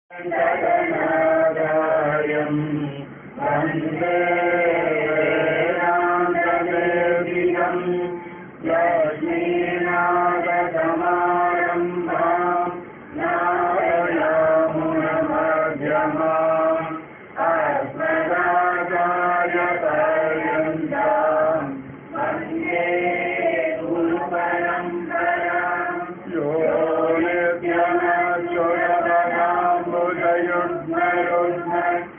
गगनादायम् वन्दे वेदान्तदेविदम् लक्ष्मीनाथसमारम्भाम् नारयामुनमध्यमाम् अस्मदाचार्य पर्यन्ताम् वन्दे गुरुपरम्पराम् यो नित्यमच्युतपदाम्बुजयुग्मयुग्म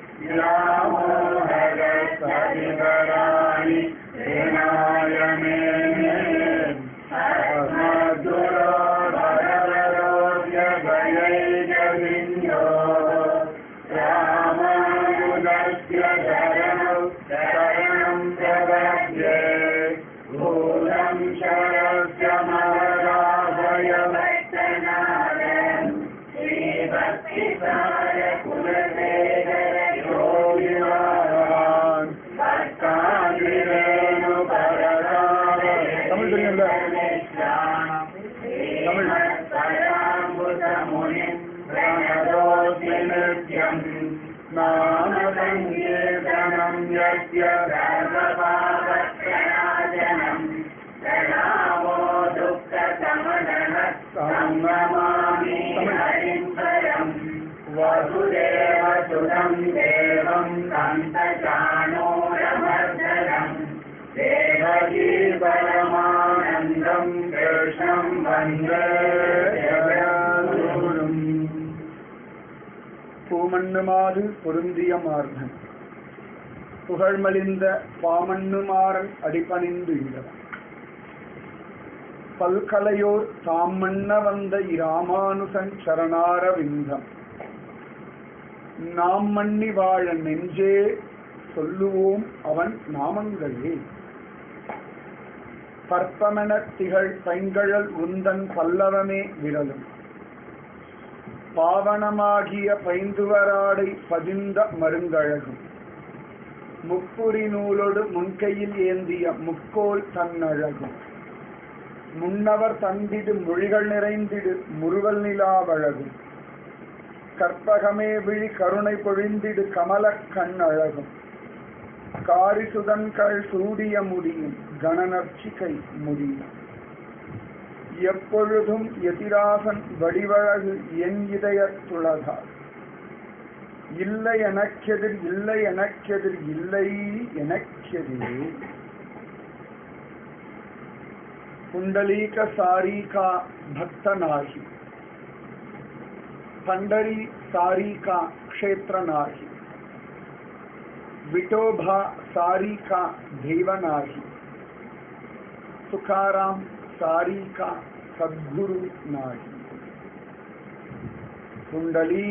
व्यामोहरसवितराणि विनाय मेने अस्मद्गुरो भगवतोऽस्य दयैकसिन्धो रामानुजस्य शरणौ शरणं प्रपद्ये भूतं शरस्य महदाभयवैतनादम् श्रीभक्तिसार कुलशेखर योगिवान् भक्ताङ्गिरेणु தமிழ் தெரியும்ல? தமிழ் प्रणतोऽस्मि नित्यम् नाम सङ्कीर्तनं यस्य सर्वपापप्रणाशनम् प्रणामो दुःखसमनः तं नमामि हरिं परम् वसुदेवसुतं देवं सन्तचाणूरमर्दनम् देवकी परमानन्दं कृष्णं वन्दे जगद्गुरुम् பூமண்ணுமாறு பொருந்திய மார்பன் புகழ்மலிந்த பாமண்ணுமாறன் அடிபணிந்து இந்தவன் பல்கலையோர் தாம் மன்ன வந்த இராமானுசன் சரணார விந்தம் நாம் மன்னி வாழ நெஞ்சே சொல்லுவோம் அவன் நாமங்களே பற்பமென திகழ் பைங்கழல் உந்தன் பல்லவமே விரலும் பாவனமாகிய பைந்துவராடை பதிந்த மருங்கழகும் முப்புரி நூலோடு முன்கையில் ஏந்திய முக்கோல் தன்னழகும் முன்னவர் தந்திடு மொழிகள் நிறைந்திடு முறுவல் நிலாவழகும் கற்பகமே விழி கருணை பொழிந்திடு கமலக் கண்ணழகும் காரிசுதன்கள் சூடிய முடியும் கணநர்ச்சிகை முடியும் எப்பொழுதும் எதிராசன் வடிவழகு என் இதயத்துளதார் இல்லை எனக்கெதிர் இல்லை எனக்கெதிர் இல்லை எனக்கெதிரே குண்டலீக சாரீகா பக்தனாகி பண்டரி சாரீகா க்ஷேத்ரனாகி विटोबा सारी का देवनाही तुकाराम सारी का सद्गुरु नाही कुंडली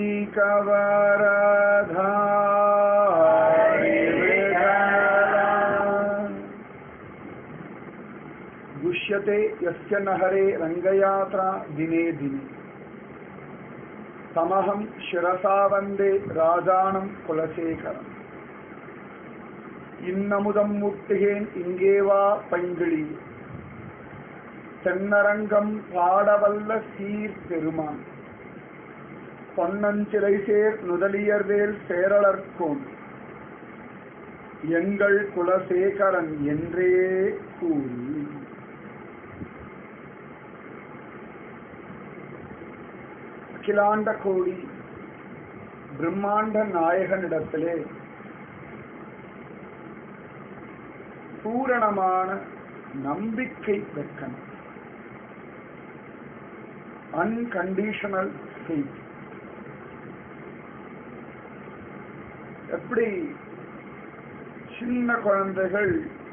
गुष्यते यस्य नहरे रङ्गयात्रा दिने दिने तमहं शिरसा वन्दे राजानं कुलशेखरम् இன்னமுதம் முட்டுகேன் இங்கே வா பைங்கிழி தென்னரங்கம் பாடவல்ல சீர் பெருமான் பொன்னஞ்சிலை சேர் நுதலியர்வேல் சேரலர்கோன் எங்கள் குலசேகரன் என்றே கூறி அகிலாண்ட கோடி பிரம்மாண்ட நாயகனிடத்திலே பூரணமான நம்பிக்கை வைக்கணும் அன்கண்டிஷனல் ஃபெய்த் எப்படி சின்ன குழந்தைகள்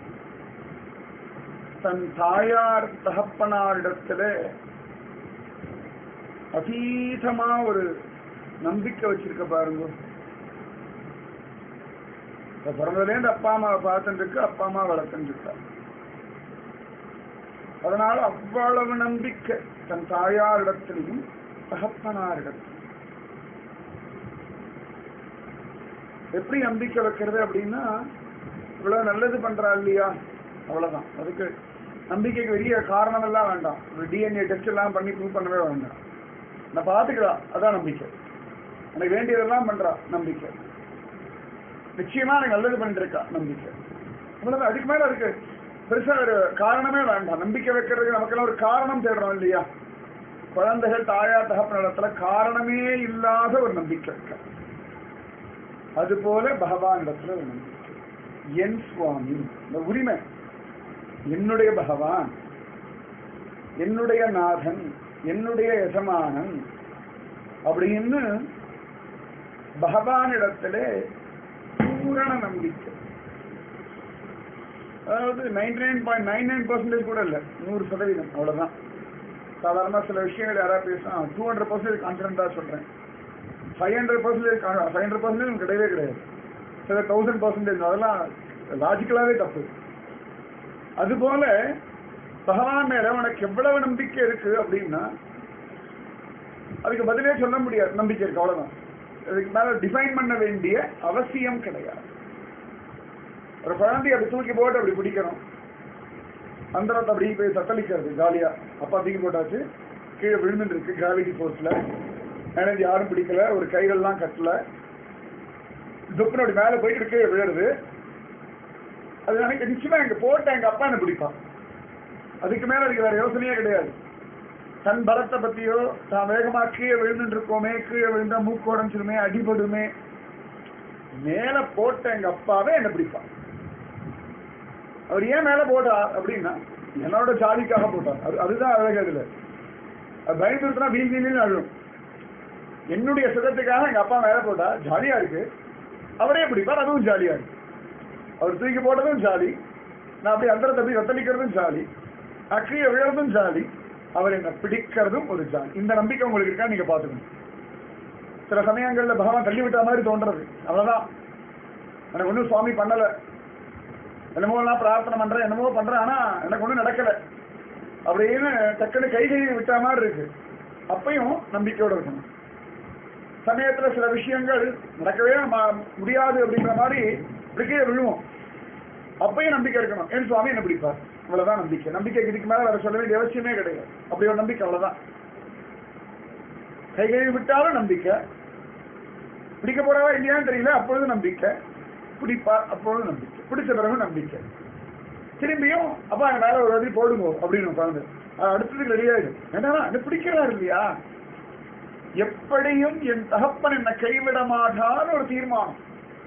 தன் தாயார் தகப்பனாரிடத்துல அதீதமா ஒரு நம்பிக்கை வச்சிருக்க பாருங்க இப்ப பிறந்ததுலேருந்து அப்பா அம்மாவை பார்த்துட்டு இருக்கு அப்பா அம்மா வளர்த்துட்டு இருக்கா அதனால அவ்வளவு நம்பிக்கை தன் தாயாரிடத்திலையும் தகப்பனாரிடத்திலும் எப்படி நம்பிக்கை வைக்கிறது அப்படின்னா இவ்வளவு நல்லது பண்றா இல்லையா அவ்வளவுதான் அதுக்கு நம்பிக்கைக்கு பெரிய காரணம் எல்லாம் வேண்டாம் ஒரு டிஎன்ஏ டெஸ்ட் எல்லாம் பண்ணி ப்ரூவ் பண்ணவே வேண்டாம் நான் பாத்துக்கலாம் அதான் நம்பிக்கை எனக்கு வேண்டியதெல்லாம் பண்றா நம்பிக்கை நிச்சயமா எனக்கு நல்லது பண்ணிட்டு இருக்கா நம்பிக்கை அவ்வளவுதான் அதுக்கு மேல இருக்கு பெருசா ஒரு காரணமே வேண்டாம் நம்பிக்கை வைக்கிறதுக்கு நமக்கெல்லாம் ஒரு காரணம் தேடுறோம் இல்லையா குழந்தைகள் தாயார் தகப்பனிடத்துல காரணமே இல்லாத ஒரு நம்பிக்கை இருக்கு அதுபோல பகவான் இடத்துல ஒரு நம்பிக்கை என் சுவாமி இந்த உரிமை என்னுடைய பகவான் என்னுடைய நாதன் என்னுடைய எஜமானன் அப்படின்னு பகவானிடத்துல பூரண நம்பிக்கை அதாவது ninety nine point nine nine percentage கூட இல்லை நூறு சதவீதம் அவ்வளவுதான் சாதாரணமா சில விஷயங்கள் யாராவது பேசினா டூ ஹண்ட்ரட் பர்சன்டேஜ் கான்ஃபிடண்டா சொல்றேன் five hundred percentage five hundred percentage கிடையவே கிடையாது சில தௌசண்ட் பர்சன்டேஜ் அதெல்லாம் லாஜிக்கலாவே தப்பு அதுபோல பகவான் மேல உனக்கு எவ்வளவு நம்பிக்கை இருக்கு அப்படின்னா அதுக்கு பதிலே சொல்ல முடியாது நம்பிக்கை இருக்கு அவ்வளவுதான் அதுக்கு மேல டிஃபைன் பண்ண வேண்டிய அவசியம் கிடையாது ஒரு குழந்தைய அப்படி தூக்கி போட்டு அப்படி பிடிக்கணும் அந்தரத்தை அப்படி போய் தத்தளிக்கிறது ஜாலியா அப்பா தூக்கி போட்டாச்சு கீழே விழுந்துட்டு இருக்கு கிராவிட்டி ஃபோர்ஸ்ல மேனேஜ் யாரும் பிடிக்கல ஒரு கைகளெல்லாம் கட்டல துப்புன்னு அப்படி மேல போயிட்டு கீழே விழுறது அது எனக்கு நிச்சயமா எங்க போட்ட எங்க அப்பா என்ன பிடிப்பான் அதுக்கு மேல அதுக்கு வேற யோசனையே கிடையாது தன் பலத்தை பத்தியோ தான் வேகமா கீழே விழுந்துட்டு இருக்கோமே கீழே விழுந்தா மூக்கு உடஞ்சிருமே அடிபடுமே மேல போட்ட எங்க அப்பாவே என்ன பிடிப்பான் அவர் ஏன் மேல போட்டார் அப்படின்னா என்னோட ஜாதிக்காக போட்டார் அது அதுதான் அழகு அதுல அது பயந்துருத்தா வீண் வீண் அழும் என்னுடைய சுகத்துக்காக எங்க அப்பா மேல போட்டா ஜாலியா இருக்கு அவரே பிடிப்பார் அதுவும் ஜாலியா இருக்கு அவர் தூக்கி போட்டதும் ஜாலி நான் அப்படி அந்த தப்பி ரத்தளிக்கிறதும் ஜாலி நான் கீழே விழுறதும் ஜாலி அவர் என்ன பிடிக்கிறதும் ஒரு ஜாலி இந்த நம்பிக்கை உங்களுக்கு இருக்கா நீங்க பாத்துக்கணும் சில சமயங்கள்ல பகவான் தள்ளி விட்ட மாதிரி தோன்றது அவ்வளவுதான் எனக்கு ஒன்றும் சுவாமி பண்ணல என்னமோ நான் பிரார்த்தனை பண்றேன் என்னமோ பண்றேன் ஆனா எனக்கு ஒன்றும் நடக்கல அப்படின்னு டக்குன்னு கை கை விட்ட மாதிரி இருக்கு அப்பையும் நம்பிக்கையோட இருக்கணும் சமயத்துல சில விஷயங்கள் நடக்கவே ம- முடியாது அப்படிங்கிற மாதிரி இப்படிக்கே விழுவோம் அப்பயும் நம்பிக்கை இருக்கணும் என் சுவாமி என்ன பிடிப்பார் இவ்வளவுதான் நம்பிக்கை நம்பிக்கைக்கு இதுக்கு மேல வேற சொல்ல வேண்டிய அவசியமே கிடையாது அப்படி ஒரு நம்பிக்கை அவ்வளவுதான் கை கழுவி விட்டாலும் நம்பிக்கை பிடிக்க போறவா இல்லையான்னு தெரியல அப்பொழுது நம்பிக்கை பிடிப்பார் அப்பொழுது நம்பிக்கை பிடிச்ச பிறகு நம்பிக்கை திரும்பியும் அப்பா எங்க மேல ஒரு வழி போடுங்க அப்படின்னு உட்காந்து அடுத்ததுக்கு ரெடி ஆயிடும் ஏன்னா என்ன பிடிக்கிறார் இல்லையா எப்படியும் என் தகப்பன் என்ன கைவிட மாட்டான்னு ஒரு தீர்மானம்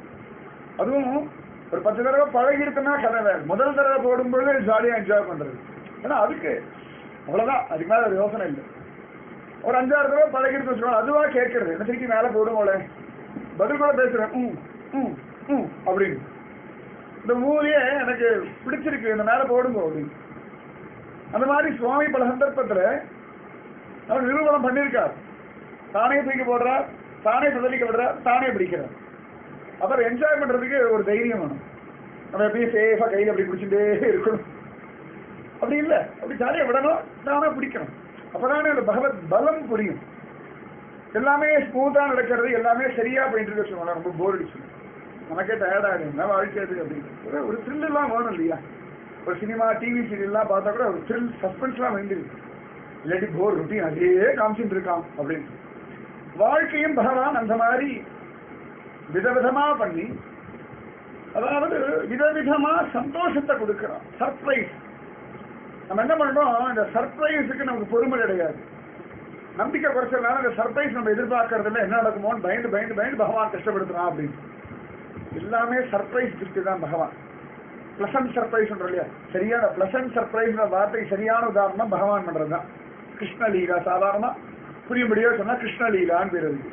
அதுவும் ஒரு பத்து தடவை பழகி இருக்குன்னா கதை வேறு முதல் தடவை போடும்பொழுது ஜாலியா என்ஜாய் பண்றது ஏன்னா அதுக்கு அவ்வளவுதான் அதுக்கு மேல ஒரு யோசனை இல்லை ஒரு அஞ்சாறு தடவை பழகி இருக்கு வச்சுக்கோங்க அதுவா கேட்கறது என்ன திருப்பி மேல போடுவோல பதில் கூட பேசுறேன் ம் ம் ம் அப்படின்னு இந்த மூவியே எனக்கு பிடிச்சிருக்கு இந்த மேல போடுங்க அப்படின்னு அந்த மாதிரி சுவாமி பல சந்தர்ப்பத்துல அவர் நிரூபணம் பண்ணியிருக்கார் தானே தூக்கி போடுறார் தானே சுதலிக்கப்படுறார் தானே பிடிக்கிறார் அப்புறம் என்ஜாய் பண்றதுக்கு ஒரு தைரியம் வேணும் நம்ம எப்பயும் சேஃபா கையில அப்படி பிடிச்சிட்டே இருக்கணும் அப்படி இல்ல அப்படி ஜாலியா விடணும் தானா பிடிக்கணும் அப்பதானே அந்த பகவத் பலம் புரியும் எல்லாமே ஸ்மூத்தா நடக்கிறது எல்லாமே சரியா போயிட்டு இருக்க சொல்லுவாங்க ரொம்ப போர் அடிச்சு நமக்கே டயர்ட் ஆகும் என்ன வாழ்க்கை அது அப்படின்னு ஒரு- ஒரு த்ரில் எல்லாம் வேணும் இல்லையா ஒரு சினிமா டிவி சீரியல்லாம் பார்த்தா கூட ஒரு த்ரில் சஸ்பென்ஸ்லாம் வேண்டியிருக்கு இல்லாட்டி போர் ருட்டீன் அதே காமிச்சுட்டு இருக்கான் அப்படின்னு வாழ்க்கையும் பகவான் அந்த மாதிரி விதவிதமா பண்ணி அதாவது விதவிதமா சந்தோஷத்தை கொடுக்கிறான் சர்ப்ரைஸ் நம்ம என்ன பண்றோம் இந்த சர்ப்ரைஸுக்கு நமக்கு பொறுமை கிடையாது நம்பிக்கை குறைச்சதுனால இந்த சர்ப்ரைஸ் நம்ம எதிர்பார்க்கறதுல என்ன நடக்குமோன்னு பயந்து பயந்து பயந்து பகவான் கஷ்டப்படுத்துறான் அப்படின்னு எல்லாமே சர்ப்ரைஸ் திருப்தி தான் பகவான் பிளசன்ட் சர்ப்ரைஸ் இல்லையா சரியான பிளசன்ட் சர்ப்ரைஸ் வார்த்தைக்கு சரியான உதாரணம் பகவான் பண்றது தான் கிருஷ்ணலீலா சாதாரணமா புரியும்படியா சொன்னா கிருஷ்ணலீலான்னு பேர் இருக்கு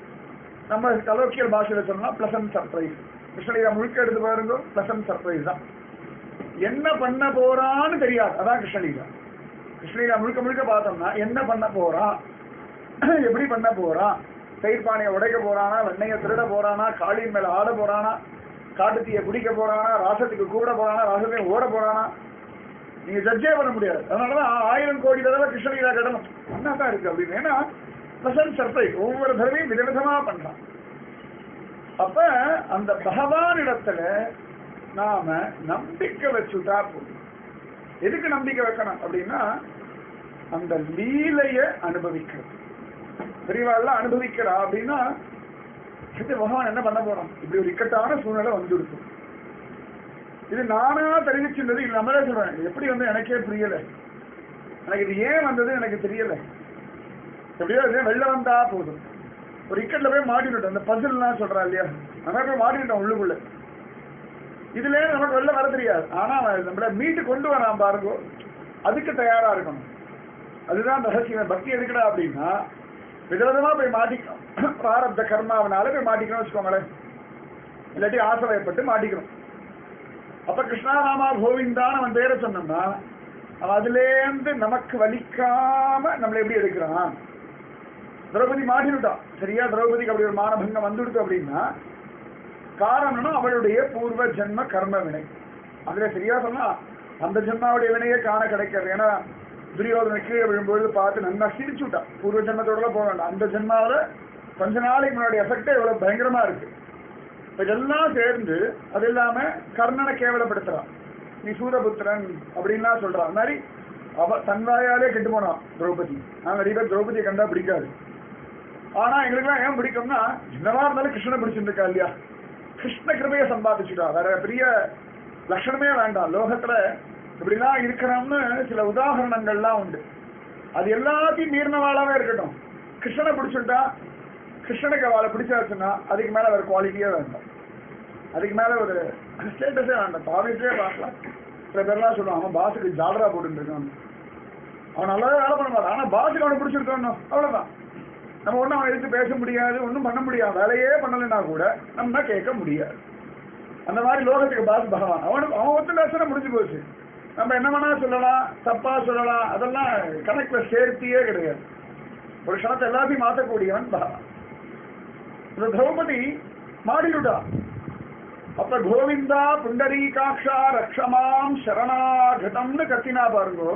நம்ம கலோக்கியல் பாஷையில சொன்னா பிளசன்ட் சர்ப்ரைஸ் கிருஷ்ணலீலா முழுக்க எடுத்து பாருங்க பிளசன்ட் சர்ப்ரைஸ் தான் என்ன பண்ண போறான்னு தெரியாது அதான் கிருஷ்ணலீலா கிருஷ்ணலீலா முழுக்க முழுக்க பார்த்தோம்னா என்ன பண்ண போறான் எப்படி பண்ண போறான் தயிர் பானையை உடைக்க போறானா வெண்ணையை திருட போறானா காளியின் மேல ஆட போறானா காட்டுத்தீயை குடிக்க போறானா ராசத்துக்கு கூட போறானா ராசத்தையும் ஓட போறானா நீங்க ஜட்ஜே பண்ண முடியாது அதனாலதான் ஆயிரம் கோடி தடவை கிருஷ்ணலீலா கடனும் நல்லா தான் இருக்கு அப்படின்னு ஏன்னா பிரசன்ட் சர்ப்ரைஸ் ஒவ்வொரு தடவையும் விதவிதமா பண்றான் அப்ப அந்த பகவான் இடத்துல நாம நம்பிக்கை வச்சுட்டா போதும் எதுக்கு நம்பிக்கை வைக்கணும் அப்படின்னா அந்த லீலைய அனுபவிக்கிறது பெரியவாள்லாம் அனுபவிக்கிறா அப்படின்னா இது பகவான் என்ன பண்ண போறான் இப்படி ஒரு இக்கட்டான சூழ்நிலை வந்துடுச்சு இது நானா தெரிவிச்சிருந்தது இது நம்மளே சொல்றேன் இது எப்படி வந்து எனக்கே புரியல எனக்கு இது ஏன் வந்தது எனக்கு தெரியல எப்படியோ இது வெளில வந்தா போதும் ஒரு இக்கட்ல போய் மாட்டிவிட்டோம் அந்த பசில்லாம் சொல்றா இல்லையா நம்ம போய் மாட்டிவிட்டோம் உள்ளுக்குள்ள இதுல நமக்கு வெளில வர தெரியாது ஆனா அவன் நம்மள மீட்டு கொண்டு வரான் பாருங்க அதுக்கு தயாரா இருக்கணும் அதுதான் ரகசியம் பக்தி எதுக்குடா அப்படின்னா விதவிதமா போய் மாட்டிக்கணும் பிராரப்த கர்மாவனால போய் மாட்டிக்கணும் வச்சுக்கோங்களேன் இல்லாட்டி ஆசைப்பட்டு மாட்டிக்கணும் அப்ப கிருஷ்ணாராமா கோவிந்தான்னு அவன் பேரை சொன்னோம்னா அவன் அதுலேருந்து நமக்கு வலிக்காம நம்மளை எப்படி எடுக்கிறான் திரௌபதி மாட்டிவிட்டான் சரியா திரௌபதிக்கு அப்படி ஒரு மானபங்கம் வந்துடுது அப்படின்னா காரணம்னா அவளுடைய பூர்வ ஜென்ம கர்ம வினை அதுல சரியா சொன்னா அந்த ஜென்மாவுடைய வினையே காண கிடைக்கிறது ஏன்னா துரியோதனை கீழே விழும்பொழுது பார்த்து நல்லா சிரிச்சு விட்டான் பூர்வ ஜென்மத்தோட போக வேண்டாம் அந்த ஜென்மாவில கொஞ்ச நாளைக்கு முன்னாடி எஃபெக்டே இவ்வளவு பயங்கரமா இருக்கு இப்ப இதெல்லாம் சேர்ந்து அது இல்லாம கர்ணனை கேவலப்படுத்துறான் நீ சூரபுத்திரன் அப்படின்லாம் சொல்றான் அந்த மாதிரி அவ தன் வாயாலே கெட்டு போனான் திரௌபதி நான் நிறைய பேர் திரௌபதியை கண்டா பிடிக்காது ஆனா எங்களுக்குலாம் ஏன் பிடிக்கும்னா என்னவா இருந்தாலும் கிருஷ்ணனை பிடிச்சிருக்கா இல்லையா கிருஷ்ண கிருபையை சம்பாதிச்சுட்டா வேற பெரிய லட்சணமே வேண்டாம் லோகத்துல இப்படிலாம் இருக்கணும்னு சில உதாகரணங்கள்லாம் உண்டு அது எல்லாத்தையும் மீறினவாளாவே இருக்கட்டும் கிருஷ்ணனை பிடிச்சுட்டா கிருஷ்ணனுக்கு அவளை பிடிச்சாச்சுன்னா அதுக்கு மேல வேற குவாலிட்டியே வேண்டாம் அதுக்கு மேல ஒரு ஸ்டேட்டஸே வேண்டாம் ஆஃபீஸ்லேயே பார்க்கலாம் சில பேர்லாம் சொல்லுவான் அவன் பாஸுக்கு ஜாலரா போட்டுட்டு இருக்கான் அவன் நல்லாவே வேலை பண்ண மாட்டான் ஆனா பாஸுக்கு அவனை பிடிச்சிருக்கானோ அவ்வளவுதான் நம்ம ஒன்றும் அவனை எடுத்து பேச முடியாது ஒன்றும் பண்ண முடியாது வேலையே பண்ணலைன்னா கூட நம்ம கேட்க முடியாது அந்த மாதிரி லோகத்துக்கு பாஸ் பகவான் அவனுக்கு அவன் ஒத்து பேசுனா முடிஞ்சு போச்சு நம்ம என்ன வேணா சொல்லலாம் தப்பா சொல்லலாம் அதெல்லாம் கணக்குல சேர்த்தியே கிடையாது ஒரு க்ஷணத்தை எல்லாத்தையும் மாற்றக்கூடியவன் பகவான் இந்த திரௌபதி மாடிவிட்டா அப்ப கோவிந்தா புண்டரீகாட்சா ரக்ஷமாம் சரணாகதம்னு கத்தினா பாருங்கோ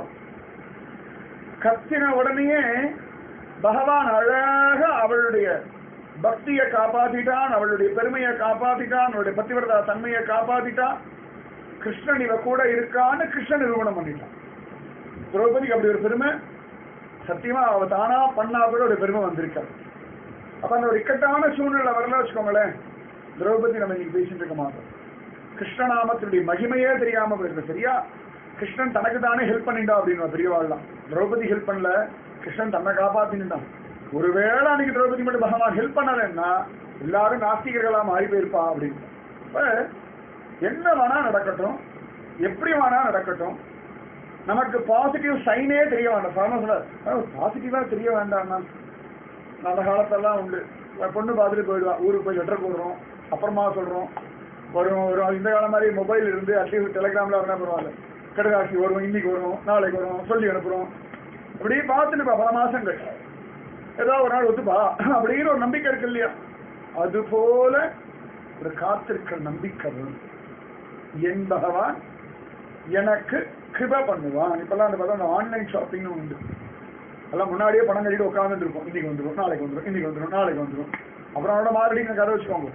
கத்தின உடனேயே பகவான் அழகா அவளுடைய பக்தியை காப்பாத்திட்டான் அவளுடைய பெருமையை காப்பாத்திட்டான் அவளுடைய பத்திவிரதா தன்மையை காப்பாத்திட்டான் கிருஷ்ணன் இவ கூட இருக்கான்னு கிருஷ்ணன் நிரூபணம் பண்ணிட்டான் திரௌபதிக்கு அப்படி ஒரு பெருமை சத்தியமா அவ தானா பண்ணா கூட ஒரு பெருமை வந்திருக்காரு அப்ப அந்த ஒரு இக்கட்டான சூழ்நிலை வரல வச்சுக்கோங்களேன் திரௌபதி நம்ம இன்னைக்கு பேசிட்டு இருக்க மாட்டோம் கிருஷ்ணநாமத்தினுடைய மகிமையே தெரியாம போயிருக்கு சரியா கிருஷ்ணன் தனக்கு தானே ஹெல்ப் பண்ணிட்டா அப்படின்னு பெரியவாள்லாம் திரௌபதி ஹெல்ப் பண்ணல கிருஷ்ணன் தன்னை காப்பாத்தினுட்டான் ஒருவேளை அன்னைக்கு திரௌபதி மட்டும் பகவான் ஹெல்ப் பண்ணலைன்னா எல்லாரும் நாஸ்திகர்களா மாறி போயிருப்பா அப்படின்னு இப்ப என்ன வேணா நடக்கட்டும் எப்படி வேணா நடக்கட்டும் நமக்கு பாசிட்டிவ் சைனே தெரிய வேண்டாம் சாதாரண சொல்ல பாசிட்டிவா தெரிய வேண்டாம்னா அந்த காலத்தெல்லாம் உண்டு பொண்ணு பார்த்துட்டு போயிடுவா ஊருக்கு போய் லெட்டர் போடுறோம் அப்புறமா சொல்றோம் வரும் வரும் இந்த காலம் மாதிரி மொபைல் இருந்து அட்லீஸ்ட் டெலிகிராம்ல என்ன பரவாயில்ல கடகாசி வரும் இன்னைக்கு வரும் நாளைக்கு வரும் சொல்லி அனுப்புறோம் அப்படியே பார்த்துட்டு பல மாசங்கள் ஏதோ ஒரு நாள் ஒத்துப்பா அப்படிங்கிற ஒரு நம்பிக்கை இருக்கு இல்லையா அது போல ஒரு காத்திருக்கிற நம்பிக்கை வரும் என் பகவான் எனக்கு கிருப பண்ணுவான் இப்பெல்லாம் அந்த பார்த்தா ஆன்லைன் ஷாப்பிங்னு உண்டு எல்லாம் முன்னாடியே பணம் கட்டிட்டு உட்காந்துட்டு இருப்போம் இன்னைக்கு வந்துடும் நாளைக்கு வந்துடும் இன்னைக்கு வந்துடும் நாளைக்கு வந்துடும் அப்புறம் அவனோட மாறுபடி கதை வச்சுக்கோங்க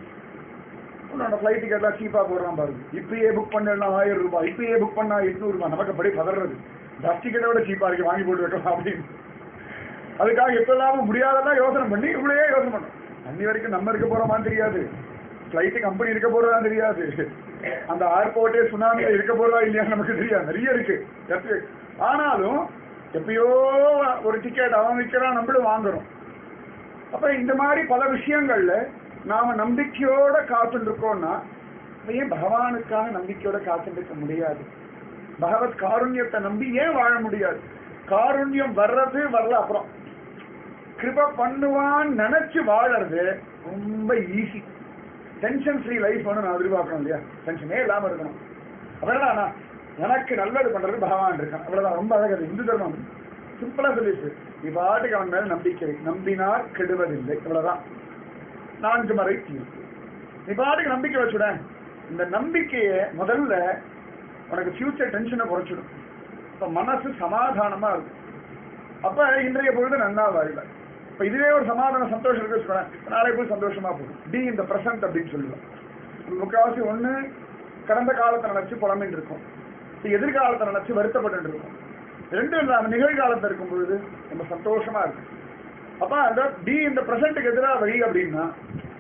உன்னோட ஃப்ளைட் டிக்கெட்லாம் சீப்பாக போடுறான் பாருங்க இப்பயே புக் பண்ணலாம் ஆயிரம் ரூபாய் இப்பயே புக் பண்ணா எட்நூறு ரூபாய் நமக்கு அப்படி பதறது பஸ் டிக்கெட்டை விட சீப்பாக இருக்கு வாங்கி போட்டு வைக்கலாம் அப்படின்னு அதுக்காக எப்பெல்லாம் முடியாதெல்லாம் யோசனை பண்ணி இவ்வளே யோசனை பண்ணும் அன்னி வரைக்கும் நம்ம இருக்க போறோமான்னு தெரியாது ஃப்ளைட்டு கம்பெனி இருக்க போறதா தெரியாது அந்த ஏர்போர்ட்டே சுனாமியில இருக்க போறதா இல்லையா நமக்கு தெரியாது நிறைய இருக்கு எப்ப- ஆனாலும் எப்பயோ ஒரு டிக்கெட் அவன் விற்கிறான் நம்மளும் வாங்குறோம் அப்ப இந்த மாதிரி பல விஷயங்கள்ல நாம நம்பிக்கையோட காத்துட்டு இருக்கோம்னா அப்ப ஏன் பகவானுக்காக நம்பிக்கையோட காத்துட்டு இருக்க முடியாது பகவத் காருண்யத்தை நம்பி ஏன் வாழ முடியாது காருண்யம் வர்றது வரல அப்புறம் கிருப பண்ணுவான்னு நினைச்சு வாழறது ரொம்ப ஈஸி டென்ஷன் ஃப்ரீ லைஃப் வேணும் நான் எதிர்பார்க்கணும் இல்லையா டென்ஷனே இல்லாம இருக்கணும் அவ்வளவுதானா எனக்கு நல்லது பண்றது பகவான் இருக்கான் அவ்வளவுதான் ரொம்ப அழகது இந்து தர்மம் சிம்பிளா சொல்லிட்டு நீ பாட்டுக்கு அவன் மேல நம்பிக்கை வை. நம்பினார் கெடுவதில்லை இவ்வளவுதான் நான்கு மறை தீர்ப்பு நீ பாட்டுக்கு நம்பிக்கை வச்சுட இந்த நம்பிக்கையை முதல்ல உனக்கு ஃபியூச்சர் டென்ஷனை குறைச்சிடும் இப்ப மனசு சமாதானமா இருக்கும் அப்ப இன்றைய பொழுது நன்னா வாழல இப்ப இதுவே ஒரு சமாதான சந்தோஷம் இருக்கு வச்சுக்கோங்களேன் நாளை போய் சந்தோஷமா போகும் டி இந்த பிரசன்ட் அப்படின்னு சொல்லுவேன் முக்காவாசி ஒண்ணு கடந்த காலத்தை நினைச்சு புலம்பின்னு இருக்கும் இப்ப எதிர்காலத்தை நினைச்சு வருத்தப்பட்டு இருக்கும் ரெண்டும் இல்லாம நிகழ்காலத்துல இருக்கும் பொழுது நம்ம சந்தோஷமா இருக்கு அப்ப அந்த டி இந்த பிரசன்ட்டுக்கு எதிராக வழி அப்படின்னா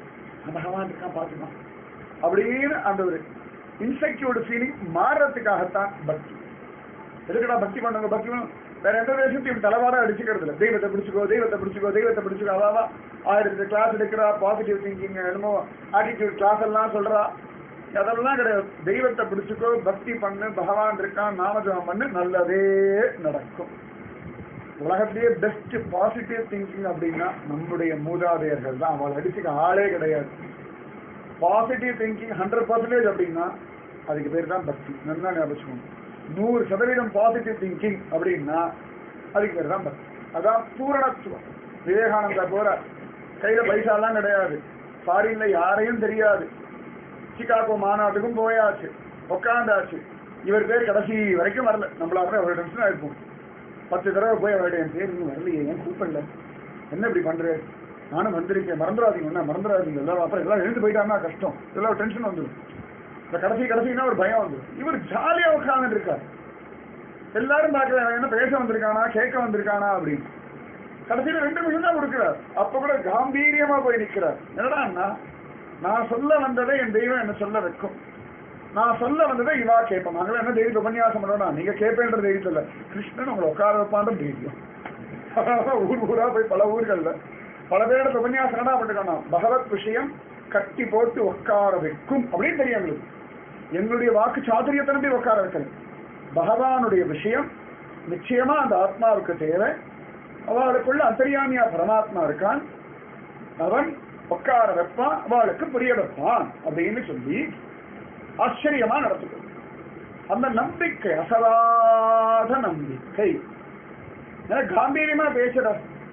பகவான் இருக்கான் பார்த்துக்கலாம் அப்படின்னு அந்த ஒரு இன்செக்யூர்டு ஃபீலிங் மாறுறதுக்காகத்தான் பக்தி எதுக்குடா பக்தி பண்ணுங்க பக்தி பண்ணுங்க வேற எந்த தேசத்தையும் தலைவாரா அடிச்சுக்கிறது இல்லை தெய்வத்தை பிடிச்சிக்கோ தெய்வத்தை பிடிச்சிக்கோ தெய்வத்தை பிடிச்சிக்கோ அவாவா ஆயிரத்து கிளாஸ் எடுக்கிறா பாசிட்டிவ் திங்கிங் என்னமோ ஆட்டிடியூட் கிளாஸ் எல்லாம் சொல்றா அதெல்லாம் கிடையாது தெய்வத்தை பிடிச்சிக்கோ பக்தி பண்ணு பகவான் இருக்கான் நாமஜபம் பண்ணு நல்லதே நடக்கும் உலகத்திலேயே பெஸ்ட் பாசிட்டிவ் திங்கிங் அப்படின்னா நம்முடைய மூதாதையர்கள் தான் அவளை அடிச்சுக்க ஆளே கிடையாது பாசிட்டிவ் திங்கிங் ஹண்ட்ரட் பர்சன்டேஜ் அப்படின்னா அதுக்கு பேர் தான் பக்தி நல்லா ஞாபகம் நூறு சதவீதம் பாசிட்டிவ் திங்கிங் அப்படின்னா அதுக்கு பேர் தான் பக்தி அதான் பூரணத்துவம் விவேகானந்தா போற கையில பைசாலாம் கிடையாது ஃபாரின்ல யாரையும் தெரியாது சிகாகோ மாநாட்டுக்கும் போயாச்சு உட்காந்தாச்சு இவர் பேர் கடைசி வரைக்கும் வரல நம்மளால ஒரு டென்ஷன் ஆயிருப்போம் பத்து தடவை போய் அவருடைய என் பேர் இன்னும் வரலையே ஏன் கூப்பிடல என்ன இப்படி பண்ற நானும் வந்திருக்கேன் மறந்துடாதீங்க என்ன மறந்துடாதீங்க எல்லாம் அப்புறம் எல்லாம் எழுந்து போயிட்டாங்கன்னா கஷ்டம் எல்லாம் டென்ஷன் வந்துடும் இந்த கடைசி கடைசினா ஒரு பயம் வந்துடும் இவர் ஜாலியா உட்கார்ந்து இருக்கார் எல்லாரும் பார்க்கறாங்க என்ன பேச வந்திருக்கானா கேட்க வந்திருக்கானா அப்படின்னு கடைசியில ரெண்டு நிமிஷம் தான் கொடுக்கிறார் அப்ப கூட காம்பீரியமா போய் நிக்கிறார் என்னடா அண்ணா நான் சொல்ல வந்ததை என் தெய்வம் என்ன சொல்ல வைக்கும் நான் சொல்ல வந்ததை இவா கேட்போம் நாங்களும் என்ன தெய்வம் உபன்யாசம் பண்ணோம்னா நீங்க கேட்பேன்ற தைரியத்தில் இல்ல கிருஷ்ணன் உங்களை உட்கார வைப்பான்ற தைரியம் அதனால ஊர் ஊரா போய் பல ஊர்கள்ல பல பேரோட உபன்யாசம் என்ன பண்ணிருக்கானா பகவத் விஷயம் கட்டி போட்டு உட்கார வைக்கும் அப்படின்னு தெரியும் எங்களுக்கு எங்களுடைய வாக்கு சாதுரியத்தை நம்பி உட்கார வைக்கல பகவானுடைய விஷயம் நிச்சயமா அந்த ஆத்மாவுக்கு தேவை அவளுக்குள்ள அந்தரியாமியா பரமாத்மா இருக்கான் அவன் உட்கார வைப்பான் அவளுக்கு புரிய வைப்பான் அப்படின்னு சொல்லி ஆச்சரியமா நடத்துக்கிறது அந்த நம்பிக்கை அசராத நம்பிக்கை ஏன்னா காம்பீரியமா பேசுற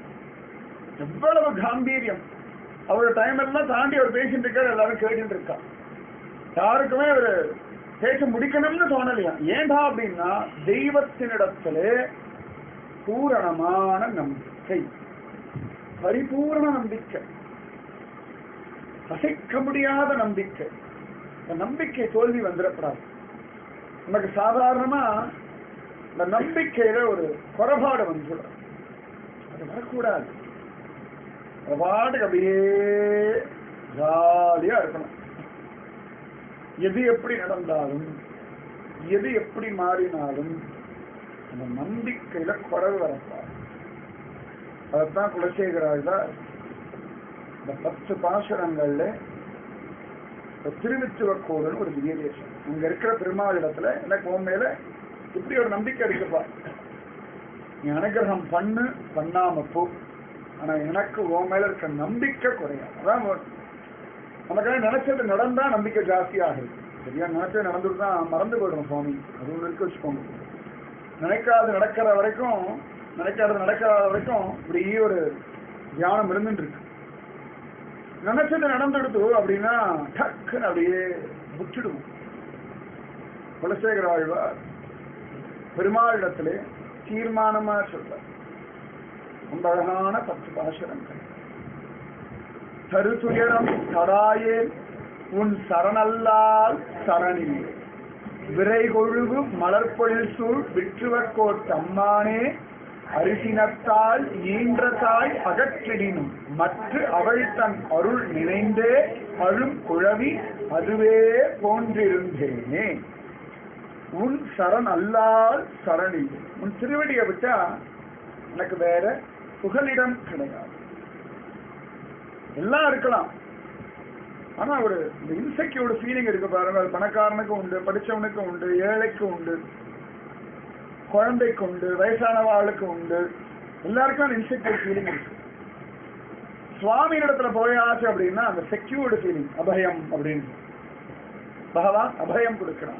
எவ்வளவு காம்பீரியம் அவரோட டைம் எல்லாம் தாண்டி அவர் பேசிட்டு இருக்காரு எல்லாரும் கேட்டுட்டு இருக்கா யாருக்குமே ஒரு பேச முடிக்கணும்னு தோணலையா ஏண்டா அப்படின்னா தெய்வத்தினிடத்திலே பூரணமான நம்பிக்கை பரிபூரண நம்பிக்கை அசைக்க முடியாத நம்பிக்கை இந்த நம்பிக்கை தோல்வி வந்துடக்கூடாது நமக்கு சாதாரணமா இந்த நம்பிக்கையில ஒரு குறைபாடு வந்துடும் அது வரக்கூடாது அது பாட்டுக்கு அப்படியே ஜாலியா இருக்கணும் எது எப்படி நடந்தாலும் எது எப்படி மாறினாலும் அந்த நம்பிக்கையில குறைவு வரப்பாரு அதைத்தான் குலசேகராஜார் இந்த பத்து பாசுரங்கள்ல இந்த திருவிச்சுவக்கோடுன்னு ஒரு திவ்ய தேசம் அங்க இருக்கிற பெருமாள் இடத்துல எனக்கு உன் மேல இப்படி ஒரு நம்பிக்கை இருக்குப்பா நீ அனுகிரகம் பண்ணு பண்ணாம போ ஆனா எனக்கு உன் மேல இருக்க நம்பிக்கை குறையாது அதான் ஒரு- நமக்காக நினைச்சது நடந்தா நம்பிக்கை ஜாஸ்தி ஆகுது சரியா நினைச்சது நடந்துட்டு தான் மறந்து போயிடும் சுவாமி அது ஒன்று இருக்கு வச்சுக்கோங்க நினைக்காது நடக்கிற வரைக்கும் நினைக்காது நடக்காத வரைக்கும் இப்படி ஒரு தியானம் இருந்துட்டு இருக்கு நினைச்சது நடந்துடுத்து அப்படின்னா டக்குன்னு அப்படியே முற்றிடுவோம் குலசேகர ஆழ்வார் பெருமாளிடத்திலே தீர்மானமா சொல்றார் ரொம்ப அழகான பத்து பாசுரங்கள் தருதுயரம் தடாயே உன் சரணல்லால் சரணில்லை விரைகொழுகு மலர்பொழில் சூழ் விற்றுவர்கோட் அம்மானே அரிசினத்தால் ஈன்ற தாய் அகற்றிடினும் மற்ற அவள் தன் அருள் நினைந்தே அழும் குழவி அதுவே போன்றிருந்தேனே உன் சரண் அல்லால் சரணில்லை உன் திருவடியை விட்டா எனக்கு வேற புகலிடம் கிடையாது எல்லாம் இருக்கலாம் ஆனா ஒரு இந்த இன்செக்யூர்டு ஃபீலிங் இருக்கு பாருங்க அது பணக்காரனுக்கு உண்டு படிச்சவனுக்கு உண்டு ஏழைக்கு உண்டு குழந்தைக்கு உண்டு வயசானவாளுக்கு உண்டு எல்லாருக்கும் அந்த இன்செக்யூர் ஃபீலிங் இருக்கு சுவாமி இடத்துல போயாச்சு அப்படின்னா அந்த செக்யூர்டு ஃபீலிங் அபயம் அப்படின்னு பகவான் அபயம் கொடுக்கிறான்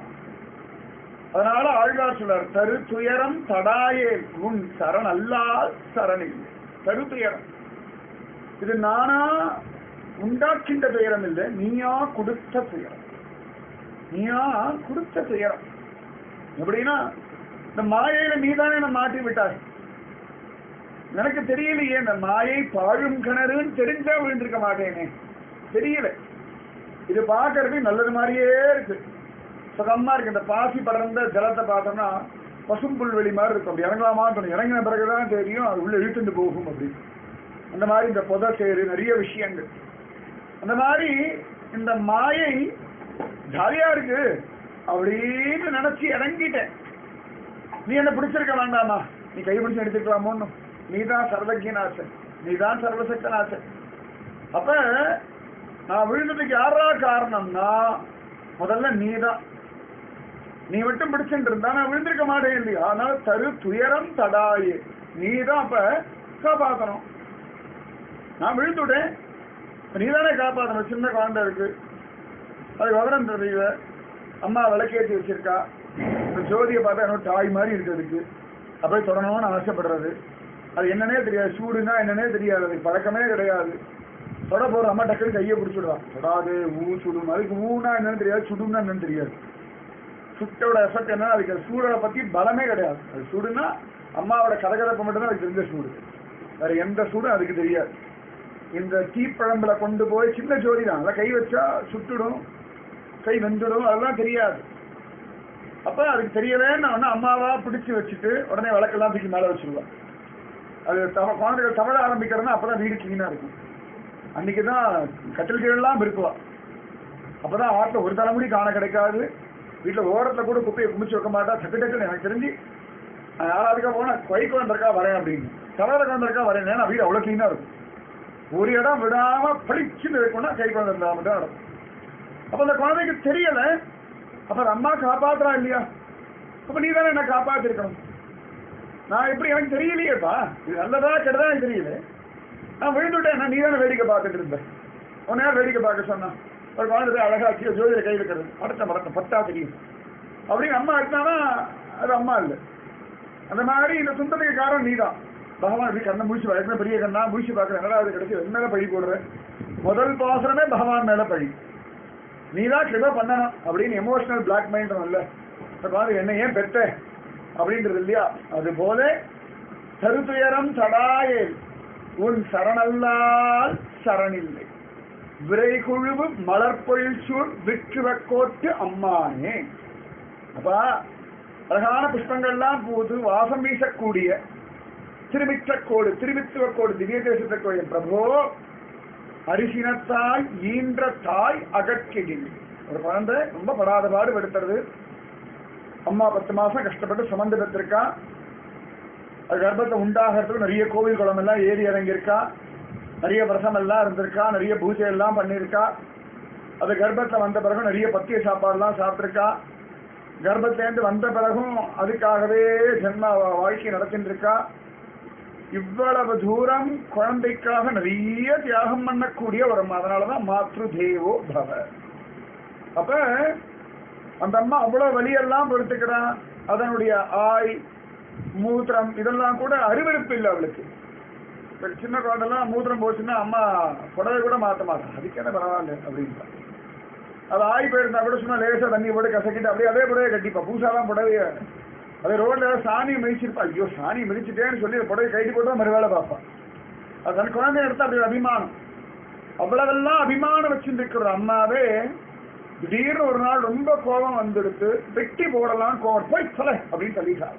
அதனால ஆழ்வார் சொல்றார் தரு துயரம் தடாயே உன் சரண் அல்லால் சரணில் தரு துயரம் இது நானா உண்டாக்கின்ற துயரம் இல்லை நீயா கொடுத்த துயரம் நீயா கொடுத்த துயரம் எப்படின்னா இந்த மாயையில நீதானே என்ன மாட்டி விட்டாய் எனக்கு தெரியலையே இந்த மாயை பாழும் கிணறுன்னு தெரிஞ்சா விழுந்திருக்க மாட்டேனே தெரியல இது பார்க்கறதுக்கு நல்லது மாதிரியே இருக்கு சுகமா இருக்கு இந்த பாசி படர்ந்த ஜலத்தை பார்த்தோம்னா பசும் புல்வெளி மாதிரி இருக்கும் அப்படி இறங்கலாமான்னு தோணும் இறங்கின பிறகுதான் தெரியும் அது உள்ள இழுத்துட்டு போகும் அப்படி அந்த மாதிரி இந்த புதை சேரு நிறைய விஷயங்கள் அந்த மாதிரி இந்த மாயை ஜாலியா இருக்கு அப்படின்னு நினைச்சு இறங்கிட்டேன் நீ என்ன பிடிச்சிருக்க வேண்டாமா நீ கை பிடிச்சு எடுத்துக்கலாமோன்னு நீ தான் சர்வஜனாச்சன் நீ தான் சர்வசக்தனாச்சன் அப்ப நான் விழுந்ததுக்கு யாரா காரணம்னா முதல்ல நீ தான் நீ மட்டும் பிடிச்சிட்டு இருந்தா நான் விழுந்திருக்க மாட்டேன் இல்லையா அதனால தரு துயரம் தடாயே நீ தான் அப்ப காப்பாத்தணும் நான் விழுந்துட்டேன் நீ தானே காப்பாத்தணும் சின்ன குழந்தை இருக்கு அது விவரம் தெரியல அம்மா விளக்கேற்றி வச்சிருக்கா இந்த ஜோதியை பார்த்தா என்னோட தாய் மாதிரி இருக்கு அதுக்கு அப்படியே தொடரணும்னு ஆசைப்படுறது அது என்னன்னே தெரியாது சூடுனா என்னன்னே தெரியாது அதுக்கு பழக்கமே கிடையாது தொட போற அம்மா டக்குனு கையை பிடிச்சிடுவா தொடாது ஊ சுடும் அதுக்கு ஊனா என்னன்னு தெரியாது சுடுன்னா என்னன்னு தெரியாது சுட்டோட எஃபெக்ட் என்ன அதுக்கு அது சூடோட பத்தி பலமே கிடையாது அது சூடுனா அம்மாவோட கதகதப்பு மட்டும்தான் அதுக்கு தெரிஞ்ச சூடு வேற எந்த சூடும் அதுக்கு தெரியாது இந்த தீப்பழம்புல கொண்டு போய் சின்ன ஜோதி தான் அதை கை வச்சா சுட்டுடும் கை வெந்துடும் அதெல்லாம் தெரியாது அப்ப அதுக்கு தெரியலேன்னு ஒன்று அம்மாவா பிடிச்சு வச்சுட்டு உடனே விளக்கெல்லாம் தூக்கி மேலே வச்சிருவா அது தவ குழந்தைகள் தவழ ஆரம்பிக்கிறதுனா அப்பதான் வீடு கிளீனா இருக்கும் அன்னைக்கு தான் கட்டில் கீழெல்லாம் இருக்குவா அப்பதான் ஆட்டில் ஒரு தலைமுடி காண கிடைக்காது வீட்டில் ஓரத்தில் கூட குப்பையை குமிச்சு வைக்க மாட்டா டக்கு டக்குன்னு எனக்கு தெரிஞ்சு நான் யாராவதுக்கா போனால் கொய்க்கு வந்திருக்கா வரேன் அப்படின்னு தவறுக்கு வந்திருக்கா வரேன் ஏன்னா வீடு அவ்வளோ க்ளீனாக இருக்கும் ஒரு இடம் விடாம பளிச்சுன்னு இருக்கணும்னா கை குழந்தை இருந்தா மட்டும் நடக்கும் அப்ப அந்த குழந்தைக்கு தெரியல அப்ப அந்த அம்மா காப்பாத்துறா இல்லையா அப்ப நீ தானே என்ன காப்பாத்திருக்கணும் நான் எப்படி எனக்கு தெரியலையேப்பா இது நல்லதா கெட்டதா எனக்கு தெரியல நான் விழுந்துட்டேன் நீ தானே வேடிக்கை பார்த்துட்டு இருந்த உன்னை யார் வேடிக்கை பார்க்க சொன்னா ஒரு குழந்தை போய் அழகா கீழே ஜோதியில கையில் இருக்கிறது மடத்த மடத்த பத்தா தெரியும் அப்படின்னு அம்மா எடுத்தானா அது அம்மா இல்லை அந்த மாதிரி இந்த துன்பத்துக்கு காரணம் நீதான் பகவான் இப்படி கண்ணை முடிச்சு வழக்கமே பெரிய கண்ணா முடிச்சு பார்க்குற என்னடா அது கிடைச்சி என் மேல பழி போடுற முதல் பாசனமே பகவான் மேல பழி நீ தான் கிருப பண்ணணும் அப்படின்னு எமோஷனல் பிளாக் மைண்ட் இல்ல இந்த மாதிரி என்ன ஏன் பெத்த அப்படின்றது இல்லையா அது போல தருதுயரம் தடாயே உன் சரணல்லால் சரணில்லை விரைகுழுவு மலர்பொழில் சூழ் விற்றுவக்கோட்டு அம்மானே அப்பா அழகான புஷ்பங்கள்லாம் பூத்து வாசம் வீசக்கூடிய திருமிற்றக்கோடு திருமித்துவக்கோடு திவ்ய தேசத்தக்கோடு பிரபோ அரிசினத்தாய் ஈன்ற தாய் அகற்றிடில் ஒரு குழந்தை ரொம்ப படாத பாடு படுத்துறது அம்மா பத்து மாசம் கஷ்டப்பட்டு சுமந்து பெற்றிருக்கா அது கர்ப்பத்தை உண்டாகிறதுக்கு நிறைய கோவில் குளம் எல்லாம் ஏறி இறங்கியிருக்கா நிறைய பிரசம் எல்லாம் இருந்திருக்கா நிறைய பூஜை எல்லாம் பண்ணியிருக்கா அது கர்ப்பத்தை வந்த பிறகும் நிறைய பத்திய சாப்பாடுலாம் சாப்பிட்டிருக்கா கர்ப்பத்திலேருந்து வந்த பிறகும் அதுக்காகவே ஜென்ம வா- வாழ்க்கை நடத்திட்டு இருக்கா இவ்வளவு தூரம் குழந்தைக்காக நிறைய தியாகம் பண்ணக்கூடிய ஒரு அம்மா அதனாலதான் மாத்ரு தேவோ பவ அப்ப அந்த அம்மா அவ்வளவு வலியெல்லாம் பொறுத்துக்கிறான் அதனுடைய ஆய் மூத்திரம் இதெல்லாம் கூட அருவருப்பு இல்லை அவளுக்கு இப்ப சின்ன குழந்தைலாம் மூத்திரம் போச்சுன்னா அம்மா புடவை கூட மாத்த மாட்டான் அதுக்கு என்ன பரவாயில்ல அப்படின்ட்டா அது ஆய் போயிருந்தா கூட சும்மா லேசா தண்ணி போட்டு கசக்கிட்டு அப்படியே அதே புடவை கட்டிப்பா பூசாலாம் புடவைய அதே ரோட்ல ஏதாவது சாணியை மிதிச்சிருப்பா ஐயோ சாணி மிதிச்சுட்டேன்னு சொல்லி அந்த புடவை கைட்டு போட்டு மறு வேலை பார்ப்பா அது தன் குழந்தை எடுத்தா அப்படி ஒரு அபிமானம் அவ்வளவெல்லாம் அபிமானம் வச்சுருக்கிற அம்மாவே திடீர்னு ஒரு நாள் ரொம்ப கோபம் வந்துடுத்து வெட்டி போடலாம் கோபம் போய் சொல்ல அப்படின்னு தள்ளிட்டார்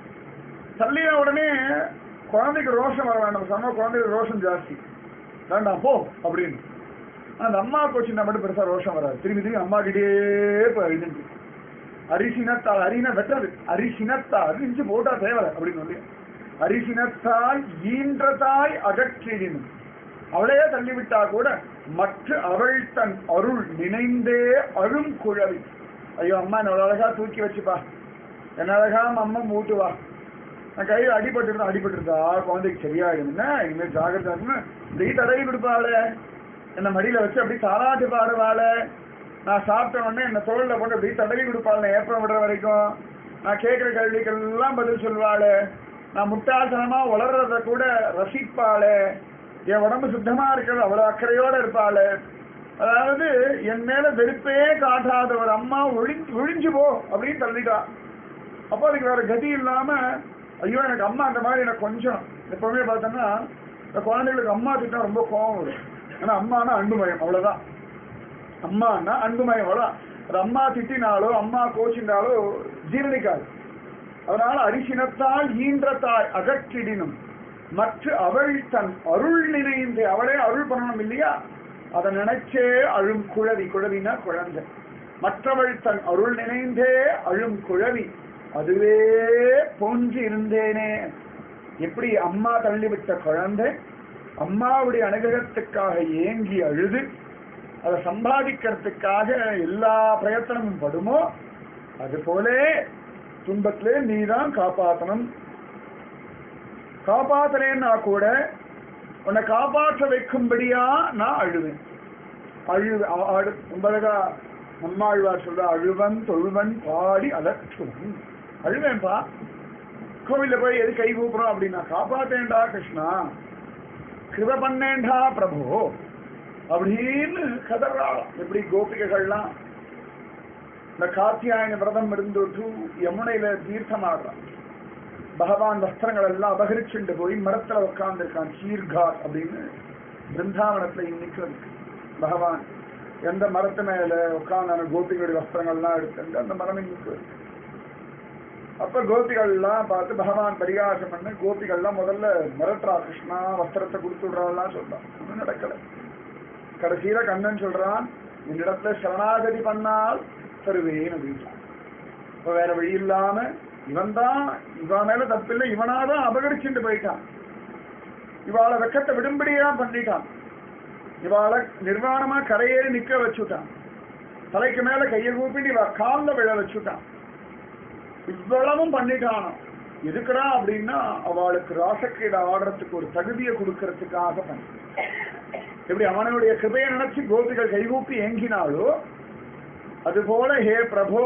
தள்ளின உடனே குழந்தைக்கு ரோஷம் வர வேண்டாம் சம குழந்தைக்கு ரோஷம் ஜாஸ்தி வேண்டாம் போ அப்படின்னு அந்த அம்மா போச்சுன்னா மட்டும் பெருசா ரோஷம் வராது திரும்பி திரும்பி அம்மா கிட்டே போய் அழிஞ்சு அரிசினத்தால் அரின வெட்டது அரிசினத்தால் அரிஞ்சு போட்டா தேவை அப்படின்னு சொல்லி அரிசினத்தால் ஈன்றதாய் அகற்றிடினும் அவளையே தள்ளிவிட்டா கூட மற்ற அவள் தன் அருள் நினைந்தே அழும் குழவி ஐயோ அம்மா என்ன அழகா தூக்கி வச்சுப்பா என்ன அழகா அம்மா மூட்டுவா நான் கையில் அடிபட்டு அடிபட்டிருந்தா குழந்தைக்கு சரியாயிடும் என்ன இனிமேல் ஜாகிரதா இருக்கணும். இப்படி தடவி கொடுப்பாளே என்ன மடியில வச்சு அப்படி தாலாட்டு பாடுவாளே நான் சாப்பிட்ட உடனே என்ன தோளில் போட்டு அப்படி தடவி கொடுப்பாள் ஏப்பம் விடுற வரைக்கும் நான் கேட்குற கேள்விக்கெல்லாம் பதில் சொல்வாளே நான் முட்டாள்தனமா வளர்றத கூட ரசிப்பாளே என் உடம்பு சுத்தமா இருக்கிறது அவ்வளவு அக்கறையோட இருப்பாளே அதாவது என் மேல வெறுப்பே காட்டாத ஒரு அம்மா ஒழிஞ்சு ஒழிஞ்சு போ அப்படின்னு தள்ளிட்டா அப்போ அதுக்கு வேற கதி இல்லாம ஐயோ எனக்கு அம்மா அந்த மாதிரி எனக்கு கொஞ்சம் எப்பவுமே பார்த்தோம்னா இந்த குழந்தைகளுக்கு அம்மா திட்டா ரொம்ப கோவம் வரும் ஏன்னா அம்மானா அன்புமயம் அவ்வளவுதான் அம்மானா அன்புமயம் அவ்வளவுதான் அது அம்மா திட்டினாலோ அம்மா கோச்சினாலோ ஜீரணிக்காது அதனால அரிசினத்தால் ஈன்ற தாய் அகற்றிடினும் மற்ற அவள் தன் அருள் நினைந்து அவளே அருள் பண்ணணும் இல்லையா அதை நினைச்சே அழும் குழவி குழவினா குழந்தை மற்றவள் தன் அருள் நினைந்தே அழும் குழவி அதுவே போன்று இருந்தேனே எப்படி அம்மா தள்ளிவிட்ட குழந்தை அம்மாவுடைய அனுகிரகத்துக்காக ஏங்கி அழுது அதை சம்பாதிக்கிறதுக்காக எல்லா பிரயத்தனமும் படுமோ அது போலே துன்பத்திலே நீதான் காப்பாற்றணும் காப்பாத்தலேன்னா கூட உன்னை காப்பாற்ற வைக்கும்படியா நான் அழுவேன் அழு அ- அழு- ரொம்ப அழகா நம்மாழ்வார் சொல்ற அழுவன் தொழுவன் பாடி அலற்றுவன் அழுவேன்பா கோவில்ல போய் எது கை கூப்புறோம் அப்படின்னா காப்பாத்தேன்டா கிருஷ்ணா கிருப பண்ணேன்டா பிரபு அப்படின்னு கதறாளாம் எப்படி கோபிகைகள்லாம் இந்த காத்தியாயன விரதம் இருந்துட்டு யமுனையில தீர்த்தமாடுறான் பகவான் வஸ்திரங்கள் எல்லாம் அபகரிச்சுண்டு போய் மரத்துல உட்கார்ந்துருக்கான் சீர்காட் அப்படின்னு பிருந்தாவனத்துல இன்னைக்கு இருக்கு பகவான் எந்த மரத்து மேல உட்கார்ந்தான கோபிகளுடைய வஸ்திரங்கள்லாம் எடுத்துட்டு அந்த மரம் இன்னைக்கு இருக்கு அப்ப கோபிகள்லாம் பார்த்து பகவான் பரிகாசம் பண்ண கோபிகள்லாம் முதல்ல மிரட்டுறா கிருஷ்ணா வஸ்திரத்தை கொடுத்து விடுறாள்லாம் சொல்றான் ஒன்றும் நடக்கல கடைசியில கண்ணன் சொல்றான் என்னிடத்துல சரணாகதி பண்ணால் தருவேன் அப்படின்றான் இப்ப வேற வழி இல்லாம இவன் தான் இவன் மேல தப்பில்லை இவனாதான் அபகரிச்சுட்டு போயிட்டான் இவாளை வெக்கத்தை விடும்படியா பண்ணிட்டான் இவாளை நிர்வாணமா கரையேறி நிக்க வச்சுட்டான் தலைக்கு மேல கையை கூப்பிட்டு இவ கால்ல விழ வச்சுட்டான் இவ்வளவும் பண்ணிட்டானோ எதுக்குடா அப்படின்னா அவளுக்கு ராசக்கீட ஆடுறதுக்கு ஒரு தகுதியை கொடுக்கறதுக்காக பண்ண எப்படி அவனுடைய கிருபையை நினைச்சு கோபிகள் கைகூப்பி ஏங்கினாலோ அதுபோல ஹே பிரபு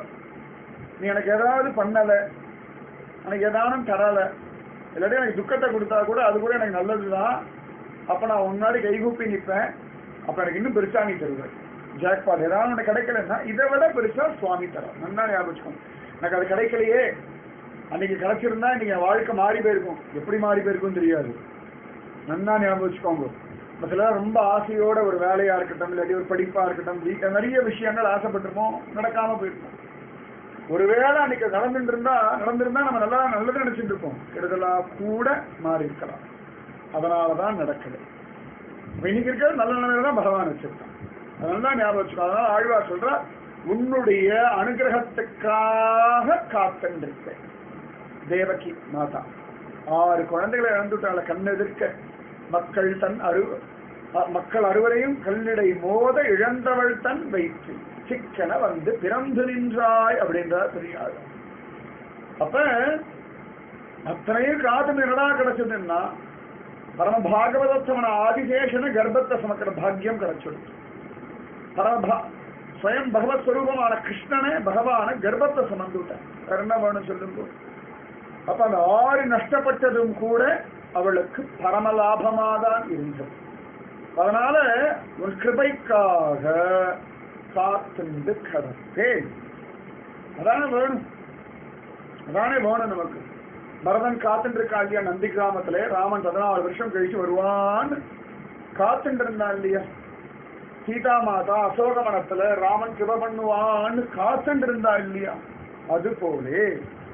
நீ எனக்கு ஏதாவது பண்ணல எனக்கு ஏதானும் தரல இல்லாட்டி எனக்கு துக்கத்தை கொடுத்தா கூட அது கூட எனக்கு நல்லதுதான் அப்ப நான் முன்னாடி கைகூப்பி நிற்பேன் அப்ப எனக்கு இன்னும் பெருசா நீ தருவேன் ஜாக்பாட் ஏதாவது உனக்கு கிடைக்கலன்னா இதை விட பெருசா சுவாமி தரான் நன்னா ஞாபகம் வச்சுக்கோங்க. எனக்கு அது கிடைக்கலையே அன்னைக்கு கிடைச்சிருந்தா இன்னைக்கு என் வாழ்க்கை மாறி போயிருக்கும் எப்படி மாறி போயிருக்கும் தெரியாது நன்னா ஞாபகம் வச்சுக்கோங்க நம்ம சிலர் ரொம்ப ஆசையோட ஒரு வேலையா இருக்கட்டும் இல்லாட்டி ஒரு படிப்பா இருக்கட்டும் வீ- நிறைய விஷயங்கள் ஆசைப்பட்டிருப்போம் நடக்காம போயிருக்கோம் ஒருவேளை அன்னைக்கு நடந்துட்டு இருந்தா நடந்திருந்தா நம்ம நல்லா நல்லது நினைச்சிட்டு இருப்போம் கெடுதலா கூட மாறி இருக்கலாம் அதனாலதான் நடக்கல இப்ப இன்னைக்கு இருக்கிற நல்ல நிலைமையில தான் பகவான் வச்சிருக்கான் அதனால ஞாபகம் வச்சுக்கோ அதனால ஆழ்வார் சொல்ற உன்னுடைய அனுகிரகத்துக்காக காத்துருக்கேன் தேவகி மாதா ஆறு குழந்தைகளை இழந்துட்டால கண்ணெதிர்க்க மக்கள் தன் அரு அ- மக்கள் அறுவரையும் கல்லிடை மோத இழந்தவள் தன் வைத்து சிக்கன வந்து பிறந்து நின்றாய் அப்படின்றார் பெரியார் அப்ப அத்தனையும் காத்து என்னடா கிடைச்சதுன்னா பரம பாகவதத்தவன ஆதிசேஷன கர்ப்பத்தை சுமக்கிற பாக்கியம் கிடைச்சிடுச்சு பரம ஸ்வயம் பகவத் ஸ்வரூபமான கிருஷ்ணனே பகவான கர்ப்பத்தை சுமந்துட்டான் வேற என்ன வேணும் சொல்லுங்க அப்ப அந்த ஆறு நஷ்டப்பட்டதும் கூட அவளுக்கு பரம லாபமாதான் இருந்தது அதனால உன் கிருபைக்காக காத்துண்டு கடப்பேன் அதானே வேணும் அதானே வேணும் நமக்கு பரதன் காத்துட்டு இருக்கா இல்லையா நந்தி கிராமத்துல ராமன் பதினாலு வருஷம் கழிச்சு வருவான்னு காத்துட்டு இருந்தான் இல்லையா சீதா மாதா அசோகவனத்துல ராமன் கிருப பண்ணுவான்னு காத்துட்டு இருந்தா இல்லையா அது போலே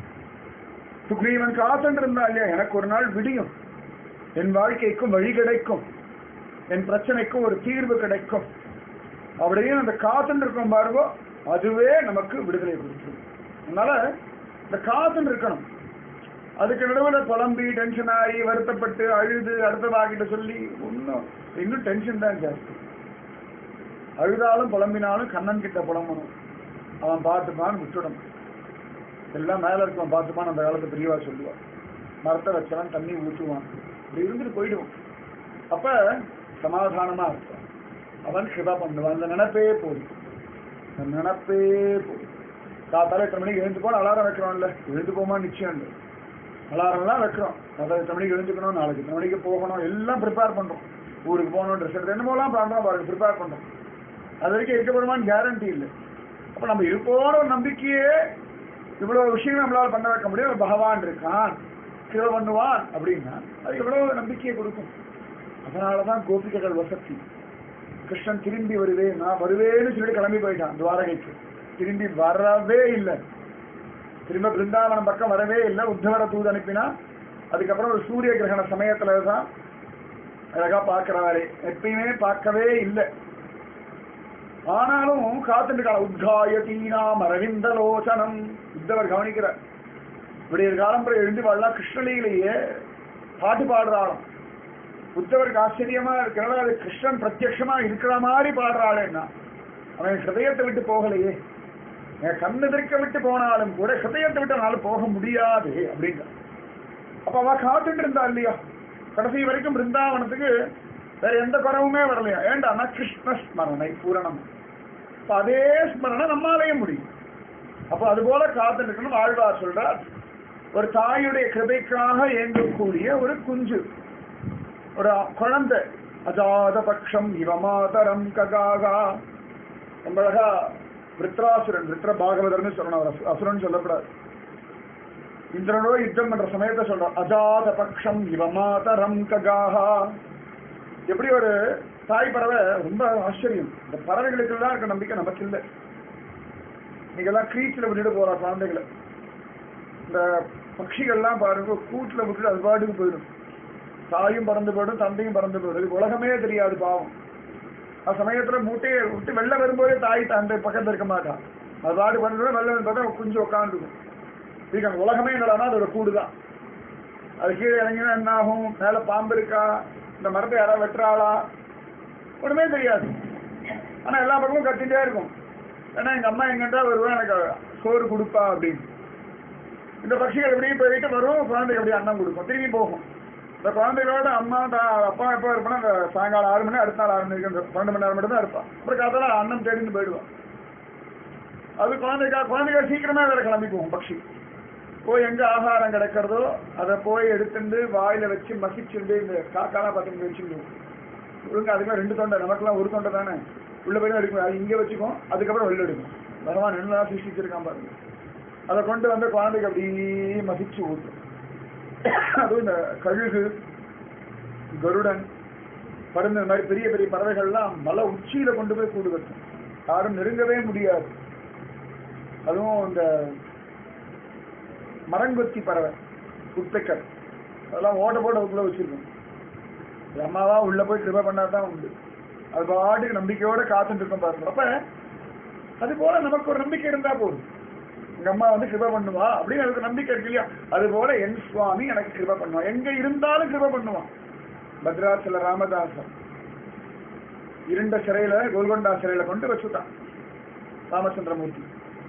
சுக்ரீவன் காத்துட்டு இருந்தா இல்லையா எனக்கு ஒரு நாள் விடியும் என் வாழ்க்கைக்கும் வழி கிடைக்கும் என் பிரச்சனைக்கும் ஒரு தீர்வு கிடைக்கும் அப்படின்னு அந்த காத்துட்டு இருக்கும் பாருங்கோ அதுவே நமக்கு விடுதலை கொடுக்கும் அதனால இந்த காத்துட்டு இருக்கணும் அதுக்கு நடுவில் புலம்பி டென்ஷன் ஆகி வருத்தப்பட்டு அழுது அடுத்ததாகிட்ட சொல்லி ஒன்றும் இன்னும் டென்ஷன் தான் ஜாஸ்தி அழுதாலும் புலம்பினாலும் கண்ணன் கிட்ட புலம்பணும் அவன் பார்த்துப்பான்னு விட்டுடணும் எல்லாம் மேல இருக்கவன் பார்த்துப்பான் அந்த காலத்து பெரியவா சொல்லுவான் மரத்தை வச்சவன் தண்ணி ஊற்றுவான் இப்படி இருந்துட்டு போயிடுவான் அப்ப சமாதானமா இருப்பான் அவன் கிருபா பண்ணுவான் அந்த நினைப்பே போதும் அந்த நினைப்பே போதும் காத்தால எத்தனை மணிக்கு எழுந்து போன அலாரம் வைக்கிறோம்ல எழுந்து போமா நிச்சயம் இல்லை அலாரம்லாம் வைக்கிறோம் காத்தால எத்தனை மணிக்கு எழுந்துக்கணும் நாளைக்கு எத்தனை மணிக்கு போகணும் எல்லாம் ப்ரிப்பேர் பண்றோம் ஊருக்கு போகணும் ட்ரெஸ் எடுத்து என்னமோலாம் பண்றோம் பாருங்க ப்ரிப்பேர் பண்றோம் அது வரைக்கும் இருக்கப்படுமான்னு கேரண்டி இல்லை அப்ப நம்ம இருப்போட ஒரு நம்பிக்கையே இவ்வளவு விஷயம் நம்மளால பண்ண வைக்க முடியும் பகவான் இருக்கான் சிவ பண்ணுவான் அப்படின்னா அது எவ்வளவு நம்பிக்கையை கொடுக்கும் அதனாலதான் கோபிகைகள் வசதி கிருஷ்ணன் திரும்பி வருவேன் நான் வருவேன்னு சொல்லிட்டு கிளம்பி போயிட்டான் துவாரகைக்கு திரும்பி வரவே இல்லை திரும்ப பிருந்தாவனம் பக்கம் வரவே இல்லை உத்தவர தூது அனுப்பினா அதுக்கப்புறம் ஒரு சூரிய கிரகண சமயத்துல தான் அழகா பார்க்கிறாரே எப்பயுமே பார்க்கவே இல்லை ஆனாலும் காத்துட்டு உத்காயதீனாம் அரவிந்த லோசனம் உத்தவர் கவனிக்கிறார் விடிய காலம்புற எழுந்து வாழலாம் கிருஷ்ணலீலையே பாட்டு பாடுறாளாம் உத்தவருக்கு ஆச்சரியமா இருக்கிறனால அது கிருஷ்ணன் பிரத்யட்சமா இருக்கிற மாதிரி பாடுறாளேன்னா அவன் ஹிருதயத்தை விட்டு போகலையே என் கண்ணெதிர்க்க விட்டு போனாலும் கூட ஹிருதயத்தை விட்டு அவனால போக முடியாது அப்படின்ற அப்ப அவ காத்துட்டு இருந்தா இல்லையா கடைசி வரைக்கும் பிருந்தாவனத்துக்கு வேற எந்த குறவுமே வரலையா ஏண்டான்னா கிருஷ்ண ஸ்மரணை பூரணம் அப்ப அதே ஸ்மரணை நம்மாலேயும் முடியும் அப்ப அது போல காத்துட்டு இருக்கணும் ஆழ்வார் சொல்றார் ஒரு தாயுடைய கிருபைக்காக இயங்கக்கூடிய ஒரு குஞ்சு ஒரு குழந்தை அஜாத பட்சம் இவமாதரம் ககாகா ரொம்ப அழகா விருத்ராசுரன் விருத்ர பாகவதர்னு சொல்லணும் அவர் அசு- அசுரன் சொல்லக்கூடாது இந்திரனோ யுத்தம் பண்ற சமயத்தை சொல்றான் அஜாத பட்சம் இவமாதரம் ககாகா எப்படி ஒரு தாய் பறவை ரொம்ப ஆச்சரியம் இந்த பறவைகளுக்கு தான் இருக்க நம்பிக்கை நமக்கு இல்லை நீங்கெல்லாம் க்ரீச்சில் விட்டுட்டு போற குழந்தைகளை இந்த பட்சிகள்லாம் பாருங்க கூட்டில் விட்டுட்டு அது பாட்டுக்கு போயிடும் தாயும் பறந்து போயிடும் தந்தையும் பறந்து போயிடும் இது உலகமே தெரியாது பாவம் அந்த சமயத்துல மூட்டையை விட்டு வெளில வரும்போதே தாய் தந்தை பக்கத்துல இருக்க மாட்டான் அது பாடு பண்ணுறது வெளில வந்து பார்த்தா குஞ்சு உட்காந்துருக்கும் இதுக்கு அந்த உலகமே என்னடான்னா அதோட கூடு தான் அது கீழே இறங்கினா என்ன ஆகும் மேலே பாம்பு இருக்கா இந்த மரத்தை யாராவது வெட்டுறாளா ஒண்ணுமே தெரியாது ஆனா எல்லா பக்கமும் கத்திட்டே இருக்கும் ஏன்னா எங்க அம்மா எங்கிட்ட வருவா எனக்கு சோறு கொடுப்பா அப்படின்னு இந்த பட்சிகள் எப்படியே போயிட்டு வரும் குழந்தைக்கு அப்படியே அன்னம் கொடுக்கும் திரும்பி போகும் இந்த குழந்தைகளோட அம்மா தா- அப்பா எப்போ இருப்பானா இந்த சாயங்காலம் ஆறு மணி அடுத்த நாள் ஆறு மணிக்கு அந்த பன்னெண்டு மணி நேரம் மட்டும் தான் இருப்பான் அப்புறம் காத்தால அன்னம் தேடின்னு போயிடுவான் அது குழந்தைக்கா குழந்தைகள் சீக்கிரமா வேற கிளம்பி போகும் பட்சி போய் எங்க ஆகாரம் கிடைக்கிறதோ அதை போய் எடுத்துட்டு வாயில வச்சு மசிச்சுண்டு இந்த காக்காலாம் பார்த்து வச்சுட்டு ஒழுங்கா அதுக்கெல்லாம் ரெண்டு தொண்டை நமக்கெல்லாம் ஒரு தொண்டை தானே உள்ள போய் தான் எடுக்கும் அது இங்கே வச்சுக்கும் அதுக்கப்புறம் வெளில எடுக்கும் பகவான் என்ன சிருஷ்டிச்சிருக்கான் பாருங்க அதை கொண்டு வந்து குழந்தைக்கு அப்படியே மசிச்சு ஊட்டும் அதுவும் இந்த கழுகு கருடன் பருந்து இந்த மாதிரி பெரிய பெரிய பறவைகள்லாம் மலை உச்சியில கொண்டு போய் கூடு கட்டும் யாரும் நெருங்கவே முடியாது அதுவும் இந்த மரங்கொத்தி பறவை உட்பெக்கர் அதெல்லாம் ஓட்ட போட்டு அதுக்குள்ள வச்சிருக்கும் இது அம்மாவா உள்ள போய் கிருப பண்ணா தான் உண்டு அது பாட்டுக்கு நம்பிக்கையோட காத்துட்டு இருக்கும் பாருங்க அப்ப அது போல நமக்கு ஒரு நம்பிக்கை இருந்தா போதும் எங்க அம்மா வந்து கிருப பண்ணுவா அப்படின்னு எனக்கு நம்பிக்கை இருக்கு இல்லையா அது போல என் சுவாமி எனக்கு கிருப பண்ணுவான் எங்க இருந்தாலும் கிருப பண்ணுவான் பத்ராச்சல ராமதாசன் இருண்ட சிறையில கோல்கொண்டா சிறையில கொண்டு வச்சுட்டான் ராமச்சந்திரமூர்த்தி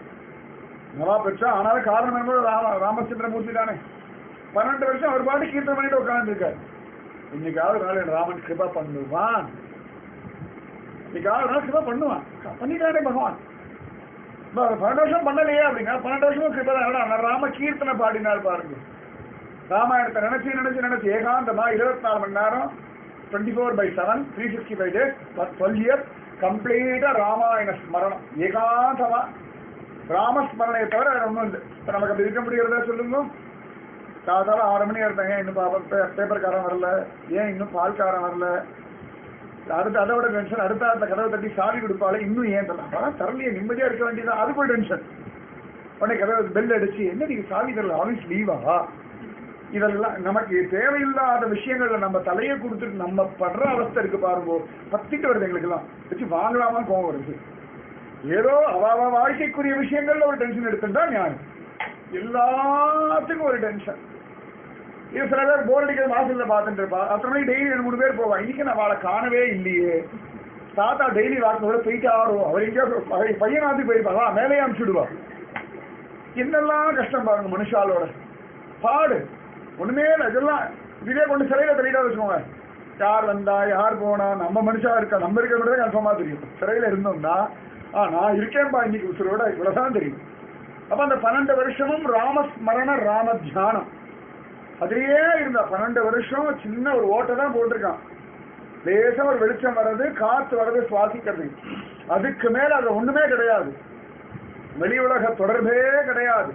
நல்லா பெற்றா ஆனாலும் காரணம் என்னமோ ராம ராமச்சந்திரமூர்த்தி தானே பன்னெண்டு வருஷம் அவர் பாட்டு கீர்த்தனை பண்ணிட்டு உட்கார்ந்துருக்காரு இன்னைக்காவது நாள் என் ராமன் கிருபா பண்ணுவான் இன்னைக்காவது நாள் கிருபா பண்ணுவான் பண்ணிட்டானே பகவான் இப்ப அவர் பன்னெண்டு வருஷம் பண்ணலையே அப்படின்னா பன்னெண்டு வருஷமும் கிருபா தான் ராம கீர்த்தனை பாடினார் பாருங்க ராமாயணத்தை நினைச்சு நினைச்சு நினைச்சு ஏகாந்தமா இருபத்தி நாலு மணி நேரம் twenty four by seven three sixty five days twelve years கம்ப்ளீட்டா ராமாயண ஸ்மரணம் ஏகாந்தமா ராமஸ்மரணையை தவிர வேற ஒன்றும் இல்லை இப்போ நமக்கு அப்படி இருக்க முடியறதா சொல்லுங்க காதால ஆறு மணி இருந்தாங்க இன்னும் பாப்பா பே- பேப்பர்காரன் வரல ஏன் இன்னும் பால்காரன் வரல அடுத்து அதை விட டென்ஷன் அடுத்த அடுத்த கதவை தட்டி சாவி கொடுப்பாலே இன்னும் ஏன் தரலாம் அதான் தரலையே நிம்மதியா இருக்க வேண்டியது அது போய் டென்ஷன் உடனே கதவை பெல் அடிச்சு என்ன நீங்க சாவி தரல ஆஃபீஸ் லீவா இதெல்லாம் நமக்கு தேவையில்லாத விஷயங்கள்ல நம்ம தலையை கொடுத்துட்டு நம்ம படுற அவஸ்தை இருக்கு பாருங்க பத்திட்டு வருது எங்களுக்கெல்லாம் வச்சு வாங்கலாமா கோவம் வருது ஏதோ அவ அவ வாழ்க்கைக்குரிய விஷயங்கள்ல ஒரு டென்ஷன் எடுத்துட்டா நியாயம் எல்லாத்துக்கும் ஒரு டென்ஷன் இது சில பேர் போர் அடிக்கிற வாசல்ல பார்த்துட்டு இருப்பா அத்தனை மணிக்கு டெய்லி ரெண்டு மூணு பேர் போவா இன்னைக்கு நான் அவளை காணவே இல்லையே தாத்தா டெய்லி வாசலோட போயிட்டு ஆடும் அவர் எங்கேயோ பை- பையனாத்து போயிருப்பாங்களா மேலேயே அனுப்பிச்சுடுவா என்னெல்லாம் கஷ்டம் பாருங்க மனுஷாலோட பாடு ஒண்ணுமே இல்லை இதெல்லாம் இதே கொண்டு சிறையில தள்ளிட்டா வச்சுக்கோங்க யார் வந்தா யார் போனா நம்ம மனுஷா இருக்கா நம்ம இருக்க மட்டும் கன்ஃபார்மா தெரியும் சிறையில இருந்தோம்னா ஆ நான் இருக்கேன்பா இன்னைக்கு உசுரோட இவ்வளவுதான் தெரியும் அப்ப அந்த பன்னெண்டு வருஷமும் ராமஸ்மரண ராம தியானம் அதுலயே இருந்தா பன்னெண்டு வருஷம் சின்ன ஒரு ஓட்டை தான் போட்டிருக்கான் லேசா ஒரு வெளிச்சம் வர்றது காத்து வர்றது சுவாசிக்கிறது அதுக்கு மேல அது ஒண்ணுமே கிடையாது வெளி உலக தொடர்பே கிடையாது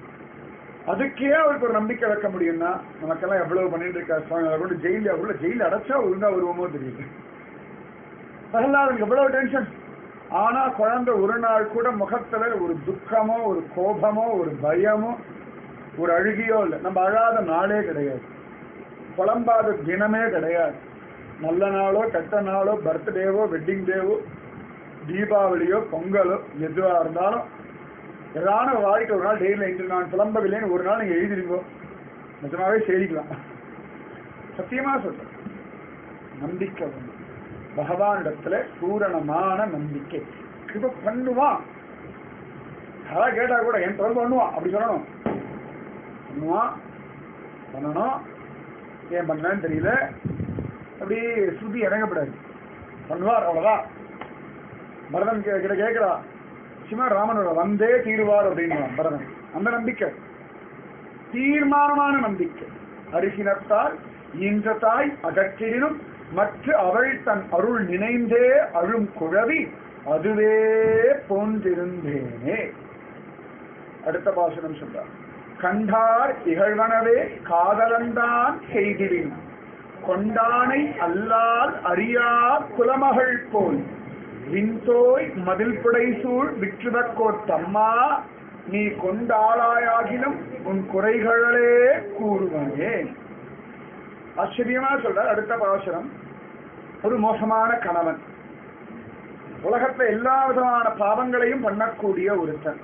அதுக்கே அவருக்கு ஒரு நம்பிக்கை வைக்க முடியும்னா நமக்கெல்லாம் எவ்வளவு பண்ணிட்டு இருக்காரு சுவாமி அதை கொண்டு ஜெயில உள்ள ஜெயில அடைச்சா ஒழுங்கா வருவோமோ தெரியல பிரகலாதனுக்கு எவ்வளவு டென்ஷன் ஆனா குழந்தை ஒரு நாள் கூட முகத்துல ஒரு துக்கமோ ஒரு கோபமோ ஒரு பயமோ ஒரு அழுகியோ இல்லை நம்ம அழாத நாளே கிடையாது புலம்பாத தினமே கிடையாது நல்ல நாளோ கெட்ட நாளோ பர்த்டேவோ வெட்டிங் டேவோ தீபாவளியோ பொங்கலோ எதுவா இருந்தாலும் ஏதான வாழ்க்கை ஒரு நாள் டெய்லி இன்று நான் புலம்பவில்லைன்னு ஒரு நாள் நீங்க எழுதிருங்கோ நிஜமாவே செய்திக்கலாம் சத்தியமா சொல்றேன் நம்பிக்கை ஒண்ணு பகவானிடத்துல பூரணமான நம்பிக்கை கிருப பண்ணுவான் யாராவது கேட்டா கூட என் தொடர்பு பண்ணுவான் அப்படி சொல்லணும் பண்ணுவான் பண்ணணும் ஏன் பண்ணலன்னு தெரியல அப்படி ஸ்ருதி இறங்கப்படாது பண்ணுவார் அவ்வளவுதான் பரதன் கே- கிட்ட கேட்கிறா சிவா ராமனோட வந்தே தீருவார் அப்படின்னு பரதன் அந்த நம்பிக்கை தீர்மானமான நம்பிக்கை அரிசினத்தால் ஈன்ற தாய் அகற்றினும் மற்ற அவள் தன் அருள் நினைந்தே அழும் குழவி அதுவே போன்றிருந்தேனே அடுத்த பாசனம் சொல்றார் கண்டார் இகழ்வனவே காதலந்தான் செய்திடின் கொண்டானை அல்லால் அறியா குலமகள் போல் விண்தோய் மதில் புடைசூழ் விற்றுதக்கோர் தம்மா நீ கொண்டாளாயாகிலும் உன் குறைகளே கூறுவனே ஆச்சரியமா சொல்ற அடுத்த பாசனம் ஒரு மோசமான கணவன் உலகத்துல எல்லா விதமான பாவங்களையும் பண்ணக்கூடிய ஒருத்தன்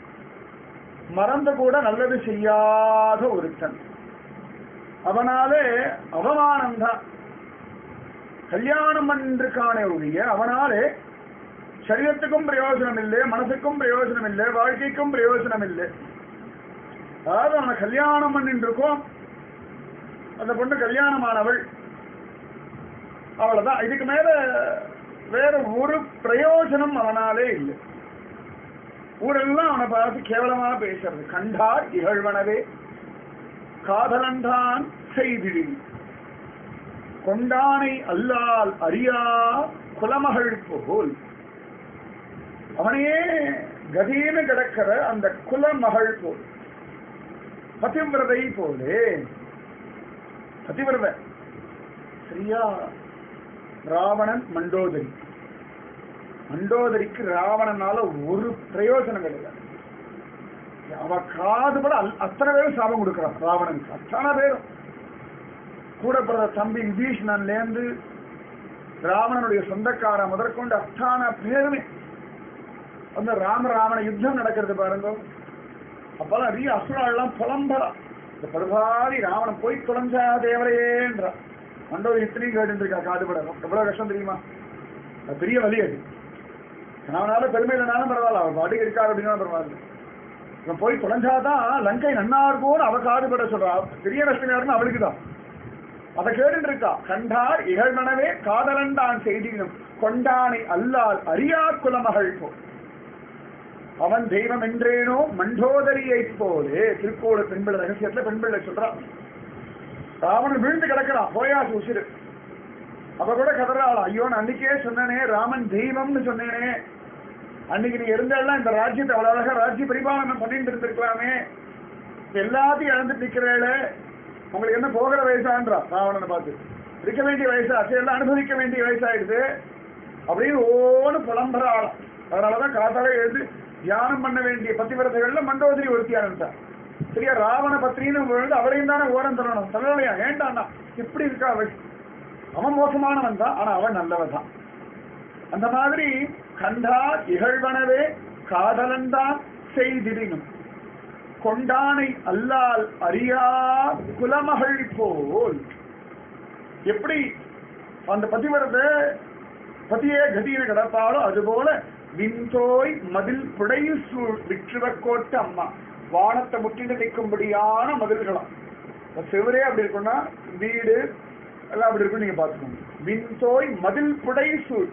மறந்து கூட நல்லது செய்யாத ஒருத்தன் அவனாலே அவமானம்தான் கல்யாணம் பண்ணிருக்கானே ஒழிய அவனாலே சரீரத்துக்கும் பிரயோஜனம் இல்லை மனசுக்கும் பிரயோஜனம் இல்லை வாழ்க்கைக்கும் பிரயோஜனம் இல்லை அதாவது அவனை கல்யாணம் பண்ணிட்டு இருக்கோம் அந்த பொண்ணு கல்யாணமானவள் அவ்வளவுதான் இதுக்கு மேல வேற ஒரு பிரயோஜனம் அவனாலே இல்லை ஊரெல்லாம் அவனை பார்த்து கேவலமா பேசுறது கண்டார் இகழ்வனவே காதலன்தான் செய்திடில் கொண்டானை அல்லால் அறியா குலமகள் போல் அவனையே கதீன கிடக்கிற அந்த குலமகள் போல் பதிவிரதை போலே பதிவிரத சரியா ராவணன் மண்டோதரி மண்டோதரிக்கு ராவணனால ஒரு பிரயோஜனம் கிடையாது அவ காது பட அல்- அத்தனை பேரும் சாபம் கொடுக்கிறான் ராவணனுக்கு அத்தனை பேரும் கூட பிறந்த தம்பி விபீஷணன்ல இருந்து ராவணனுடைய சொந்தக்கார முதற்கொண்டு அத்தனை பேருமே அந்த ராம ராவண யுத்தம் நடக்கிறது பாருங்க அப்பெல்லாம் நிறைய அசுராலாம் புலம்பரா இந்த படுபாதி ராவணன் போய் தொலைஞ்சா தேவரையேன்றா மண்டோதரி இத்தனையும் கேட்டு இருக்கா காதுபட எவ்வளவு கஷ்டம் தெரியுமா அது பெரிய வலி அது அவனால பெருமை இல்லைனாலும் பரவாயில்ல அவன் பாட்டுக்கு இருக்காரு அப்படின்னா பரவாயில்ல இவன் போய் தொலைஞ்சாதான் லங்கை நன்னா இருக்கும்னு அவ காதுபட சொல்றா பெரிய நஷ்டம் யாருன்னு அவளுக்கு தான் அதை கேட்டு இருக்கா கண்டார் இகழ்மனவே காதலன்தான் செய்தினும் கொண்டானை அல்லால் அறியா குலமகள் போ அவன் தெய்வம் என்றேனோ மண்டோதரியைப் போலே திருக்கோடு பெண்பிள்ளை ரகசியத்துல பெண்பிள்ளை சொல்றான் ராவணன் விழுந்து கிடக்கிறான் போயாசு உசிறு அவ கூட கதறாள் ஐயோ நான் அன்னைக்கே சொன்னனே ராமன் தெய்வம்னு சொன்னேனே அன்னைக்கு நீ இருந்தாலும் இந்த ராஜ்யத்தை அவ்வளவு அழகா ராஜ்ய பரிபாலனம் பண்ணிட்டு இருந்திருக்கலாமே இப்ப எல்லாத்தையும் இழந்துட்டு நிக்கிறேளே உங்களுக்கு என்ன போகிற வயசான்றா ராவணனை பார்த்து இருக்க வேண்டிய வயசா எல்லாம் அனுபவிக்க வேண்டிய வயசாயிடுது அப்படின்னு ஓன்னு புலம்புறாள் அதனாலதான் காத்தால எழுந்து தியானம் பண்ண வேண்டிய பத்திவிரதைகள்ல மண்டோதரி ஒருத்தியானா சரியா ராவண பத்ரின்னு விழுந்து அவரையும் தானே ஓரம் தரணும் சொல்லலையா ஏண்டாண்ணா இப்படி இருக்கா அவள் அவன் மோசமானவன் தான் ஆனா அவன் நல்லவன் தான் அந்த மாதிரி கண்டா இகழ்வனவே காதலன்தான் செய்திடினும் கொண்டானை அல்லால் அறியா குலமகள் போல் எப்படி அந்த பதிவிரத பதியே கதியின கிடப்பாளோ அதுபோல விண்தோய் மதில் புடையில் சூழ் விற்றுவக்கோட்டு அம்மா வானத்தை முற்றிட்டு நிற்கும்படியான மதில்களாம் இப்ப செவரே அப்படி இருக்கும்னா வீடு எல்லாம் அப்படி இருக்கும் நீங்க பாத்துக்கோங்க விண்தோய் மதில் புடை சூழ்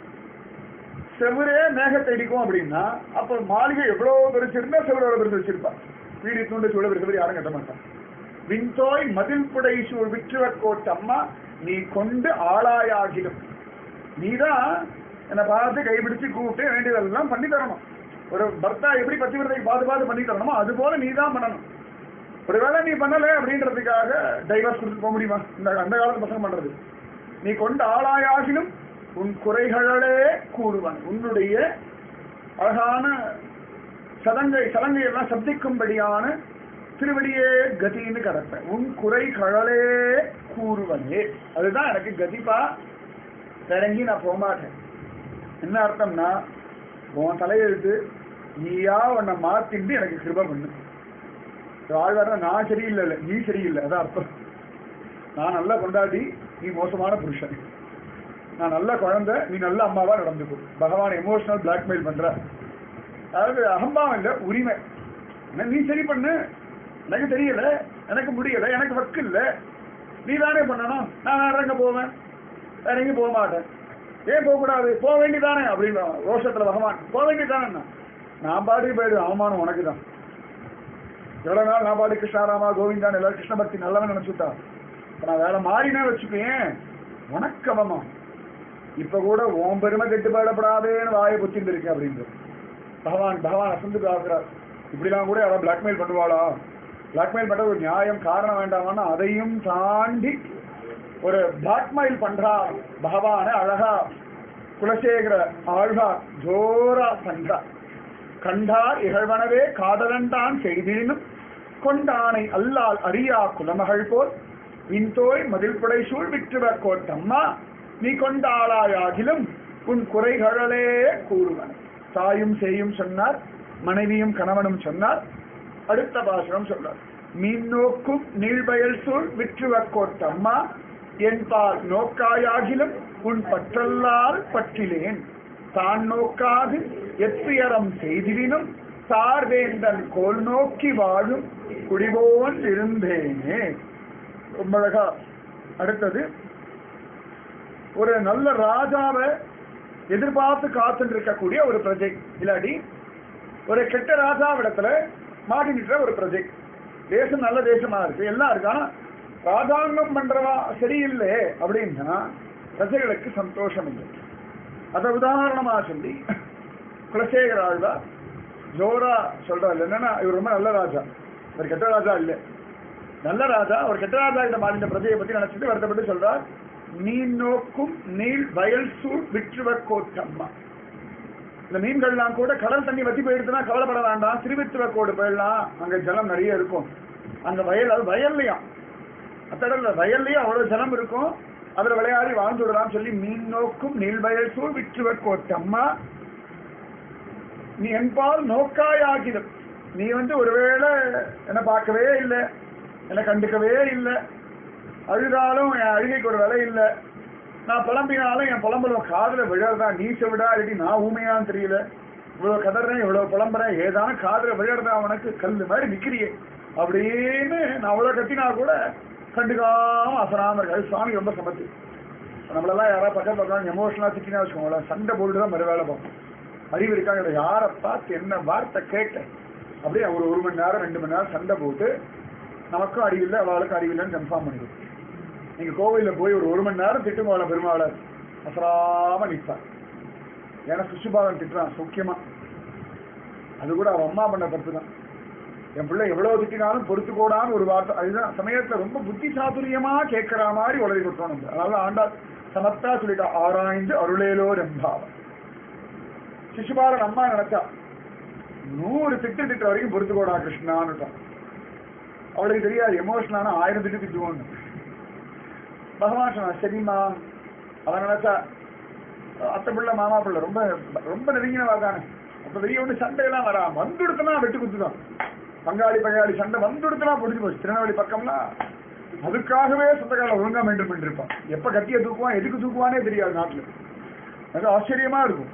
செவரே மேகத்தை இடிக்கும் அப்படின்னா அப்ப மாளிகை எவ்வளவு பெருசிருந்தா செவரு எவ்வளவு பெருசு வச்சிருப்பா வீடு தூண்டு சூழ பெருசு யாரும் கட்ட மாட்டான் விண்தோய் மதில் புடை சூழ் விற்றுவக்கோட்டு அம்மா நீ கொண்டு ஆளாயாகிலும் நீதான் என்னை பார்த்து கைப்பிடிச்சு கூப்பிட்டு வேண்டியதெல்லாம் பண்ணி தரணும் ஒரு பர்த்தா எப்படி பத்திவிரதைக்கு பார்த்து பார்த்து பண்ணி தரணுமோ அது போல நீ தான் பண்ணணும் ஒருவேளை நீ பண்ணல அப்படின்றதுக்காக டைவர்ஸ் கொடுத்து போக முடியுமா இந்த அந்த காலத்து பசங்க பண்றது நீ கொண்ட ஆளாயாகிலும் உன் குறைகளே கூறுவன் உன்னுடைய அழகான சதங்கை சலங்கை எல்லாம் சப்திக்கும்படியான திருவடியே கதின்னு கிடப்பேன் உன் குறைகளே கூறுவனே அதுதான் எனக்கு கதிப்பா இறங்கி நான் போக மாட்டேன் என்ன அர்த்தம்னா உன் தலையெழுத்து நீயா உன்னை மாத்திண்டு எனக்கு கிருப பண்ணு ஆழ்வார நான் சரியில்லை இல்லை நீ சரியில்லை அதான் அர்த்தம் நான் நல்ல கொண்டாடி நீ மோசமான புருஷன் நான் நல்ல குழந்தை நீ நல்ல அம்மாவா நடந்துக்கும் பகவான் எமோஷனல் பிளாக்மெயில் பண்ற அதாவது அகம்பாவம் இல்லை உரிமை என்ன நீ சரி பண்ணு எனக்கு தெரியல எனக்கு முடியல எனக்கு வக்கு இல்லை நீ தானே பண்ணணும் நான் வேற எங்க போவேன் வேற எங்கேயும் போக மாட்டேன் ஏன் போகக்கூடாது போக வேண்டியதானே அப்படின்னு ரோஷத்துல பகவான் போக வேண்டியதானே நான் பாடி போயிடு அவமானம் உனக்கு தான் எவ்வளவு நாள் நான் பாடி கிருஷ்ணாராமா கோவிந்தான் எல்லாரும் கிருஷ்ண பக்தி நல்லவன் நினைச்சுட்டா இப்ப நான் வேலை மாறினா வச்சுப்பேன் உனக்கு அவமானம் இப்ப கூட ஓம் பெருமை கெட்டு போயிடப்படாதேன்னு வாயை புத்திந்து இருக்கேன் அப்படின்றது பகவான் பகவான் அசந்து பார்க்கிறார் இப்படிலாம் கூட யாராவது பிளாக்மெயில் பண்ணுவாளா பிளாக்மெயில் பண்ற ஒரு நியாயம் காரணம் வேண்டாமான்னா அதையும் தாண்டி ஒரு பிளாக்மெயில் பண்றா பகவான அழகா குலசேகர ஆழ்வார் ஜோரா பண்றா கண்டார் இகழ்வனவே காதலன்தான் செய்தினும் கொண்டானை அல்லால் அறியா குலமகள் போல் விண்தோய் மதில் புடை சூழ் விற்றுவர் கோட்டம்மா நீ கொண்டாளாயாகிலும் உன் குறைகளே கூறுவன் தாயும் சேயும் சொன்னார் மனைவியும் கணவனும் சொன்னார் அடுத்த பாசனம் சொன்னார் மீன் நோக்கும் நீள்வயல் சூழ் விற்றுவர் கோட்டம்மா என்பால் நோக்காயாகிலும் உன் பற்றல்லால் பற்றிலேன் தான் நோக்காது எத்துயரம் செய்திடினும் சார்வேந்தன் கோல் நோக்கி வாழும் குடிபோல் இருந்தேனே ரொம்ப அழகா அடுத்தது ஒரு நல்ல ராஜாவை எதிர்பார்த்து காத்துட்டு இருக்கக்கூடிய ஒரு பிரஜை இல்லாட்டி ஒரு கெட்ட ராஜாவிடத்துல மாட்டிக்கிட்ட ஒரு பிரஜை தேசம் நல்ல தேசமா இருக்கு எல்லாம் இருக்கு ஆனா ராஜாங்கம் பண்றவா சரியில்லை அப்படின்னா பிரஜைகளுக்கு சந்தோஷம் இல்லை அதை உதாரணமா சொல்லி குலசேகர ஆழ்வார் ஜோரா சொல்றாரு என்னன்னா இவர் ரொம்ப நல்ல ராஜா இவர் கெட்ட ராஜா இல்லை நல்ல ராஜா ஒரு கெட்ட ராஜா கிட்ட மாறின பிரஜையை பத்தி நினைச்சிட்டு வருத்தப்பட்டு சொல்றார் மீன் நோக்கும் நீள் வயல் சூழ் விற்றுவ கோட்டம்மா இந்த மீன்கள்லாம் கூட கடல் தண்ணி வத்தி போயிடுச்சுன்னா கவலைப்பட வேண்டாம் திருவித்துவ கோடு போயிடலாம் அங்க ஜலம் நிறைய இருக்கும் அந்த வயல் அது வயல்லையாம் அத்தடல்ல வயல்லையும் அவ்வளவு ஜலம் இருக்கும் அதுல விளையாடி வாழ்ந்து விடலாம் சொல்லி மீன் நோக்கும் நீள்வயல் சூழ் விற்றுவ கோட்டம்மா நீ என்பால் நோக்காயாகிடும் நீ வந்து ஒருவேளை என்னை பார்க்கவே இல்லை என்னை கண்டுக்கவே இல்லை அழுதாலும் என் அழுகைக்கு ஒரு விலை இல்லை நான் புலம்பினாலும் என் புலம்பலும் காதுல விழறதா நீ செவிடா இல்லாட்டி நான் ஊமையான்னு தெரியல இவ்வளவு கதறேன் இவ்வளவு புலம்புறேன் ஏதான காதுல விழறதா உனக்கு கல்லு மாதிரி நிக்கிறியே அப்படின்னு நான் அவ்வளவு கத்தினா கூட கண்டுக்காம அசராம இருக்காது சுவாமி ரொம்ப சமத்து நம்மளெல்லாம் யாராவது பக்கத்துல உட்காந்து எமோஷனலா திட்டினா வச்சுக்கோங்களேன் சண்டை போட்டு தான் மறு வேலை பார்ப்போம் அறிவு இருக்காங்க யாரை பார்த்து என்ன வார்த்தை கேட்டேன் அப்படியே ஒரு ஒரு மணி நேரம் ரெண்டு மணி நேரம் சண்டை போட்டு நமக்கும் அறிவில்லை அவளுக்கும் அறிவில்லைன்னு கன்ஃபார்ம் பண்ணிடுவோம் நீங்க கோவில்ல போய் ஒரு ஒரு மணி நேரம் திட்டுங்கோல பெருமாளர் அசராம நிற்பார் ஏன்னா சுஷுபாலன் திட்டுறான் சௌக்கியமா அது கூட அவன் அம்மா பண்ண தப்பு தான் என் பிள்ளை எவ்வளவு திட்டினாலும் பொறுத்து கூடான்னு ஒரு வார்த்தை அதுதான் சமயத்துல ரொம்ப புத்தி சாதுரியமா கேட்கிற மாதிரி உலகி கொடுத்தோம் நம்ம அதனால ஆண்டாள் சமத்தா சொல்லிட்டா ஆராய்ந்து அருளேலோ ரெம்பாவன் சிசுபாலன் அம்மா நினைச்சா நூறு திட்டு திட்ட வரைக்கும் பொறுத்துக்கோடா கிருஷ்ணான்னுட்டான் அவளுக்கு தெரியாது எமோஷனான ஆயிரம் திட்டு திட்டுவோன்னு பகவான் சொன்னா சரிம்மா அவன் நினைச்சா அத்தை பிள்ளை மாமா பிள்ளை ரொம்ப ரொம்ப நெருங்கினவா தானே அப்ப வெளிய ஒண்ணு சண்டையெல்லாம் வரா வந்துடுத்துனா வெட்டு குத்துதான் பங்காளி பங்காளி சண்டை வந்துடுத்துனா முடிஞ்சு போச்சு திருநெல்வேலி பக்கம்லாம் அதுக்காகவே சொந்தக்கால ஒழுங்கா மெயின்டைன் பண்ணிருப்பான் எப்ப கத்திய தூக்குவான் எதுக்கு தூக்குவானே தெரியாது நாட்டுல அது ஆச்சரியமா இருக்கும்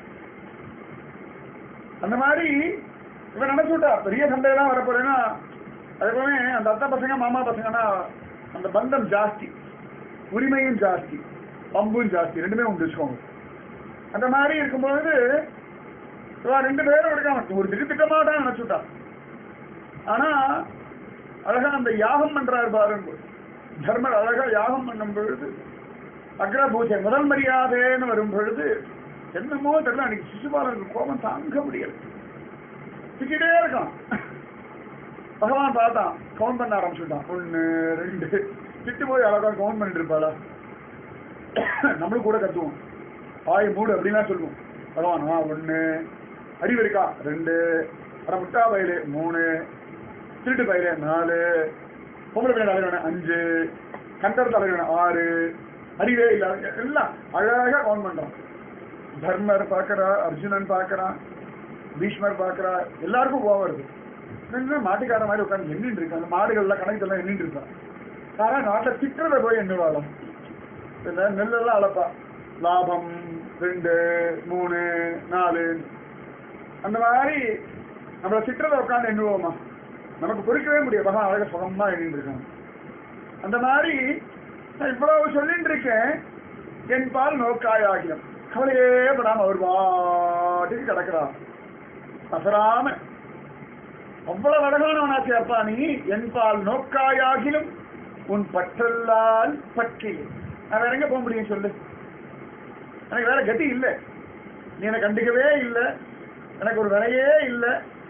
அந்த மாதிரி இவன் நினைச்சு விட்டா பெரிய சண்டையெல்லாம் வரப்போறேன்னா அதுபோல அந்த அத்தை பசங்க மாமா பசங்கன்னா அந்த பந்தம் ஜாஸ்தி உரிமையும் ஜாஸ்தி பம்பும் ஜாஸ்தி ரெண்டுமே உண்டு வச்சுக்கோங்க அந்த மாதிரி இருக்கும்போது இவா ரெண்டு பேரும் எடுக்காம ஒரு திட்டு திட்டமாட்டான் நினைச்சுட்டா ஆனா அழகா அந்த யாகம் பண்றாரு பாருங்க தர்மர் அழகா யாகம் பண்ணும் பொழுது அக்ரபூஜை முதல் மரியாதைன்னு வரும் பொழுது என்னமோ தெரியல அன்னைக்கு சிசுபாலனுக்கு கோபம் தாங்க முடியல திட்டிட்டே இருக்கான் பகவான் பார்த்தான் கவுண்ட் பண்ண ஆரம்பிச்சுட்டான் ஒன்னு ரெண்டு திட்டு போய் அழகா கவுண்ட் பண்ணிட்டு இருப்பாளா நம்மளும் கூட கத்துவோம் ஆய் மூடு அப்படின்லாம் சொல்லுவோம் பகவான் ஆ ஒன்னு அறிவு இருக்கா ரெண்டு அட முட்டா பயிலு மூணு திருட்டு பயிலு நாலு பொம்பளை பிள்ளை அழகான அஞ்சு கண்டர் தலைவன் ஆறு அறிவே இல்லாத எல்லாம் அழகா கவுண்ட் பண்றான் தர்மர் பார்க்கறா அர்ஜுனன் பார்க்கறான் பீஷ்மர் பார்க்கறா எல்லாருக்கும் கோவம் வருது என்ன மாட்டுக்கார மாதிரி உட்காந்து எண்ணிட்டு இருக்கு அந்த மாடுகள்லாம் கணக்கு எல்லாம் எண்ணிட்டு இருக்கான் ஆனா நாட்டில் திட்டுறத போய் எண்ணுவாளாம் இந்த நெல்லெல்லாம் அளப்பா லாபம் ரெண்டு மூணு நாலு அந்த மாதிரி நம்மள திட்டுறத உட்காந்து எண்ணுவோமா நமக்கு பொறுக்கவே முடியாது பகவான் அழக சுகமா எண்ணிட்டு இருக்காங்க அந்த மாதிரி நான் இவ்வளவு சொல்லிட்டு இருக்கேன் என் பால் நோக்காய் ஆகியம் கவலையே படாம அவர் பாட்டுக்கு கிடக்கிறார் அசராம அவ்வளவு அழகானவனாச்சு அப்பா நீ என் பால் நோக்காயாகிலும் உன் பற்றல்லால் பற்றி நான் வேற எங்க போக முடியும் சொல்லு எனக்கு வேற கதி இல்லை நீ என்னை கண்டுக்கவே இல்லை எனக்கு ஒரு வேலையே இல்லை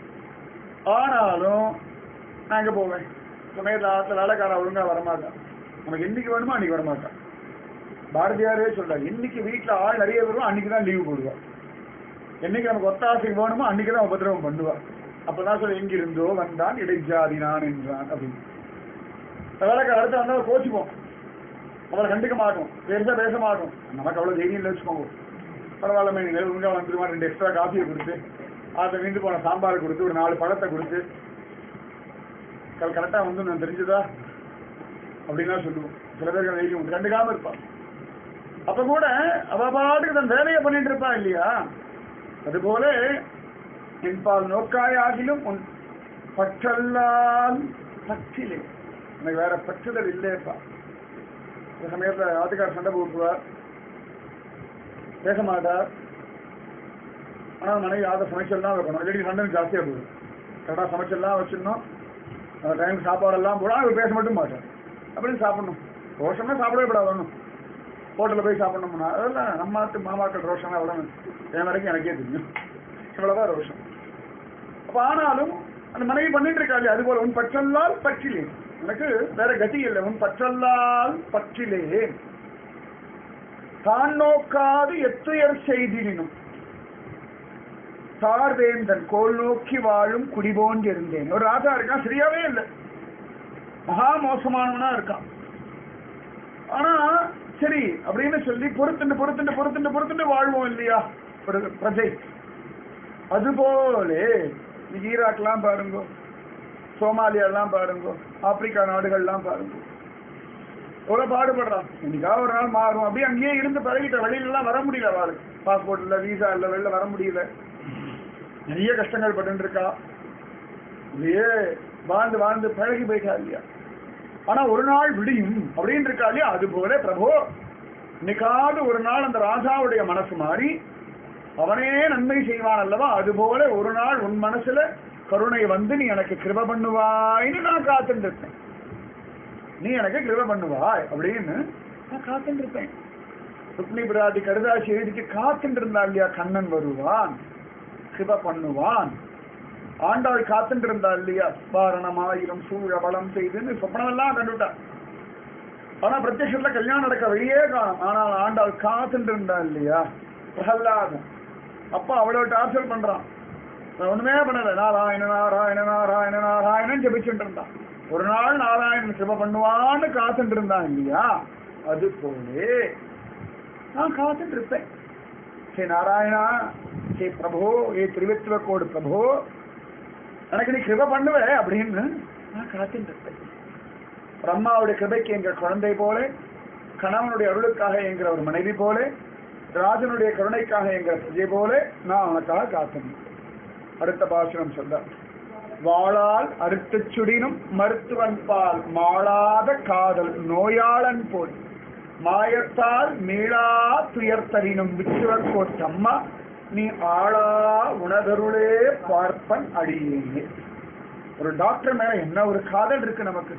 ஆனாலும் நான் எங்க போவேன் சமயத்தில் ஆத்துல வேலைக்காரன் ஒழுங்கா வரமாட்டான் நமக்கு என்னைக்கு வேணுமோ அன்னைக்கு வரமாட்டான் பாரதியாரே சொல்றாரு இன்னைக்கு வீட்டுல ஆள் நிறைய வரும் அன்னைக்கு தான் லீவு போடுவா என்னைக்கு நமக்கு ஒத்தாசைக்கு வேணுமோ அன்னைக்கு தான் உபதிரவம் பண்ணுவா அப்பதான் சொல்ல எங்கிருந்தோ வந்தான் இடைஜாதி நான் என்றான் அப்படின்னு வேலைக்கு அடுத்து வந்தா கோச்சுப்போம் அவளை கண்டுக்க மாட்டோம் பெருசா பேச மாட்டோம் நமக்கு அவ்வளவு தைரியம் இல்லை வச்சுக்கோங்க பரவாயில்ல நீங்க ஒழுங்கா வந்துருமா ரெண்டு எக்ஸ்ட்ரா காஃபியை கொடுத்து அதை நின்று போன சாம்பார் கொடுத்து ஒரு நாலு பழத்தை கொடுத்து கரெக்டா வந்து நான் தெரிஞ்சதா அப்படின்னா சொல்லுவோம் சில பேருக்கு தைரியம் உண்டு கண்டுக்காம இருப்பான் அப்ப கூட அவ பாட்டுக்கு தன் வேலையை பண்ணிட்டு இருப்பா இல்லையா அதுபோல என்பால் நோக்காயாகிலும் உன் பற்றல்லால் பற்றிலே எனக்கு வேற பற்றுதல் இல்லையப்பா இந்த சமயத்துல ஆத்துக்கார் சண்டை போட்டுவார் பேச மாட்டார் ஆனா மனைவி ஆத சமைச்சல்லாம் வைக்கணும் இல்லாட்டி சண்டை ஜாஸ்தியா போகுது கரெக்டாக சமைச்சல்லாம் வச்சிடணும் அந்த டைம் சாப்பாடெல்லாம் போட அவர் பேச மட்டும் மாட்டார் அப்படின்னு சாப்பிடணும் ரோஷம்னா சாப்பிடவே கூடாது ஒன்றும் ஹோட்டலில் போய் சாப்பிடணும்னா அதெல்லாம் நம்ம நாட்டு மாமாக்கள் ரோஷம்னா அவ்வளோ என் வரைக்கும் எனக்கே தெரியும் இவ்வளவுதான் ரோஷம் அப்ப ஆனாலும் அந்த மனைவி பண்ணிட்டு இருக்காளே அது போல உன் பற்றல்லால் பற்றிலே எனக்கு வேற கதி இல்லை உன் பற்றல்லால் பற்றிலே தான் நோக்காது எத்துயர் செய்தினும் சார்வேந்தன் கோல் நோக்கி வாழும் குடிபோன்று இருந்தேன் ஒரு ராஜா இருக்கான் சரியாவே இல்லை மகா மோசமானவனா இருக்கான் ஆனா சரி அப்படின்னு சொல்லி பொறுத்துண்டு பொறுத்துண்டு பொறுத்துண்டு பொறுத்துண்டு வாழ்வோம் இல்லையா ஒரு பிரஜை அதுபோல இன்னைக்கு ஈராக்லாம் பாருங்க சோமாலியாலாம் பாருங்க ஆப்பிரிக்கா நாடுகள்லாம் பாருங்க எவ்வளவு பாடுபடுறான் இன்னைக்கா ஒரு நாள் மாறும் அப்படியே அங்கேயே இருந்து பழகிட்ட வெளியில எல்லாம் வர முடியல அவளுக்கு பாஸ்போர்ட் இல்ல வீசா இல்ல வெளில வர முடியல நிறைய கஷ்டங்கள் பட்டு இருக்கா அப்படியே வாழ்ந்து வாழ்ந்து பழகி போயிட்டா இல்லையா ஆனா ஒரு நாள் விடியும் அப்படின்னு இருக்கா இல்லையா அது போல பிரபு இன்னைக்காவது ஒரு நாள் அந்த ராஜாவுடைய மனசு மாறி அவனே நன்மை செய்வான் அல்லவா அது போல ஒரு நாள் உன் மனசுல கருணை வந்து நீ எனக்கு கிருப பண்ணுவாய்னு நான் காத்துட்டு இருப்பேன் நீ எனக்கு கிருப பண்ணுவாய் அப்படின்னு நான் காத்துட்டு இருப்பேன் ருக்மி பிராட்டி கடுதாசி எழுதிட்டு காத்துட்டு இருந்தா இல்லையா கண்ணன் வருவான் கிருப பண்ணுவான் ஆண்டாள் காத்துட்டு இருந்தா இல்லையா வாரணம் ஆயிரம் சூழ வளம் செய்துன்னு சொப்பனமெல்லாம் கண்டுட்டான் ஆனா பிரத்யட்சத்துல கல்யாணம் நடக்க வெளியே காணும் ஆனால் ஆண்டாள் காத்துட்டு இருந்தா இல்லையா பிரகல்லாதன் அப்ப அவ்வளவு டார்ச்சர் பண்றான் நான் ஒண்ணுமே பண்ணல நாராயண நாராயண நாராயண நாராயணன் ஜபிச்சுட்டு இருந்தான் ஒரு நாள் நாராயணன் சிவ பண்ணுவான்னு காத்துட்டு இருந்தான் இல்லையா அது போலே நான் காத்துட்டு இருப்பேன் சே நாராயணா சே பிரபு ஏ திருவெத்துவக்கோடு பிரபு எனக்கு நீ கிருப பண்ணுவ அப்படின்னு நான் காத்துட்டு இருப்பேன் ஒரு அம்மாவுடைய கிருபைக்கு என்ற குழந்தை போல கணவனுடைய அருளுக்காக என்கிற ஒரு மனைவி போல ராஜனுடைய கருணைக்காக என்கிற பிரஜை போல நான் அவனுக்காக காத்திருந்தேன் அடுத்த பாசுரம் சொல்ற வாளால் அறுத்துச் சுடினும் மருத்துவன் பால் மாளாத காதல் நோயாளன் போல் மாயத்தால் மீளா துயர் தரினும் விச்சுவக்கோட்டம்மா நீ ஆளா உணதருளே பார்ப்பன் அடியேனே ஒரு டாக்டர் மேல என்ன ஒரு காதல் இருக்கு நமக்கு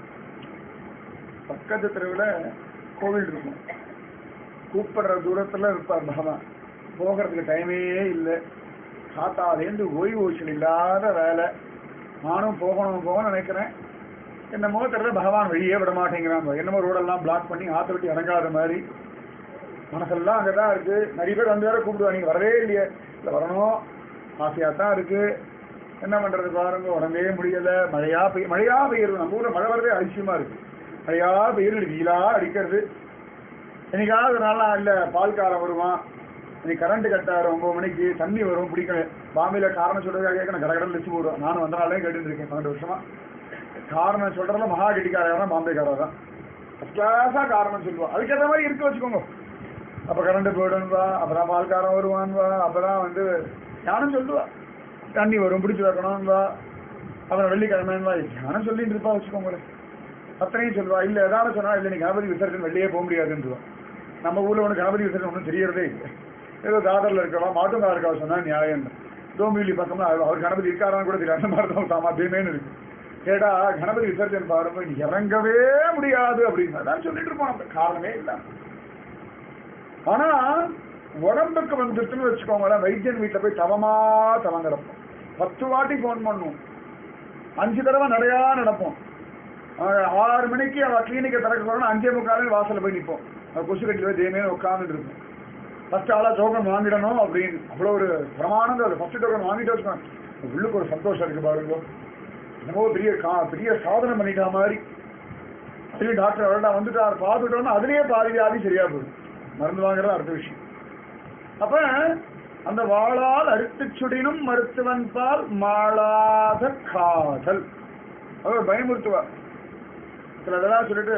பக்கத்து தெருவில் கோவில் இருக்கும் கூப்பிடுற தூரத்துல இருப்பார் பகவான் போகிறதுக்கு டைமே இல்லை காத்தாலேருந்து ஓய்வு ஓய்ச்சல் இல்லாத வேலை நானும் போகணும் போகணும்னு நினைக்கிறேன் என்னமோ தெரியல பகவான் வெளியே விட மாட்டேங்கிறாங்க என்னமோ ரோடெல்லாம் பிளாக் பண்ணி ஆற்ற விட்டு இறங்காத மாதிரி மனசெல்லாம் அங்கே தான் இருக்கு நிறைய பேர் வந்து வேற கூப்பிடுவாங்க நீங்க வரவே இல்லையே இல்லை வரணும் ஆசையாக தான் இருக்கு என்ன பண்றது பாருங்க உடம்பே முடியல மழையா பெய்ய மழையா பெய்யுறது நம்ம ஊர்ல மழை வரவே அதிசயமா இருக்கு மழையா வெயில் வெயிலா அடிக்கிறது என்னைக்காவது ஒரு நாள் இல்ல பால்காரன் வருவான் இன்னைக்கு கரண்ட் கட்டாரு ஒன்பது மணிக்கு தண்ணி வரும் பிடிக்கணும் பாம்பேல காரணம் சொல்றதுக்காக கேட்க நான் கடகடன் லிஸ்ட் போடுவேன் நானும் வந்த நாளே கேட்டுட்டு இருக்கேன் பன்னெண்டு வருஷமா காரணம் சொல்றதுல மகா கெட்டிக்காரன் பாம்பேக்காரர் தான் ஃபர்ஸ்ட் கிளாஸா காரணம் சொல்லுவான் அதுக்கேற்ற மாதிரி இருக்க வச்சுக்கோங்க அப்ப கரண்ட் போயிடுவா அப்பதான் பால்காரன் வருவான்வா அப்பதான் வந்து ஞானம் சொல்லுவா தண்ணி வரும் பிடிச்சு வைக்கணும்வா அப்புறம் வெள்ளிக்கிழமைவா ஞானம் சொல்லிட்டு இருப்பா வச்சுக்கோங்களேன் அத்தனையும் சொல்லுவா இல்ல ஏதாவது சொன்னா இல்ல நீ கணபதி விசர்ஜன் வெளியே போக முடியாதுன்றா நம்ம ஊர்ல ஒண்ணு கணபதி விசர்ஜன் ஒன்றும் தெரியறதே இல்லை ஏதோ தாதர்ல இருக்கவா மாட்டுங்கா இருக்கா சொன்னா நியாயம் தோம்பிலி பக்கம்னா அவர் அவர் கணபதி இருக்காரான்னு கூட தெரியாது அந்த மாதிரி தான் சாமா அப்படிமேனு இருக்கு கேடா கணபதி விசர்ஜன் பாருங்க நீ இறங்கவே முடியாது அப்படின்னு அதான் சொல்லிட்டு இருப்போம் நம்ம காரணமே இல்லாம ஆனா உடம்புக்கு வந்துருச்சுன்னு வச்சுக்கோங்களேன் வைத்தியன் வீட்டுல போய் தவமா தவம் கிடப்போம் பத்து வாட்டி ஃபோன் பண்ணுவோம் அஞ்சு தடவை நிறையா நடப்போம் ஆஹ் ஆறு மணிக்கு அவ கிளினிக்கை திறக்க போறோம்னா அஞ்சே முக்காலில் வாசல்ல போய் நிற்போம் அவ கொசு கட்டில போய் தேமே உட்காந்துட்டு இருப்போம் ஃபர்ஸ்ட் ஆளா டோக்கன் வாங்கிடணும் அப்படின்னு அவ்வளோ ஒரு பிரமாணம் அது ஃபர்ஸ்ட் டோக்கன் வாங்கிட்டு வச்சுக்கோங்க உள்ளுக்கு ஒரு சந்தோஷம் இருக்கு பாருங்க என்னமோ பெரிய கா பெரிய சாதனை பண்ணிட்டா மாதிரி அதுலேயும் டாக்டர் அவர்டா வந்துட்டார் பார்த்துட்டோம்னா அதுலயே பாதி வியாதி சரியா போயிடும் மருந்து வாங்குறது அடுத்த விஷயம் அப்ப அந்த வாளால் அறுத்துச் சுடினும் மருத்துவன் பால் மாளாத காதல் அவர் பயமுறுத்துவார் சில இதெல்லாம் சொல்லிட்டு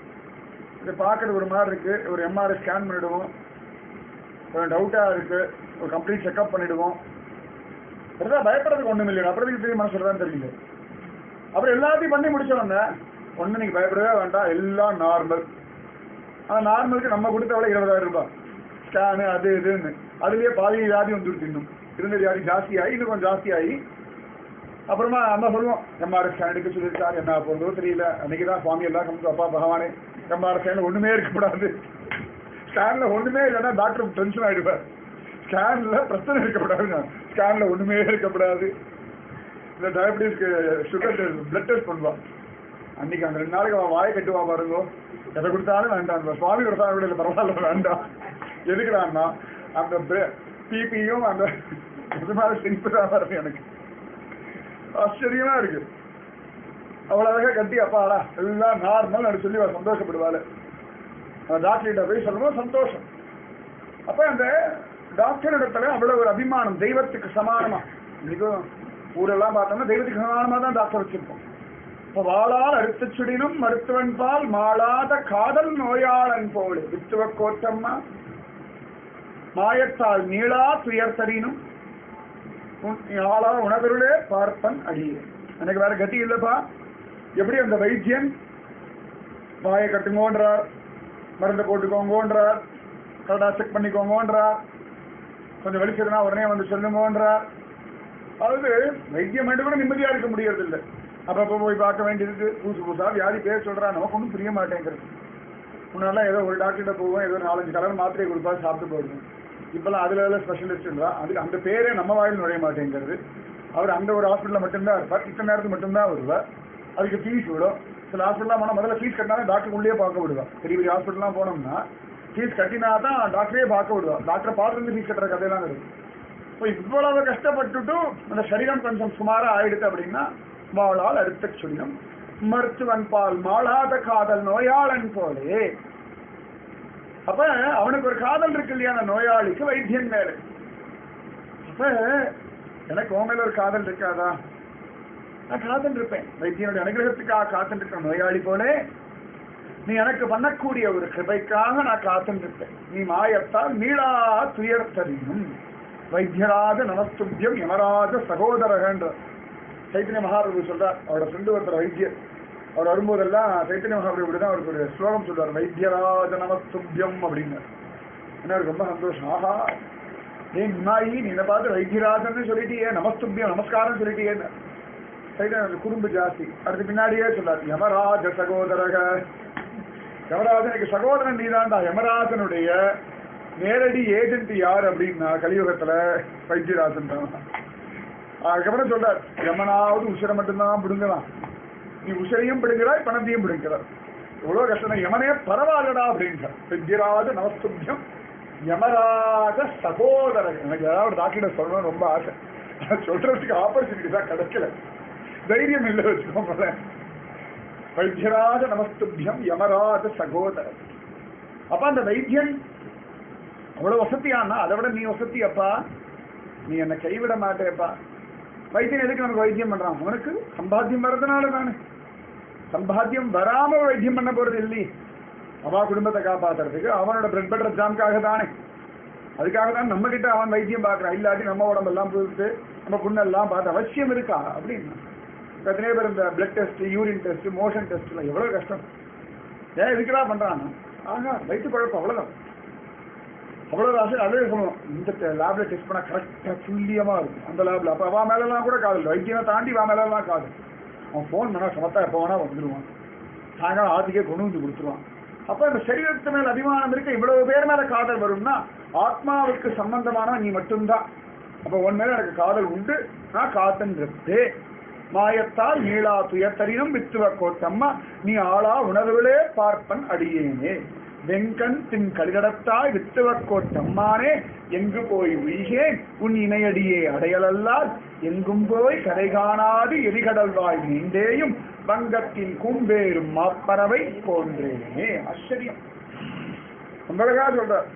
இதை பார்க்கறது ஒரு மாதிரி இருக்கு ஒரு எம்ஆர்ஐ ஸ்கேன் பண்ணிடுவோம் கொஞ்சம் டவுட்டா இருக்கு ஒரு கம்ப்ளீட் செக்அப் பண்ணிடுவோம் அதுதான் பயப்படுறதுக்கு ஒண்ணும் இல்லை அப்புறம் இதுக்கு தெரிய மனசுல தான் தெரியல அப்புறம் எல்லாத்தையும் பண்ணி முடிச்ச உடனே ஒண்ணு நீங்க பயப்படவே வேண்டாம் எல்லாம் நார்மல் ஆனா நார்மலுக்கு நம்ம கொடுத்தவளை இருபதாயிரம் ரூபாய் ஸ்கேனு அது இதுன்னு அதுலயே பாதி வியாதி வந்துருச்சு இன்னும் இருந்த வியாதி ஜாஸ்தி ஆகி இன்னும் கொஞ்சம் ஜாஸ்தி ஆகி அப்புறமா நம்ம சொல்லுவோம் எம்ஆர்ஐ ஸ்கேன் எடுக்க சொல்லியிருக்காரு என்ன போகிறதோ தெரியல அன்னைக்கு தான் சுவாமி எல்லாம் கம்பு அப்பா பகவானே எம்ஆர்ஐ ஸ்கேன் ஒண்ணுமே இருக்கக்கூடாது ஸ்கேன்ல ஒண்ணுமே இல்லைன்னா டாக்டர் டென்ஷன் ஆயிடுவார் ஸ்கேன்ல பிரச்சனை இருக்கக்கூடாது ஸ்கேன்ல ஒண்ணுமே இருக்கக்கூடாது இந்த டயபிட்டிஸ்க்கு சுகர் பிளட் டெஸ்ட் பண்ணுவா அன்னைக்கு அந்த ரெண்டு நாளைக்கு அவன் வாயை கட்டுவா பாருங்க எதை கொடுத்தாலும் வேண்டாம் சுவாமி கொடுத்தா கூட இல்லை பரவாயில்ல வேண்டாம் எதுக்குறான்னா அந்த பிபியும் அந்த இது மாதிரி சிரிப்பு தான் வருது எனக்கு ஆச்சரியமா இருக்கு அவ்வளவு அழகா கட்டி அப்பாடா எல்லாம் நார்மல் சொல்லி அவ சந்தோஷப்படுவாள் டாக்டர்கிட்ட போய் சொல்லும்போது சந்தோஷம் அப்ப அந்த டாக்டர் இடத்துல அவ்வளவு ஒரு அபிமானம் தெய்வத்துக்கு சமானமா இன்னைக்கும் ஊரெல்லாம் பார்த்தோம்னா தெய்வத்துக்கு சமானமா தான் டாக்டர் வச்சிருப்போம் இப்ப வாளால் அறுத்து சுடினும் மருத்துவன் பால் மாளாத காதல் நோயாளன் போல வித்துவ கோட்டம்மா மாயத்தால் நீளா துயர் தரினும் ஆளா உணவருளே பார்ப்பன் அடியே எனக்கு வேற கதி இல்லப்பா எப்படி அந்த வைத்தியன் வாயை கட்டுங்கோன்றார் மருந்தை போட்டுக்கோங்கன்றார் கரெக்டா செக் பண்ணிக்கோங்கன்றார் கொஞ்சம் வலிச்சதுன்னா உடனே வந்து சொல்லுங்கன்றார் அதாவது வைத்தியம் மட்டும் கூட நிம்மதியா இருக்க முடியறது இல்லை அப்பப்போ போய் பார்க்க வேண்டியது புதுசு புதுசா வியாதி பேர் சொல்றா நமக்கு ஒன்றும் புரிய மாட்டேங்கிறது முன்னாடிலாம் ஏதோ ஒரு டாக்டர்கிட்ட போவோம் ஏதோ நாலஞ்சு கலர் மாத்திரை கொடுப்பா சாப்பிட்டு போயிடுவோம் இப்பெல்லாம் அதுல எல்லாம் ஸ்பெஷலிஸ்ட்ன்றா அதுக்கு அந்த பேரே நம்ம வாயில் நுழைய மாட்டேங்கிறது அவர் அந்த ஒரு ஹாஸ்பிட்டலில் மட்டும்தான் இருப்பார் இத்தனை நேரத்துக்கு மட்டும்தான் வருவார் அதுக்கு ஃபீஸ் விடும் சில ஹாஸ்பிட்டலாம் போனால் முதல்ல ஃபீஸ் கட்டினா டாக்டர் உள்ளே பார்க்க விடுவா பெரிய பெரிய ஹாஸ்பிட்டல்லாம் போனோம்னா ஃபீஸ் கட்டினா தான் டாக்டரே பார்க்க விடுவா டாக்டரை பார்த்துருந்து ஃபீஸ் கட்டுற கதையெல்லாம் இருக்கு இப்போ இவ்வளவு கஷ்டப்பட்டுட்டு அந்த சரீரம் கொஞ்சம் சுமாரா ஆயிடுது அப்படின்னா வாழால் அடுத்த சுடினம் மருத்துவன் பால் மாளாத காதல் நோயாளன் போலே அப்ப அவனுக்கு ஒரு காதல் இருக்கு இல்லையா அந்த நோயாளிக்கு வைத்தியன் மேல அப்ப எனக்கு உன் மேல ஒரு காதல் இருக்காதா நான் காத்துட்டு இருப்பேன் வைத்தியனுடைய அனுகிரகத்துக்காக காத்துட்டு இருக்கிற நோயாளி போலே நீ எனக்கு பண்ணக்கூடிய ஒரு கிருபைக்காக நான் காத்துட்டு இருப்பேன் நீ மாயத்தால் நீளா துயர் தரியும் வைத்தியராஜ நமஸ்துபியம் யமராஜ சகோதரகன்ற சைத்தன்ய மகாபிரபு சொல்றார் அவரோட ஃப்ரெண்டு ஒருத்தர் வைத்தியர் அவர் வரும்போதெல்லாம் சைத்தன்ய மகாபிரபு தான் அவருக்கு ஒரு ஸ்லோகம் சொல்றார் வைத்தியராஜ நமஸ்துபியம் அப்படின்னு என்ன அவருக்கு ரொம்ப சந்தோஷம் ஆஹா ஏன் நிமாயி நீ என்ன பார்த்து வைத்தியராஜன்னு சொல்லிட்டியே நமஸ்துபியம் நமஸ்காரம் சொல்லிட்டியே சைத்தன்ய குறும்பு ஜாஸ்தி அடுத்து பின்னாடியே சொல்லார் யமராஜ சகோதரக யமராஜனுக்கு சகோதரன் நீதான்டா யமராஜனுடைய நேரடி ஏஜென்ட் யார் அப்படின்னா கலியுகத்துல வைத்தியராஜன் தான் அதுக்கப்புறம் சொல்றார் யமனாவது உசிரை மட்டும்தான் பிடுங்கலாம் நீ உசிரையும் பிடுங்கிறாய் பணத்தையும் பிடுங்கிறார் எவ்வளவு கஷ்டம் யமனே பரவாயில்லடா அப்படின்றார் வைத்தியராஜ நவஸ்துபியம் யமராஜ சகோதரன் எனக்கு ஏதாவது டாக்டர் சொல்லணும்னு ரொம்ப ஆசை சொல்றதுக்கு ஆப்பர்ச்சுனிட்டி தான் கிடைக்கல தைரியம் இல்லை வச்சுக்கோங்களேன் வைத்தியராஜ நமஸ்துபியம் யமராஜ சகோதர அப்ப அந்த வைத்தியன் அவ்வளவு வசதியானா அதை விட நீ வசதி அப்பா நீ என்னை கைவிட மாட்டேப்பா வைத்தியன் எதுக்கு அவனுக்கு வைத்தியம் பண்றான் அவனுக்கு சம்பாத்தியம் வர்றதுனால தானே சம்பாத்தியம் வராம வைத்தியம் பண்ண போறது இல்லையே அவா குடும்பத்தை காப்பாத்துறதுக்கு அவனோட பிரெட் பட்டர் ஜாம்காக தானே அதுக்காக தான் நம்ம கிட்ட அவன் வைத்தியம் பார்க்கறான் இல்லாட்டி நம்ம உடம்பெல்லாம் புதுத்து நம்ம புண்ணெல்லாம் பார்த்து அவசியம் இருக்கா அப்படின்னு எத்தனையோ பேர் இந்த blood test urine test motion டெஸ்ட்லாம் எவ்வளவு கஷ்டம் ஏன் இதுக்குடா பண்றான் ஆகா வயிற்று குழப்பம் அவ்வளவுதான் அவ்வளவு ஆசை அதே சொல்லணும் இந்த லேப்ல டெஸ்ட் பண்ணா கரெக்டா துல்லியமா இருக்கும் அந்த லேப்ல அப்ப அவன் மேலெல்லாம் கூட காதல் வைத்தியனை தாண்டி வா மேலெல்லாம் காதல் அவன் ஃபோன் பண்ணா சமத்தா எப்போ வேணா வந்துடுவான் சாயங்காலம் ஆத்துக்கே கொண்டு வந்து கொடுத்துருவான் அப்ப இந்த சரீரத்து மேல அபிமானம் இருக்க இவ்வளவு பேர் மேல காதல் வரும்னா ஆத்மாவுக்கு சம்பந்தமான நீ மட்டும்தான் அப்ப உன் மேல எனக்கு காதல் உண்டு நான் காத்தன் இருப்பேன் மாயத்தால் நீளா துயத்தரினும் வித்துவ கோட்டம்மா நீ ஆளா உணர்வுகளே பார்ப்பன் அடியேனே வெங்கண் தின் கலிதடத்தாய் வித்துவ கோட்டம்மானே எங்கு போய் உய்கேன் உன் இணையடியே அடையலல்லால் எங்கும் போய் கரை காணாது எரிகடல்வாய் நீண்டேயும் வங்கத்தின் கூம்பேறும் மாப்பறவை போன்றேனே ஆச்சரியம் ரொம்ப அழகா சொல்றார்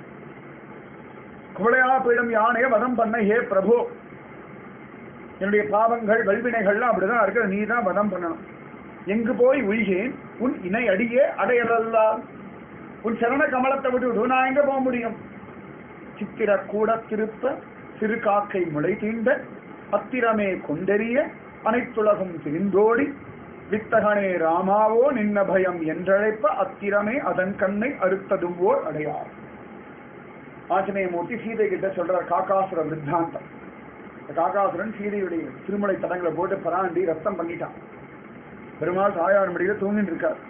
குவளையா பீடம் யானைய வதம் பண்ண ஹே பிரபு என்னுடைய பாவங்கள் வல்வினைகள்லாம் அப்படிதான் இருக்கு நீ தான் வதம் பண்ணணும் எங்கு போய் உய்கேன் உன் இணை அடியே அடையலல்லால் உன் சரண கமலத்தை விட்டு விடு நான் எங்க போக முடியும் சித்திர கூட திருப்ப சிறு காக்கை முளை தீண்ட அத்திரமே கொண்டெறிய அனைத்துலகும் திரிந்தோடி வித்தகனே ராமாவோ நின்ன பயம் என்றழைப்ப அத்திரமே அதன் கண்ணை அறுத்ததும் ஓர் அடையார் ஆஞ்சநேயமூர்த்தி சீதை கிட்ட சொல்றார் காக்காசுர வித்தாந்தம் இந்த காக்காசுரன் சீதையுடைய திருமலை தடங்களை போட்டு பராண்டி ரத்தம் பண்ணிட்டான் பெருமாள் தாயார் மடியில தூங்கிட்டு இருக்கார்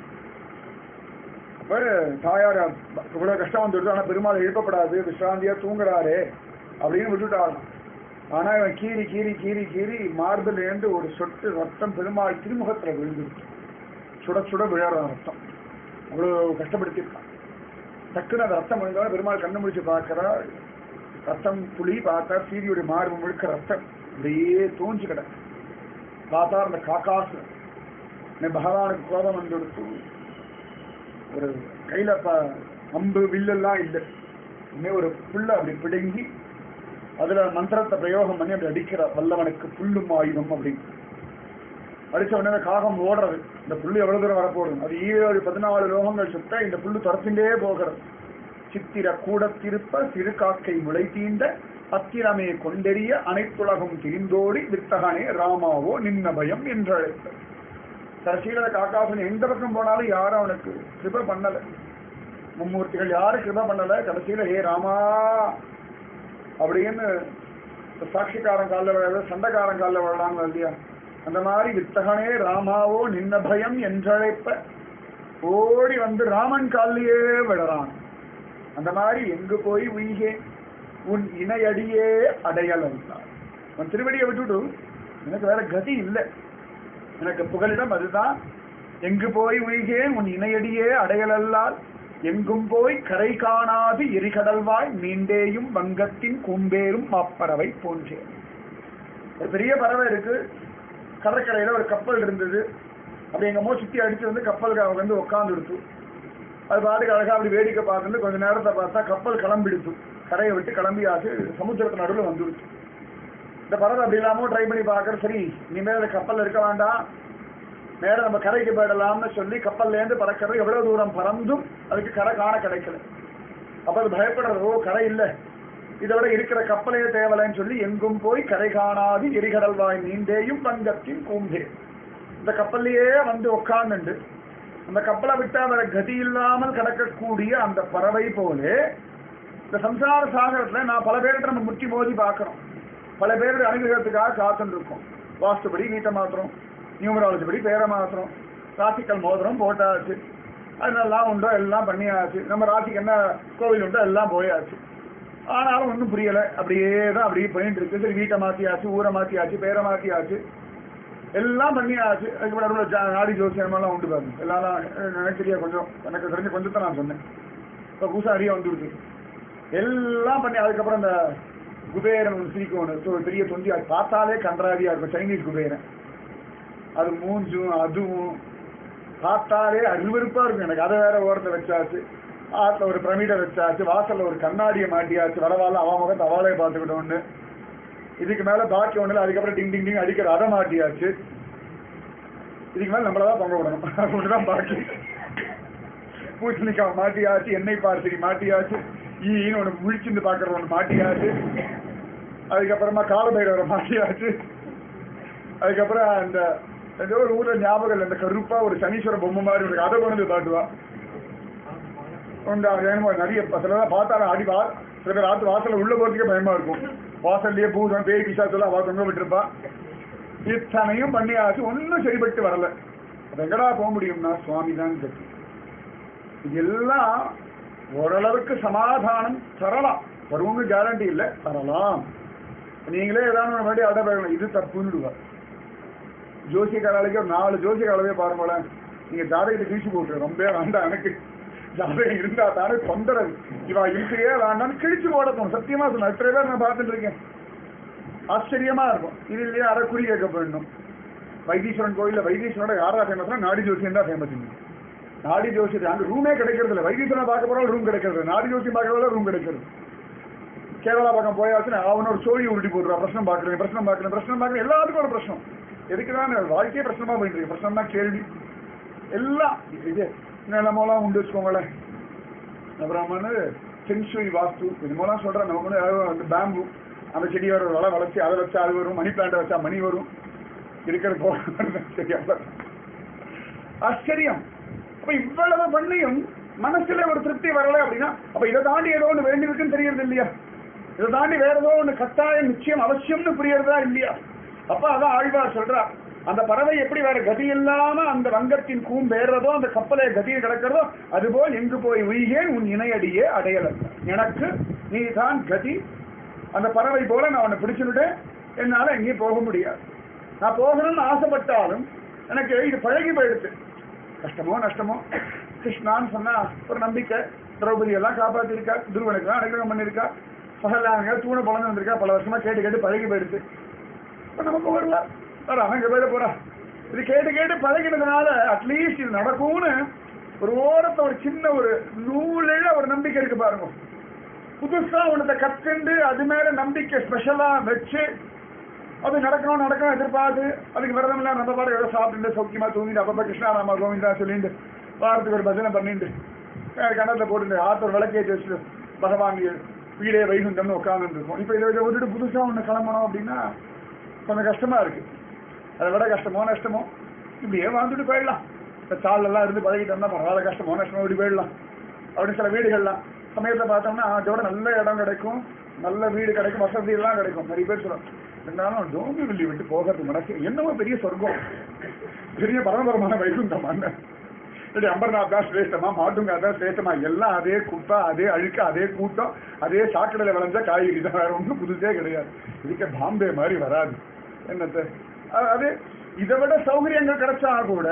அப்ப தாயார் இவ்வளவு கஷ்டம் வந்துடுது ஆனா பெருமாள் எழுப்பப்படாது விஸ்ராந்தியா தூங்குறாரு அப்படின்னு விட்டுட்டாராம் ஆனா இவன் கீறி கீறி கீறி கீறி மார்பில் இருந்து ஒரு சொட்டு ரத்தம் பெருமாள் திருமுகத்துல விழுந்துருச்சு சுட சுட விழற ரத்தம் அவ்வளவு கஷ்டப்படுத்திருக்கான் டக்குன்னு அந்த ரத்தம் விழுந்தோட பெருமாள் கண்ணு முடிச்சு பார்க்கறா ரத்தம் புளி பார்த்தா சீரியுடைய மார்பு முழுக்க ரத்தம் அப்படியே தூஞ்சு கிடக்கு பார்த்தா அந்த காக்காசு இந்த பகவானுக்கு கோபம் வந்துடுத்து ஒரு கையில ப அம்பு வில்லெல்லாம் இல்லை இன்னும் ஒரு புல்ல அப்படி பிடுங்கி அதுல மந்திரத்தை பிரயோகம் பண்ணி அப்படி அடிக்கிற வல்லவனுக்கு புல்லும் ஆயுதம் அப்படின்னு அடிச்ச உடனே காகம் ஓடுறது இந்த புல்லு எவ்வளவு தூரம் வரப்போகுது அது ஈரேழு பதினாலு லோகங்கள் சுத்த இந்த புல்லு துரத்திண்டே போகிறது சித்திர கூடத்திருப்ப சிறு காக்கை முளை தீண்ட அத்திரமே கொண்டெறிய அனைத்துலகம் திரிந்தோடி வித்தகனே ராமாவோ நின்ன பயம் என்று அழைத்த கடைசியில காக்காசன் எந்த பக்கம் போனாலும் யாரும் அவனுக்கு கிருப பண்ணல மும்மூர்த்திகள் யாரும் கிருப பண்ணல கடைசியில ஹே ராமா அப்படின்னு சாட்சிக்காரன் காலில் விழாத சண்டைக்காரன் காலில் விழலான்னு இல்லையா அந்த மாதிரி வித்தகனே ராமாவோ நின்ன பயம் என்றழைப்ப ஓடி வந்து ராமன் காலிலேயே விழறான் அந்த மாதிரி எங்கு போய் உய்கே உன் இணையடியே அடையலம் உன் திருவடியை விட்டுட்டு எனக்கு வேற கதி இல்லை எனக்கு புகலிடம் அதுதான் எங்கு போய் உய்கேன் உன் இணையடியே அடையலல்லால் எங்கும் போய் கரை காணாது எரிகடல்வாய் மீண்டேயும் வங்கத்தின் கூம்பேரும் மாப்பறவை போன்றேன் ஒரு பெரிய பறவை இருக்கு கடற்கரையில ஒரு கப்பல் இருந்தது அப்படி எங்கமோ சுத்தி அடிச்சு வந்து கப்பலுக்கு வந்து உட்காந்து எடுத்து அது பாட்டுக்கு அழகா அப்படி வேடிக்கை பார்த்துட்டு கொஞ்ச நேரத்தை பார்த்தா கப்பல் கிளம்பிடுச்சு கரையை விட்டு கிளம்பியாச்சு சமுத்திரத்து நடுவில் வந்துடுச்சு இந்த பறவை அப்படி இல்லாம ட்ரை பண்ணி பார்க்கற சரி இனிமேல் அந்த கப்பல் இருக்க வேண்டாம் நேரம் நம்ம கரைக்கு போயிடலாம்னு சொல்லி கப்பல்ல இருந்து பறக்கிறது எவ்வளவு தூரம் பறந்தும் அதுக்கு கரை காண கிடைக்கல அப்ப அது பயப்படுறது ஓ கரை இல்ல இதை விட இருக்கிற கப்பலே தேவலைன்னு சொல்லி எங்கும் போய் கரை காணாது எரிகடல்வாய் நீண்டேயும் பங்கத்தின் கூம்பே இந்த கப்பல்லையே வந்து உட்கார்ந்துண்டு அந்த கப்பலை விட்டா வேற கதி இல்லாமல் கிடக்கக்கூடிய அந்த பறவை போலே இந்த சம்சார சாகரத்துல நான் பல பேர்கிட்ட நம்ம முட்டி மோதி பார்க்கிறோம் பல பேருடைய அனுகிரகத்துக்காக காத்துட்டு இருக்கோம் வாஸ்துபடி வீட்டை மாத்திரம் நியூமராலஜி படி பேரை மாத்திரம் ராசிக்கல் மோதிரம் போட்டாச்சு அதெல்லாம் உண்டோ எல்லாம் பண்ணியாச்சு நம்ம ராசிக்கு என்ன கோவில் உண்டோ எல்லாம் போயாச்சு ஆனாலும் ஒன்றும் புரியலை அப்படியே தான் அப்படியே போயிட்டு இருக்கு சரி வீட்டை மாற்றியாச்சு ஊரை மாற்றியாச்சு பேரை மாற்றியாச்சு எல்லாம் பண்ணியாச்சு அதுக்கு நடுவில் ஜா- நாடி ஜோசியமெல்லாம் உண்டு பாருங்க எல்லாம் எனக்கு தெரியாது கொஞ்சம் எனக்கு தெரிஞ்ச கொஞ்சத்தை நான் சொன்னேன் இப்போ புதுசாக நிறைய வந்துருக்கு எல்லாம் பண்ணி அதுக்கப்புறம் இந்த குபேரன் ஒன்று சிரிக்கும் ஒன்று ஒரு பெரிய தொந்தி அது பார்த்தாலே கன்றாவியா இருக்கும் சைனீஸ் குபேரன் அது மூஞ்சும் அதுவும் பார்த்தாலே அருவருப்பா இருக்கும் எனக்கு அதை வேற ஓரத்தை வச்சாச்சு ஆத்துல ஒரு பிரமிடை வச்சாச்சு வாசல்ல ஒரு கண்ணாடியை மாட்டியாச்சு வரவால அவன் முகத்தை அவளே பார்த்துக்கிட்டோன்னு இதுக்கு மேல பாக்கி ஒண்ணு இல்ல அதுக்கப்புறம் டிங் டிங் டிங் அடிக்கிற அதை மாட்டியாச்சு இதுக்கு மேல நம்மளதான் பொங்க விடணும் ஒண்ணுதான் பாக்கி பூசணிக்காய் மாட்டியாச்சு எண்ணெய் பார்சரி மாட்டியாச்சு ஈன்னு ஒண்ணு முழிச்சிருந்து பாக்குற ஒண்ணு மாட்டியாச்சு அதுக்கப்புறமா காலபைரவரை மாட்டியாச்சு அதுக்கப்புறம் அந்த ஏதோ ஒரு ஊர்ல ஞாபகம் இல்லை இந்த கருப்பா ஒரு சனீஸ்வர பொம்மை மாதிரி இருக்கு அதை கொண்டு வந்து காட்டுவா உண்டா வேணுமோ நிறைய சிலதான் பார்த்தாலும் அடி வா சில பேர் ஆத்து வாசல்ல உள்ள போறதுக்கே பயமா இருக்கும் வாசல்லயே பூசம் பேய் பிசாசெல்லாம் அவ தொங்க விட்டுருப்பா இத்தனையும் பண்ணியாச்சு ஒன்றும் சரிப்பட்டு வரல அப்ப எங்கடா போக முடியும்னா சுவாமி தான் கட்டி இதெல்லாம் ஓரளவுக்கு சமாதானம் தரலாம் வரும்னு கேரண்டி இல்லை தரலாம் நீங்களே ஏதாவது ஒரு வாட்டி அடப்படணும் இது தப்புன்னுடுவா ஜோசியக்காரர்களுக்கு ஒரு நாலு ஜோசியக்காரவே பாருங்களேன் நீங்க ஜாதகத்தை கிழிச்சு போட்டு ரொம்ப வேண்டாம் எனக்கு ஜாதகம் இருந்தா தானே தொந்தரவு இவா இருக்கிறே வேண்டாம்னு கிழிச்சு போடணும் சத்தியமா சொன்ன எத்தனை பேர் நான் பார்த்துட்டு இருக்கேன் ஆச்சரியமா இருக்கும் இது இல்லையா அரை குறி கேட்க போயிடணும் வைத்தீஸ்வரன் கோயில்ல வைத்தீஸ்வரோட யாரா ஃபேமஸ்னா நாடி ஜோசியம் தான் ஃபேமஸ் நாடி ஜோசியம் அங்க ரூமே கிடைக்கிறது இல்லை வைத்தீஸ்வரன் பார்க்க போறாலும் ரூம் கிடைக்கிறது இல்ல. நாடி ஜோசியம் பார்க்கறதால ரூம் கிடைக்கிறது கேரளா பக்கம் போயாச்சுன்னா அவன ஒரு சோழி உருட்டி போட்டுருவா பிரச்சனை பார்க்குறேன் பிரச்சனை பார்க்குறேன் பிரச்சனை பார்க்குறேன் எல்லாத்துக்கும் ஒரு பிரச்சனை எதுக்கு தான் வாழ்க்கையே பிரச்சனமா போயிட்டு இருக்கு பிரச்சனை தான் கேள்வி எல்லாம் இது நிலமெல்லாம் உண்டு வச்சுக்கோங்களேன் அப்புறம் வந்து சென்சுரி வாஸ்து இது மூலம் சொல்றேன் நம்ம வந்து அதாவது வந்து பேம்பு அந்த செடி வர வள வளர்ச்சி அதை வச்சா அது வரும் மணி பிளான்ட்டை வச்சா மணி வரும் இருக்கிற போக சரி அவ்வளவு. ஆச்சரியம் அப்ப இவ்வளவு பண்ணியும் மனசுல ஒரு திருப்தி வரல அப்படின்னா அப்ப இதை தாண்டி ஏதோ ஒண்ணு வேண்டி இருக்குன்னு தெரியறது இல்லையா இதை தாண்டி வேற ஏதோ ஒண்ணு கட்டாயம் நிச்சயம் அவசியம்னு புரியறதா இல்லையா அப்ப அதான் ஆழ்வார் சொல்றா அந்த பறவை எப்படி வேற கதி இல்லாம அந்த வங்கத்தின் கூம்பேறதோ அந்த கப்பலை கதியில் கிடக்கிறதோ அதுபோல் எங்கு போய் உய்கேன் உன் இணையடியே அடையல எனக்கு நீதான் கதி அந்த பறவை போல நான் உன்னை பிடிச்சுட்டேன் என்னால எங்கேயும் போக முடியாது நான் போகணும்னு ஆசைப்பட்டாலும் எனக்கு இது பழகி போயிடுச்சு கஷ்டமோ நஷ்டமோ கிருஷ்ணான்னு சொன்னா ஒரு நம்பிக்கை திரௌபதி எல்லாம் காப்பாத்திருக்கா துருவனுக்கு அனுகிரகம் பண்ணிருக்கா பகலாங்க தூணை பழந்து வந்திருக்கா பல வருஷமா கேட்டு கேட்டு பழகி போயிடுச்சு இப்ப நமக்கு வரல வர அங்க போயிட போறா இது கேட்டு கேட்டு பழகினதுனால அட்லீஸ்ட் இது நடக்கும்னு ஒரு ஓரத்தை ஒரு சின்ன ஒரு நூலிழ ஒரு நம்பிக்கை இருக்கு பாருங்க புதுசா ஒன்றத்தை கத்துண்டு அது மேல நம்பிக்கை ஸ்பெஷலா வச்சு அது நடக்கணும் நடக்கணும் எதிர்பார்த்து அதுக்கு விரதம் இல்லை நம்ம பாடு எவ்வளோ சாப்பிட்டு சௌக்கியமா தூங்கிட்டு அப்பப்போ கிருஷ்ணாராமா கோவிந்தா சொல்லிட்டு வாரத்துக்கு ஒரு பஜனை பண்ணிட்டு அஹ் கணத்துல போட்டு ஆத்தர் விளக்கேற்றி வச்சுட்டு பகவான் வீடே வைகுண்டம்னு உட்கார்ந்து இருக்கும் இப்போ இதை இதை விட்டுட்டு புதுசா ஒன்று கிளம்பணும் அப்படின்னா கொஞ்சம் கஷ்டமா இருக்கு அதை விட கஷ்டமோ நஷ்டமோ இப்படியே வாழ்ந்துட்டு போயிடலாம் இந்த சாலெல்லாம் இருந்து பழகிட்டோம்னா பரவாயில்ல கஷ்டமோ நஷ்டமோ இப்படி போயிடலாம் அப்படின்னு சில வீடுகள்லாம் சமயத்தில் பார்த்தோம்னா அதோட நல்ல இடம் கிடைக்கும் நல்ல வீடு கிடைக்கும் வசதி எல்லாம் கிடைக்கும் நிறைய பேர் சொல்லுவாங்க இருந்தாலும் டோம்பிவில்லி விட்டு போகிறது மனசு என்னவோ பெரிய சொர்க்கம் பெரிய பரம்பரமான வைகுண்டம் அண்ணன் இப்படி அம்பர்நாத் தான் சிரேஷ்டமா மாட்டுங்க தான் சிரேஷ்டமா எல்லாம் அதே குப்பை அதே அழுக்கு அதே கூட்டம் அதே சாக்கடையில் விளைஞ்ச காய்கறி தான் வேற ஒன்றும் புதுசே கிடையாது இதுக்கு பாம்பே மாதிரி வராது என்னத்த அ- அது இதை விட சௌகரியங்கள் கிடைச்சா கூட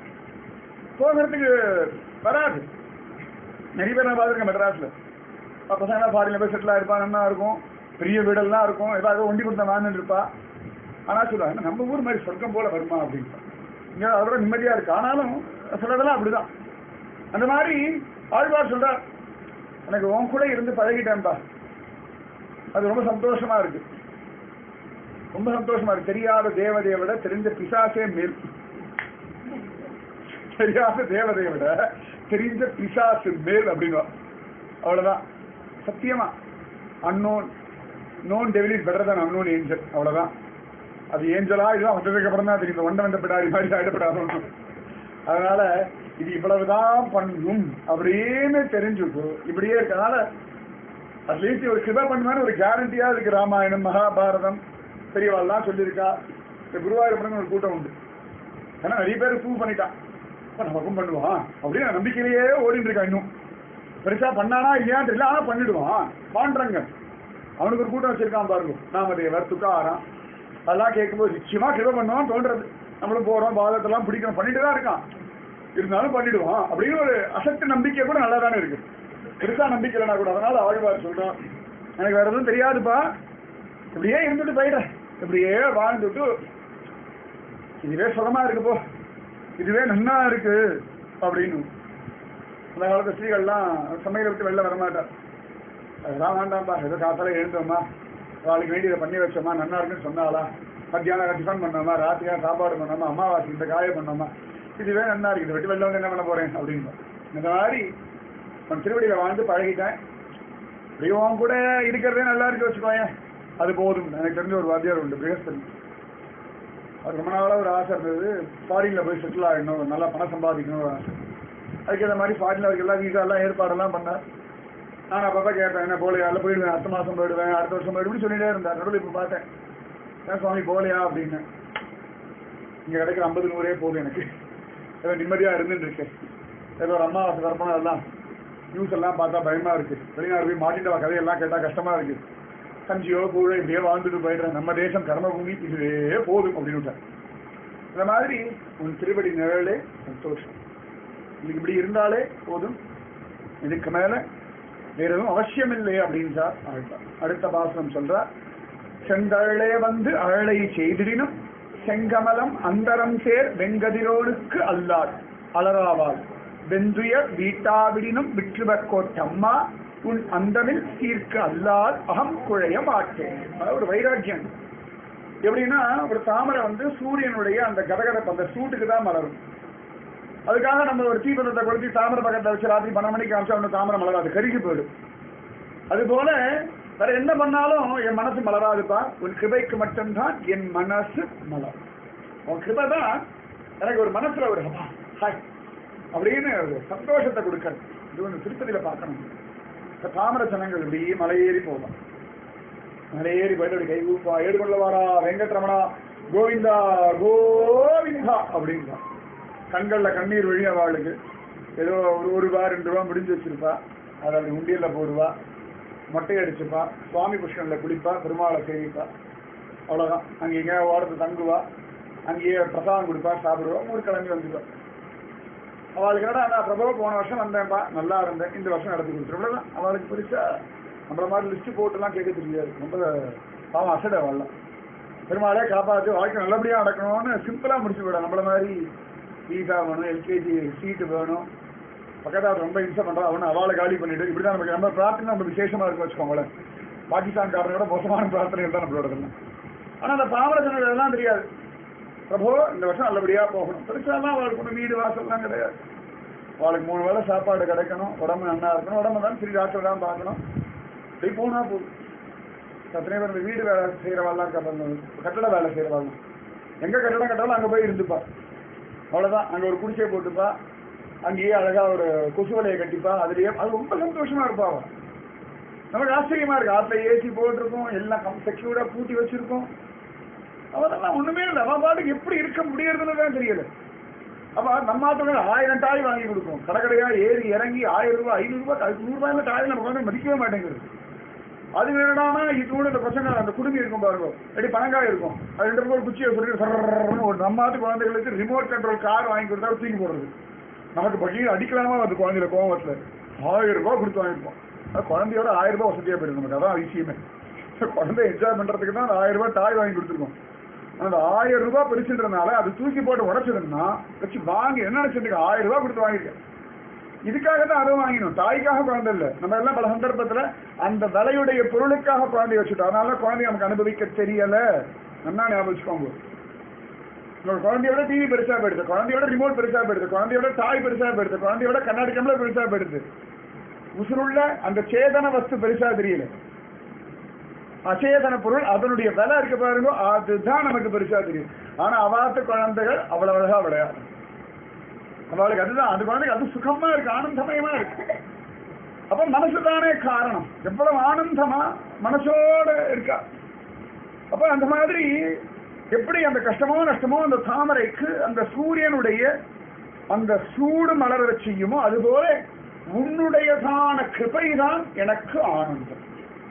போகிறதுக்கு வராது நிறைய பேர் நான் பார்த்துருக்கேன் மெட்ராஸ்ல பசங்க ஃபாரின்ல போய் செட்டில் ஆயிருப்பா நல்லா இருக்கும் பெரிய வீடெல்லாம் இருக்கும் ஏதாவது ஒண்டி கொடுத்த வாழ்ந்துட்டு இருப்பா ஆனா சொல்லுவாங்க நம்ம ஊர் மாதிரி சொர்க்கம் போல வருமா அப்படின்னு இங்க அதோட நிம்மதியா இருக்கு ஆனாலும் சிலதெல்லாம் அப்படிதான் அந்த மாதிரி ஆழ்வார் சொல்றார் எனக்கு உன் கூட இருந்து பழகிட்டேன்பா அது ரொம்ப சந்தோஷமா இருக்கு ரொம்ப சந்தோஷமா இருக்கு தெரியாத தேவதையை விட தெரிஞ்ச பிசாசே மேல் தெரியாத தேவதையை விட தெரிஞ்ச பிசாசு மேல் அப்படின்னா அவ்வளவுதான் சத்தியமா unknown known devil is better than unknown angel அவ்வளவுதான் அது ஏஞ்சலா இதுதான் வந்ததுக்கு அப்புறம் தான் தெரியும் வண்ட வந்த பிடாரி மாதிரி ஆயிடப்படாது அதனால இது இவ்வளவுதான் பண்ணும் அப்படின்னு தெரிஞ்சுட்டு இப்படியே இருக்கனால அட்லீஸ்ட் ஒரு கிருபா பண்ணுவான்னு ஒரு கேரண்டியா இருக்கு ராமாயணம் மகாபாரதம் பெரியவாள்லாம் சொல்லியிருக்கா இந்த குருவாயூரப்பன் ஒரு கூட்டம் உண்டு ஏன்னா நிறைய பேர் ப்ரூவ் பண்ணிட்டான் அப்ப நமக்கும் பண்ணுவான் அப்படின்னு நம்பிக்கையிலேயே ஓடிட்டு இருக்கான் இன்னும் பெருசா பண்ணானா இல்லையான்னு தெரியல ஆனா பண்ணிடுவான் பாண்டுறங்க அவனுக்கு ஒரு கூட்டம் வச்சிருக்கான் பாருங்க நாமதேவர் துக்காராம் அதெல்லாம் கேட்கும்போது நிச்சயமா கிருப பண்ணுவான் தோன்றது நம்மளும் போறோம் பாதத்தெல்லாம் பிடிக்கணும் பண்ணிட்டு தான் இருக்கான் இருந்தாலும் பண்ணிடுவான் அப்படின்னு ஒரு அசட்டு நம்பிக்கை கூட நல்லா தானே இருக்கு பெருசா நம்பிக்கை இல்லைனா கூட அதனால ஆழ்வார் சொல்றான் எனக்கு வேற எதுவும் தெரியாதுப்பா இப்படியே இருந்துட்டு போயிடுறேன் இப்படியே வாழ்ந்துட்டு இதுவே சுகமா இருக்கு போ இதுவே நன்னா இருக்கு அப்படின்னு அந்த காலத்து ஸ்திரீகள்லாம் சமையலை விட்டு வெளில வரமாட்டா அதெல்லாம் வேண்டாம்ப்பா ஏதோ காத்தால எழுந்தோமா நாளைக்கு வேண்டியதை பண்ணி வச்சோமா நன்னா இருக்குன்னு சொன்னாலா மத்தியானம் டிஃபன் பண்ணோமா ராத்திரியா சாப்பாடு பண்ணோமா அமாவாசை இந்த காய பண்ணோமா இதுவே நன்னா இருக்கு இதை விட்டு வெளில வந்து என்ன பண்ண போறேன் அப்படின்னு இந்த மாதிரி உன் திருவடியில வாழ்ந்து பழகிட்டேன் தெய்வம் கூட இருக்கிறதே நல்லா இருக்கு வச்சுக்கோயேன் அது போதும் எனக்கு தெரிஞ்ச ஒரு வாத்தியார் உண்டு பிரகஸ்பதி அது ரொம்ப நாளாக ஒரு ஆசை இருந்தது ஃபாரின்ல போய் செட்டில் ஆகணும் நல்லா பணம் சம்பாதிக்கணும் ஒரு ஆசை அதுக்கு இந்த மாதிரி ஃபாரின்ல அவருக்கு எல்லாம் வீசா எல்லாம் ஏற்பாடெல்லாம் பண்ணார் நான் அப்பப்போ கேட்பேன் என்ன போலையா இல்லை போயிடுவேன் அடுத்த மாதம் போயிடுவேன் அடுத்த வருஷம் போயிடுவேன் இப்படி சொல்லிட்டே இருந்தார் நடுவில் இப்போ பார்த்தேன் ஏன் சுவாமி போலையா அப்படின்னு இங்கே கிடைக்கிற ஐம்பது நூறே போதும் எனக்கு ஏதோ நிம்மதியாக இருந்துட்டு இருக்கேன் ஏதோ ஒரு அம்மாவாசை தரப்பணம் எல்லாம் நியூஸ் எல்லாம் பார்த்தா பயமா இருக்கு வெளிநாடு போய் மாட்டிட்டு வா கதையெல்லாம் கேட்டால் கஷ்டமா இருக்கு கஞ்சியோ கூழோ இப்படியே வாழ்ந்துட்டு போயிடுறேன் நம்ம தேசம் கர்மபூமி இதுவே போதும் அப்படின்னு விட்டார். இந்த மாதிரி உன் திருவடி நிழலே சந்தோஷம் இன்னைக்கு இப்படி இருந்தாலே போதும் இதுக்கு மேல வேற எதுவும் அவசியம் இல்லை அப்படின்னு சார் ஆழ்வார் அடுத்த பாசனம் சொல்றார் செந்தழலே வந்து அழலை செய்திடினும் செங்கமலம் அந்தரம் சேர் வெங்கதிரோனுக்கு அல்லார் அலராவாள் வெந்துயர் வீட்டாவிடினும் விற்றுவக்கோட்டம்மா உன் அந்தமில் சீர்க்கு அல்லால் அகம் குழைய மாட்டேன் அதாவது ஒரு வைராக்கியம் எப்படின்னா ஒரு தாமரை வந்து சூரியனுடைய அந்த கடகடப்பு அந்த சூட்டுக்கு தான் மலரும் அதுக்காக நம்ம ஒரு தீபந்தத்தை கொளுத்தி தாமரை பக்கத்தில் வச்சு ராத்திரி பன்னெண்டு மணிக்கு காமிச்சா ஒன்று தாமரை மலராது கருகி போயிடும் அதுபோல வேற என்ன பண்ணாலும் என் மனசு மலராதுப்பா உன் கிருபைக்கு மட்டும்தான் என் மனசு மலர் உன் கிருபை தான் எனக்கு ஒரு மனசுல ஒரு அப்பா, ஹாய் அப்படின்னு ஒரு சந்தோஷத்தை கொடுக்கணும் இது ஒன்று திருப்பதியில பார்க்கணும் இந்த தாமரை ஜனங்கள் இப்படி மலையேறி போவான் மலையேறி போயிட்டு அப்படி கை கூப்பா ஏடுகொள்ளவாரா வெங்கட்ரமணா கோவிந்தா கோவிந்தா அப்படின்பா கண்கள்ல கண்ணீர் வழி அவளுக்கு ஏதோ ஒரு ஒரு ரூபா ரெண்டு ரூபா முடிஞ்சு வச்சிருப்பா அதை அப்படி உண்டியல்ல போடுவா மொட்டை அடிச்சுப்பா சுவாமி புஷ்கன்ல குளிப்பா பெருமாளை சேவிப்பா அவ்வளவுதான் அங்க எங்கேயா ஓரத்து தங்குவா அங்கேயே பிரசாதம் கொடுப்பா சாப்பிடுவா மூணு கிளம்பி வந்துடுவா அவளுக்கு என்னடா நான் பிரபு போன வருஷம் வந்தேன்ப்பா நல்லா இருந்தேன் இந்த வருஷம் நடத்தி கொடுத்துருவோம் தான் அவளுக்கு பெருசா நம்மள மாதிரி லிஸ்ட் போட்டுலாம் கேட்க தெரியாது ரொம்ப பாவம் அசட வரலாம் பெருமாளே காப்பாற்றி வாழ்க்கை நல்லபடியாக நடக்கணும்னு சிம்பிளாக முடிச்சு விட நம்மள மாதிரி வீசா வேணும் எல்கேஜி சீட்டு வேணும் பக்கத்தில் ரொம்ப இன்சம் பண்ணுறோம் அவனு அவளை காலி பண்ணிட்டு இப்படி தான் நமக்கு நம்ம பிரார்த்தனை நம்ம விசேஷமாக இருக்கும் வச்சுக்கோங்களேன் பாகிஸ்தான்காரனை விட மோசமான பிரார்த்தனைகள் தான் நம்மளோட ஆனால் அந்த பாமர ஜனங்கள் எல்லாம் தெரியாது பிரபு இந்த வருஷம் நல்லபடியா போகணும் பெருசாலாம் அவளுக்கு ஒன்றும் வீடு வாசல்லாம் கிடையாது அவளுக்கு மூணு வேளை சாப்பாடு கிடைக்கணும் உடம்பு நல்லா இருக்கணும் உடம்பு தான் சரி டாக்டர் தான் பார்க்கணும் இப்படி போனா போதும் எத்தனை பேர் இந்த வீடு வேலை செய்கிறவாள்லாம் இருக்காங்க கட்டட வேலை செய்கிறவாள்லாம் எங்க கட்டடம் கட்டாலும் அங்க போய் இருந்துப்பா அவ்வளவுதான் அங்க ஒரு குடிசையை போட்டுப்பா அங்கேயே அழகா ஒரு கொசு வலையை கட்டிப்பா அதுலயே அது ரொம்ப சந்தோஷமா இருப்பா அவ நமக்கு ஆச்சரியமா இருக்கு ஆத்துல ஏசி போட்டிருக்கோம் எல்லாம் செக்யூர்டா பூட்டி வச்சிருக்கோம் அவரெல்லாம் ஒண்ணுமே இல்லை அவன் பாட்டுக்கு எப்படி இருக்க முடியறதுன்னு தான் தெரியல அப்ப நம்ம ஆத்தவங்க ஆயிரம் டாய் வாங்கி கொடுக்கும் கடைக்கடையா ஏறி இறங்கி ஆயிரம் ரூபாய் ஐநூறு ரூபாய் அதுக்கு நூறு ரூபாய் டாய் நம்ம வந்து மதிக்கவே மாட்டேங்குது அது வேணாமா இது கூட இந்த பசங்க அந்த குடுமி இருக்கும் பாருங்க அப்படி பணங்காய் இருக்கும் அது ரெண்டு பேரும் ஒரு குச்சியை சொல்லிட்டு சர்றன்னு ஒரு நம்ம ஆத்து குழந்தைகளுக்கு ரிமோட் கண்ட்ரோல் கார் வாங்கி கொடுத்தா தூக்கி போடுறது நமக்கு பகி அடிக்கலாமா வருது குழந்தைல கோவத்துல ஆயிரம் ரூபாய் கொடுத்து வாங்கிருப்போம் அது குழந்தையோட ஆயிரம் ரூபாய் வசதியா போயிடும் நமக்கு அதான் விஷயமே குழந்தை என்ஜாய் பண்றதுக்கு தான் அந்த ஆயிரம் ரூபாய் டாய் வாங்கி கொடுத்துருக்கோம் அந்த ஆயிரம் ரூபாய் பிரிச்சுன்றதுனால அது தூக்கி போட்டு உடைச்சதுன்னா வச்சு வாங்கி என்ன நினைச்சிருக்க ஆயிரம் ரூபாய் கொடுத்து வாங்கிருக்கேன் இதுக்காக தான் அதை வாங்கினோம் தாய்க்காக குழந்தை இல்லை நம்ம எல்லாம் பல சந்தர்ப்பத்துல அந்த விலையுடைய பொருளுக்காக குழந்தைய வச்சுட்டோம் அதனால குழந்தைய நமக்கு அனுபவிக்க தெரியல நல்லா ஞாபகம் வச்சுக்கோங்க உங்க குழந்தையோட டிவி பெருசா போயிடுது குழந்தையோட ரிமோட் பெருசா போயிடுது குழந்தையோட தாய் பெருசா போயிடுது குழந்தையோட கண்ணாடி கம்பளம் பெருசா போயிடுது உசுருள்ள அந்த சேதன வஸ்து பெருசா தெரியல அச்சேதன பொருள் அதனுடைய விலை இருக்கு பாருங்க அதுதான் நமக்கு பெருசா தெரியும் ஆனா அவாத்து குழந்தைகள் அவ்வளவு அழகா விளையாடும் அவளுக்கு அதுதான் அது குழந்தைக்கு அது சுகமா இருக்கு ஆனந்தமயமா இருக்கு அப்ப மனசு தானே காரணம் எவ்வளவு ஆனந்தமா மனசோட இருக்கா அப்ப அந்த மாதிரி எப்படி அந்த கஷ்டமோ நஷ்டமோ அந்த தாமரைக்கு அந்த சூரியனுடைய அந்த சூடு மலர செய்யுமோ அதுபோல உன்னுடையதான கிருபை தான் எனக்கு ஆனந்தம்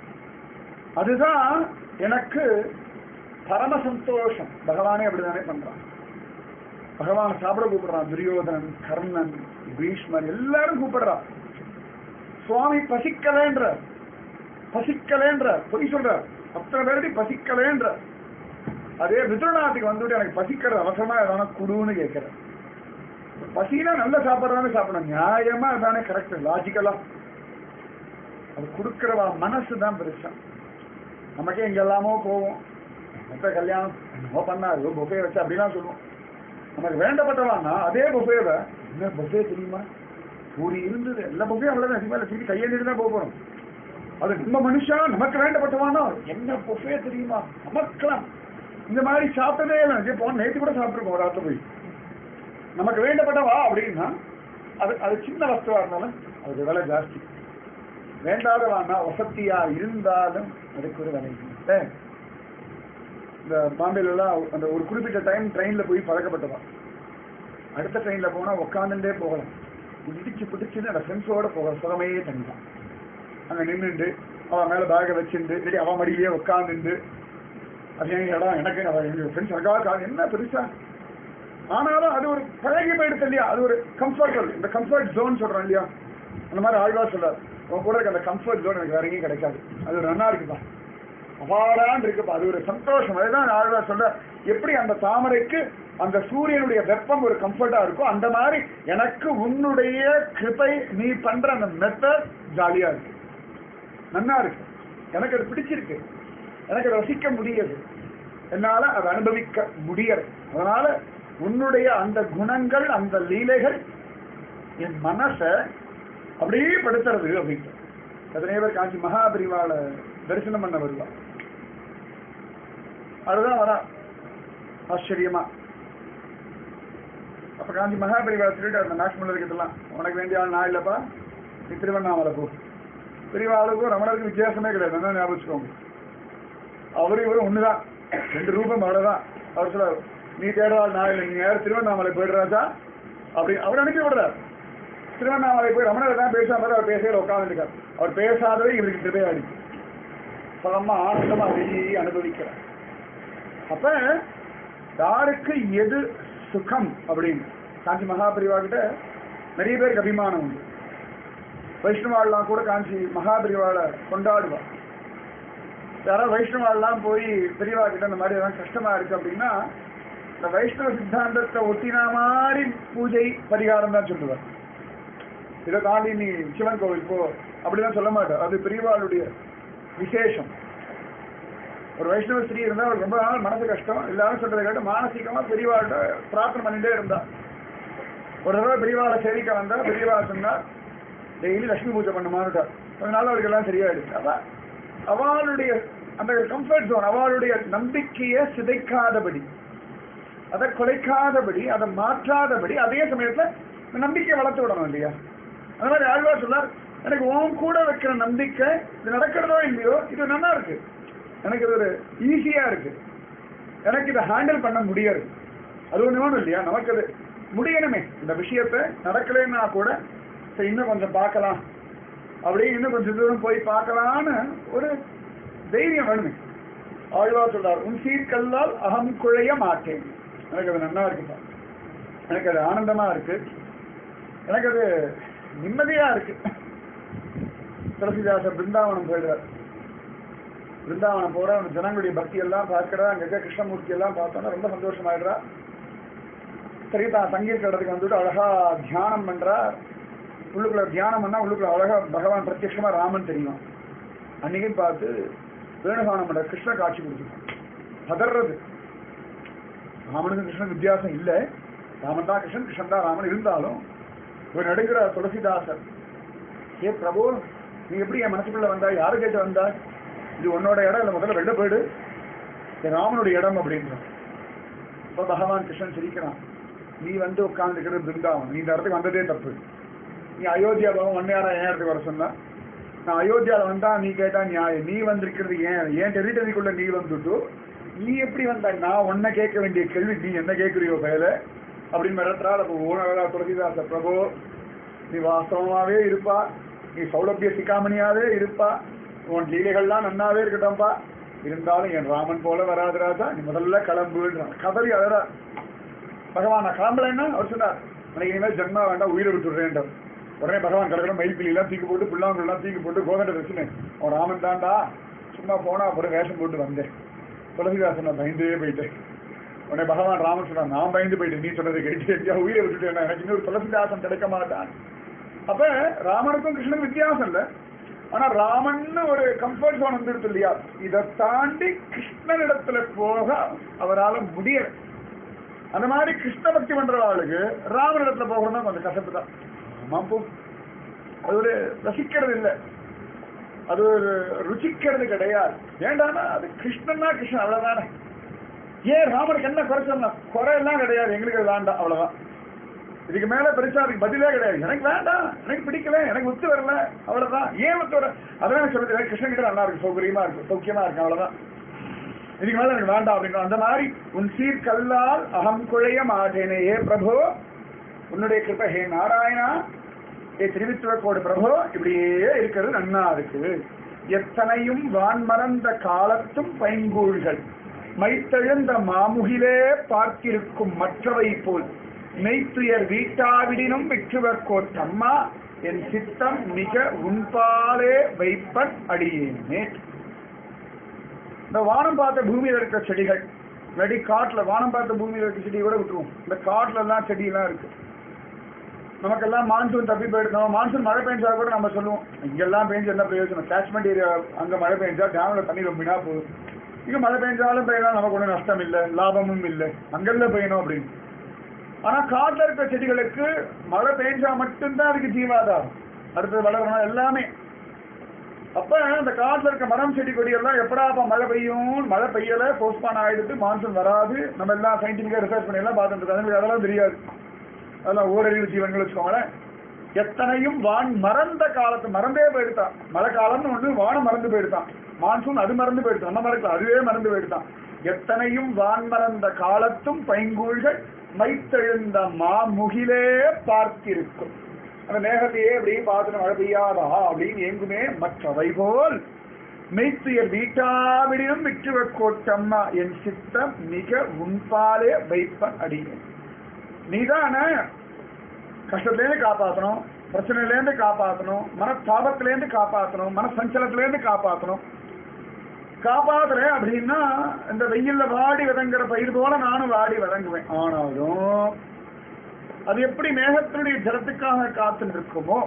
அதுதான் எனக்கு பரம சந்தோஷம் பகவானே அப்படிதானே பண்றான் பகவான் சாப்பிட கூப்பிடுறான் துரியோதனன் கர்ணன் பீஷ்மர் எல்லாரும் கூப்பிடுறான் சுவாமி பசிக்கலேன்ற பசிக்கலேன்ற பொய் சொல்றார் அத்தனை பேரடி பசிக்கலேன்ற அதே விதுரநாத்துக்கு வந்துட்டு எனக்கு பசிக்கிறது அவசரமா எதனா குடுன்னு கேட்கிறேன் பசினா நல்ல சாப்பாடு தானே சாப்பிடணும் நியாயமா அதானே கரெக்ட் லாஜிக்கலா அது கொடுக்கிறவா மனசு தான் பெருசா நமக்கே எங்க எல்லாமோ போவோம் மொத்த கல்யாணம் என்னமோ பண்ணாரு புஃபே வச்சு அப்படிலாம் சொல்லுவோம் நமக்கு வேண்டப்பட்டவான்னா அதே புஃபேவை என்ன புஃபே தெரியுமா பூரி இருந்தது எல்லா புஃபே அவ்வளவுதான் இதுக்கு மேல திருப்பி கையெழுந்து தான் போக போறோம் அது நம்ம மனுஷா நமக்கு வேண்டப்பட்டவானா என்ன புஃபே தெரியுமா நமக்கலாம் இந்த மாதிரி சாப்பிட்டதே இல்லை இதே போன நேற்று கூட சாப்பிட்டுருக்கோம் ஒரு ஆத்துல போய் நமக்கு வேண்டப்பட்டவா அப்படின்னா அது அது சின்ன வஸ்துவா இருந்தாலும் அதுக்கு விலை ஜாஸ்தி வேண்டாதவானா வசதியா இருந்தாலும் அதுக்கு ஒரு விலை இல்லை. இந்த பாம்பேல எல்லாம் அந்த ஒரு குறிப்பிட்ட டைம் ட்ரெயின்ல போய் பழக்கப்பட்டவா அடுத்த ட்ரெயின்ல போனா உட்காந்துட்டே போகலாம் இடிச்சு பிடிச்சுன்னு அந்த ஃப்ரெண்ட்ஸோட போக சுகமே தனிதான் அங்க நின்னுண்டு அவன் மேல பேகை வச்சுண்டு சரி அவன் மடியிலேயே உட்காந்துண்டு அது என் இடம் எனக்கு அவன் எங்க ஃப்ரெண்ட்ஸ் எனக்காக கா- என்ன பெருசா ஆனாலும் அது ஒரு பழகி போயிடுது இல்லையா அது ஒரு கம்ஃபர்டபுள் இந்த கம்ஃபர்ட் ஜோன் சொல்றோம் இல்லையா அந்த மாதிரி ஆழ்வா சொல்றார் உன் கூட இருக்க அந்த கம்ஃபர்ட் ஜோன் எனக்கு வேற எங்கேயும் கிடைக்காது அது ஒரு நன்னா இருக்குப்பா அபாரான் இருக்குப்பா அது ஒரு சந்தோஷம் அதுதான் ஆழ்வா சொல்ற எப்படி அந்த தாமரைக்கு அந்த சூரியனுடைய வெப்பம் ஒரு கம்ஃபர்ட்டா இருக்கோ அந்த மாதிரி எனக்கு உன்னுடைய கிருபை நீ பண்ற அந்த மெத்தட் ஜாலியா இருக்கு நன்னா இருக்கு எனக்கு அது பிடிச்சிருக்கு எனக்கு அதை ரசிக்க முடியுது என்னால அதை அனுபவிக்க முடியறது அதனால உன்னுடைய அந்த குணங்கள் அந்த லீலைகள் என் மனசை அப்படியே படுத்துறது அப்படின்ட்டு எத்தனையோ பேர் காஞ்சி மகாபரிவாள தரிசனம் பண்ண வருவா அதுதான் வரா ஆச்சரியமா அப்ப காஞ்சி மகாபரிவாள சொல்லிட்டு அந்த நாஷ்மல்ல இருக்கிறதுலாம் உனக்கு வேண்டிய ஆள் நான் இல்லப்பா நீ திருவண்ணாமலை போ பெரியவாளுக்கும் ரமணருக்கும் வித்தியாசமே கிடையாது என்ன ஞாபகம் வச்சுக்கோங்க அவரும் இவரும் ஒண்ணுதான் ரெண்டு ரூபம் அவ்வளவுதான் அவர் சொல்ல நீ தேடுறாள் நான் இல்லை நீ யாரும் திருவண்ணாமலை போயிடுறாச்சா அப்படி அவர் அனுப்பி விடுறார் திருவண்ணாமலை போய் ரமணர் தான் பேசாம அவர் பேசையில உட்காந்துருக்கார் அவர் பேசாதவே இவருக்கு திருவையாடி பலமா ஆனந்தமா வெளியே அனுபவிக்கிறார் அப்ப யாருக்கு எது சுகம் அப்படின்னு காஞ்சி மகாபரிவா கிட்ட நிறைய பேருக்கு அபிமானம் உண்டு வைஷ்ணவாள்லாம் கூட காஞ்சி மகாபரிவாளை கொண்டாடுவா யாராவது வைஷ்ணவாள்லாம் போய் பெரியவா கிட்ட இந்த மாதிரி எதாவது கஷ்டமா இருக்கு அப்படின்னா இந்த வைஷ்ணவ சித்தாந்தத்தை ஒட்டினா மாதிரி பூஜை பரிகாரம் தான் சொல்லுவார் இதை தாண்டி நீ சிவன் கோவில் போ அப்படிலாம் சொல்ல மாட்டார் அது பெரியவாளுடைய விசேஷம் ஒரு வைஷ்ணவ ஸ்ரீ இருந்தா அவருக்கு ரொம்ப நாள் மனசு கஷ்டம் எல்லாரும் சொல்றதை கேட்டு மானசீகமா பெரியவாள்கிட்ட பிரார்த்தனை பண்ணிட்டே இருந்தா ஒரு தடவை பெரியவாளை சேவிக்க வந்தா பெரியவா சொன்னா டெய்லி லட்சுமி பூஜை பண்ணுமான்னுட்டார் கொஞ்ச நாள் அவருக்கு எல்லாம் சரியாயிடுச்சு அதான் அவளுடைய அந்த கம்ஃபர்ட் ஜோன் அவளுடைய நம்பிக்கையை சிதைக்காதபடி அதை குலைக்காதபடி அதை மாற்றாதபடி அதே சமயத்துல இந்த நம்பிக்கையை வளர்த்து விடணும் இல்லையா அந்த மாதிரி ஆழ்வார் சொன்னார் எனக்கு உன் கூட வைக்கிற நம்பிக்கை இது நடக்கிறதோ இல்லையோ இது நல்லா இருக்கு எனக்கு இது ஒரு ஈஸியா இருக்கு எனக்கு இதை ஹேண்டில் பண்ண முடியாது அது ஒண்ணு வேணும் இல்லையா நமக்கு அது முடியணுமே இந்த விஷயத்தை நடக்கலைன்னா கூட சரி இன்னும் கொஞ்சம் பார்க்கலாம் அப்படியே இன்னும் கொஞ்சம் தூரம் போய் பார்க்கலான்னு ஒரு தைரியம் வேணுமே ஆழ்வா சொல்றார் உன் சீர்கல்லால் அகம் குழைய மாட்டேன் எனக்கு அது நல்லா இருக்குப்பா எனக்கு அது ஆனந்தமா இருக்கு எனக்கு அது நிம்மதியா இருக்கு துளசிதாசர் பிருந்தாவனம் போயிடுறார் பிருந்தாவனம் போற அவன் ஜனங்களுடைய பக்தி எல்லாம் பார்க்கிறா அங்க இருக்க கிருஷ்ணமூர்த்தி எல்லாம் பார்த்தோன்னா ரொம்ப சந்தோஷமாயிடுறா சரி தான் தங்கியிருக்க இடத்துக்கு வந்துட்டு அழகா தியானம் பண்றா உள்ளுக்குள்ள தியானம் பண்ணா உள்ளுக்குள்ள அழகா பகவான் பிரத்யட்சமா ராமன் தெரியும் அன்னைக்கும் பார்த்து வேணுகானம் பண்ற கிருஷ்ண காட்சி கொடுத்துருக்கான் பதறது ராமனுக்கு கிருஷ்ணன் வித்தியாசம் இல்லை ராமன் தான் கிருஷ்ணன் கிருஷ்ணன் தான் ராமன் இருந்தாலும் ஒரு நடுங்கிற துளசிதாசர் ஏ பிரபு நீ எப்படி என் மனசுக்குள்ள வந்தா யாரு கேட்டு வந்தா இது உன்னோட இடம் இல்லை முதல்ல வெளில போயிடு இது ராமனுடைய இடம் அப்படின்றான் இப்ப பகவான் கிருஷ்ணன் சிரிக்கிறான் நீ வந்து உட்கார்ந்துக்கிறது பிருந்தாவன் நீ இந்த இடத்துக்கு வந்ததே தப்பு நீ அயோத்தியா பகவான் ஒன்னையாரா ஏன் இடத்துக்கு வர சொன்னா நான் அயோத்தியால வந்தா நீ கேட்டா நியாயம் நீ வந்திருக்கிறது ஏன் ஏன் டெரிட்டரிக்குள்ள நீ வந்துட்டு நீ எப்படி வந்தா நான் உன்னை கேட்க வேண்டிய கேள்வி நீ என்ன கேட்குறியோ பயல அப்படின்னு மிரட்டுறாள் அப்போ ஓனரா துளசிதாச பிரபு நீ வாஸ்தவமாவே இருப்பா நீ சௌலபிய சிக்காமணியாவே இருப்பா உன் லீலைகள்லாம் நன்னாவே இருக்கட்டும்பா இருந்தாலும் என் ராமன் போல வராது ராஜா நீ முதல்ல கிளம்புன்றான் கதறி அழறா பகவான் நான் கிளம்பலைன்னா அவர் சொன்னார் எனக்கு இனிமேல் ஜென்மா வேண்டாம் உயிரை விட்டுடுறேன்றார் உடனே பகவான் கிடக்கிற மயில்பிலாம் தூக்கி போட்டு புல்லாங்குழலாம் தூக்கி போட்டு கோதண்ட வச்சுனேன் அவன் ராமன் தான்டா சும்மா போனா அப்புறம் வேஷம் போட்டு வந்தேன் துளசிதாசன் நான் பயந்தே போயிட்டேன் உடனே பகவான் ராமன் சொன்னான் நான் பயந்து போயிட்டு நீ சொன்னதை கேட்டு எங்கேயா உயிரை விட்டுட்டு எனக்கு இன்னொரு துளசிதாசன் கிடைக்க மாட்டான் அப்ப ராமனுக்கும் கிருஷ்ணனுக்கும் வித்தியாசம் இல்ல ஆனா ராமன்னு ஒரு கம்ஃபர்ட் ஜோன் வந்துடுது இல்லையா இதை தாண்டி கிருஷ்ணனிடத்துல போக அவரால முடியல அந்த மாதிரி கிருஷ்ண பக்தி பண்றவாளுக்கு ராமனிடத்துல போகிறதா கொஞ்சம் கசப்பு தான் ஆமா போ அது ஒரு ரசிக்கிறது இல்லை அது ஒரு ருச்சிக்கிறது கிடையாது ஏண்டானா அது கிருஷ்ணன்னா கிருஷ்ணன் அவ்வளவுதானே ஏன் ராமனுக்கு என்ன குறைச்சோம்னா குறை எல்லாம் கிடையாது எங்களுக்கு அது வேண்டாம் அவ்வளவுதான் இதுக்கு மேல பெருசா அதுக்கு பதிலே கிடையாது எனக்கு வேண்டாம் எனக்கு பிடிக்கல எனக்கு ஒத்து வரல அவ்வளவுதான் ஏன் ஒத்து வர அதான் சொல்றது கிருஷ்ணன் கிட்ட நல்லா இருக்கு சௌகரியமா இருக்கு சௌக்கியமா இருக்கு அவ்வளவுதான் இதுக்கு மேல எனக்கு வேண்டாம் அப்படின்னு அந்த மாதிரி உன் சீர் கல்லால் அகம் குழைய மாட்டேனே ஏ பிரபு உன்னுடைய கிருபை ஹே நாராயணா ஏ திருவித்துவக்கோடு பிரபு இப்படியே இருக்கிறது நன்னா இருக்கு எத்தனையும் வான்மறந்த காலத்தும் பைங்கூழ்கள் மைத்தெழுந்த மாமுகிலே பார்த்திருக்கும் மற்றவை போல் மெய்த்துயர் வீட்டாவிடினும் விற்றுவக்கோர் தம்மா என் சித்தம் மிக உன்பாலே வைப்பன் அடியேனே இந்த வானம் பார்த்த பூமியில இருக்கிற செடிகள் இல்லாட்டி காட்டுல வானம் பார்த்த பூமியில இருக்க செடி கூட விட்டுருவோம் இந்த காட்டுல எல்லாம் செடியெல்லாம் இருக்கு நமக்கெல்லாம் மான்சூன் தப்பி போயிடுறோம் மான்சூன் மழை பெஞ்சா கூட நம்ம சொல்லுவோம் இங்கெல்லாம் பெஞ்சு என்ன பிரயோஜனம் கேட்ச்மெண்ட் ஏரியா அங்க மழை பெஞ்சா டேம்ல தண்ணி ரொம்பினா போதும் இங்க மழை பெஞ்சாலும் பெய்யலாம் நமக்கு ஒன்றும் நஷ்டம் இல்லை லாபமும் இல்லை அங்கெல்லாம் பெய்யணும் அப்படின்னு ஆனா காட்டுல இருக்க செடிகளுக்கு மழை பெஞ்சா மட்டும்தான் அதுக்கு ஜீவாதாரம் அடுத்தது வளரணும் எல்லாமே அப்ப அந்த காட்டுல இருக்க மரம் செடி கொடி எல்லாம் எப்படாப்பா மழை பெய்யும் மழை பெய்யல போஸ்ட்பான் ஆயிடுது மான்சூன் வராது நம்ம எல்லாம் சயின்டிபிக்கா ரிசர்ச் பண்ணி எல்லாம் பார்த்துட்டு இருக்கோம் அதுங்களுக்கு அதெல்லாம் தெரியாது அதெல்லாம் ஓரறிவு ஜீவன்கள் வச்சுக்கோங்களேன் எத்தனையும் வான் மறந்த காலத்து மறந்தே போயிடுதான் மழை காலம்னு ஒண்ணு வானம் மறந்து போயிடுதான் மான்சூன் அது மறந்து போயிடுதான் நம்ம மறக்கல அதுவே மறந்து போயிடுதான் எத்தனையும் வான் மறந்த காலத்தும் பைங்கூழ்கள் மைத்தெழுந்த மாமுகிலே பார்த்திருக்கும் அந்த மேகத்தையே அப்படி பார்த்துட்டு மழை பெய்யாதா அப்படின்னு எங்குமே மற்றவை போல் மெய்த்துயர் வீட்டாவிடினும் விற்றுவ கோட்டம்மா என் சித்தம் மிக உன்பாலே வைப்பன் அடியேன் நீதான கஷ்டத்துலேருந்து காப்பாற்றணும் பிரச்சனையிலேருந்து காப்பாற்றணும் மனத்தாபத்திலேருந்து காப்பாற்றணும் மனசஞ்சலத்திலேருந்து காப்பாற்றணும் காப்பாத்துறேன் அப்படின்னா இந்த வெயில்ல வாடி வதங்குற பயிர் போல நானும் வாடி வதங்குவேன் ஆனாலும் அது எப்படி மேகத்தினுடைய ஜலத்துக்காக காத்து நிற்குமோ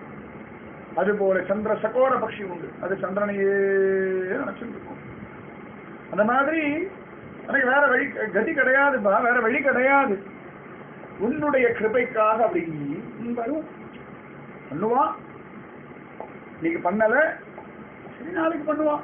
அதுபோல சந்திர சகோர பக்ஷி உண்டு அது சந்திரனையே நினைச்சுட்டு இருக்கும் அந்த மாதிரி எனக்கு வேற வழி கதி கிடையாதுப்பா வேற வழி கிடையாது உன்னுடைய கிருபைக்காக அப்படி வரும் பண்ணுவான் இன்னைக்கு பண்ணல சரி நாளைக்கு பண்ணுவான்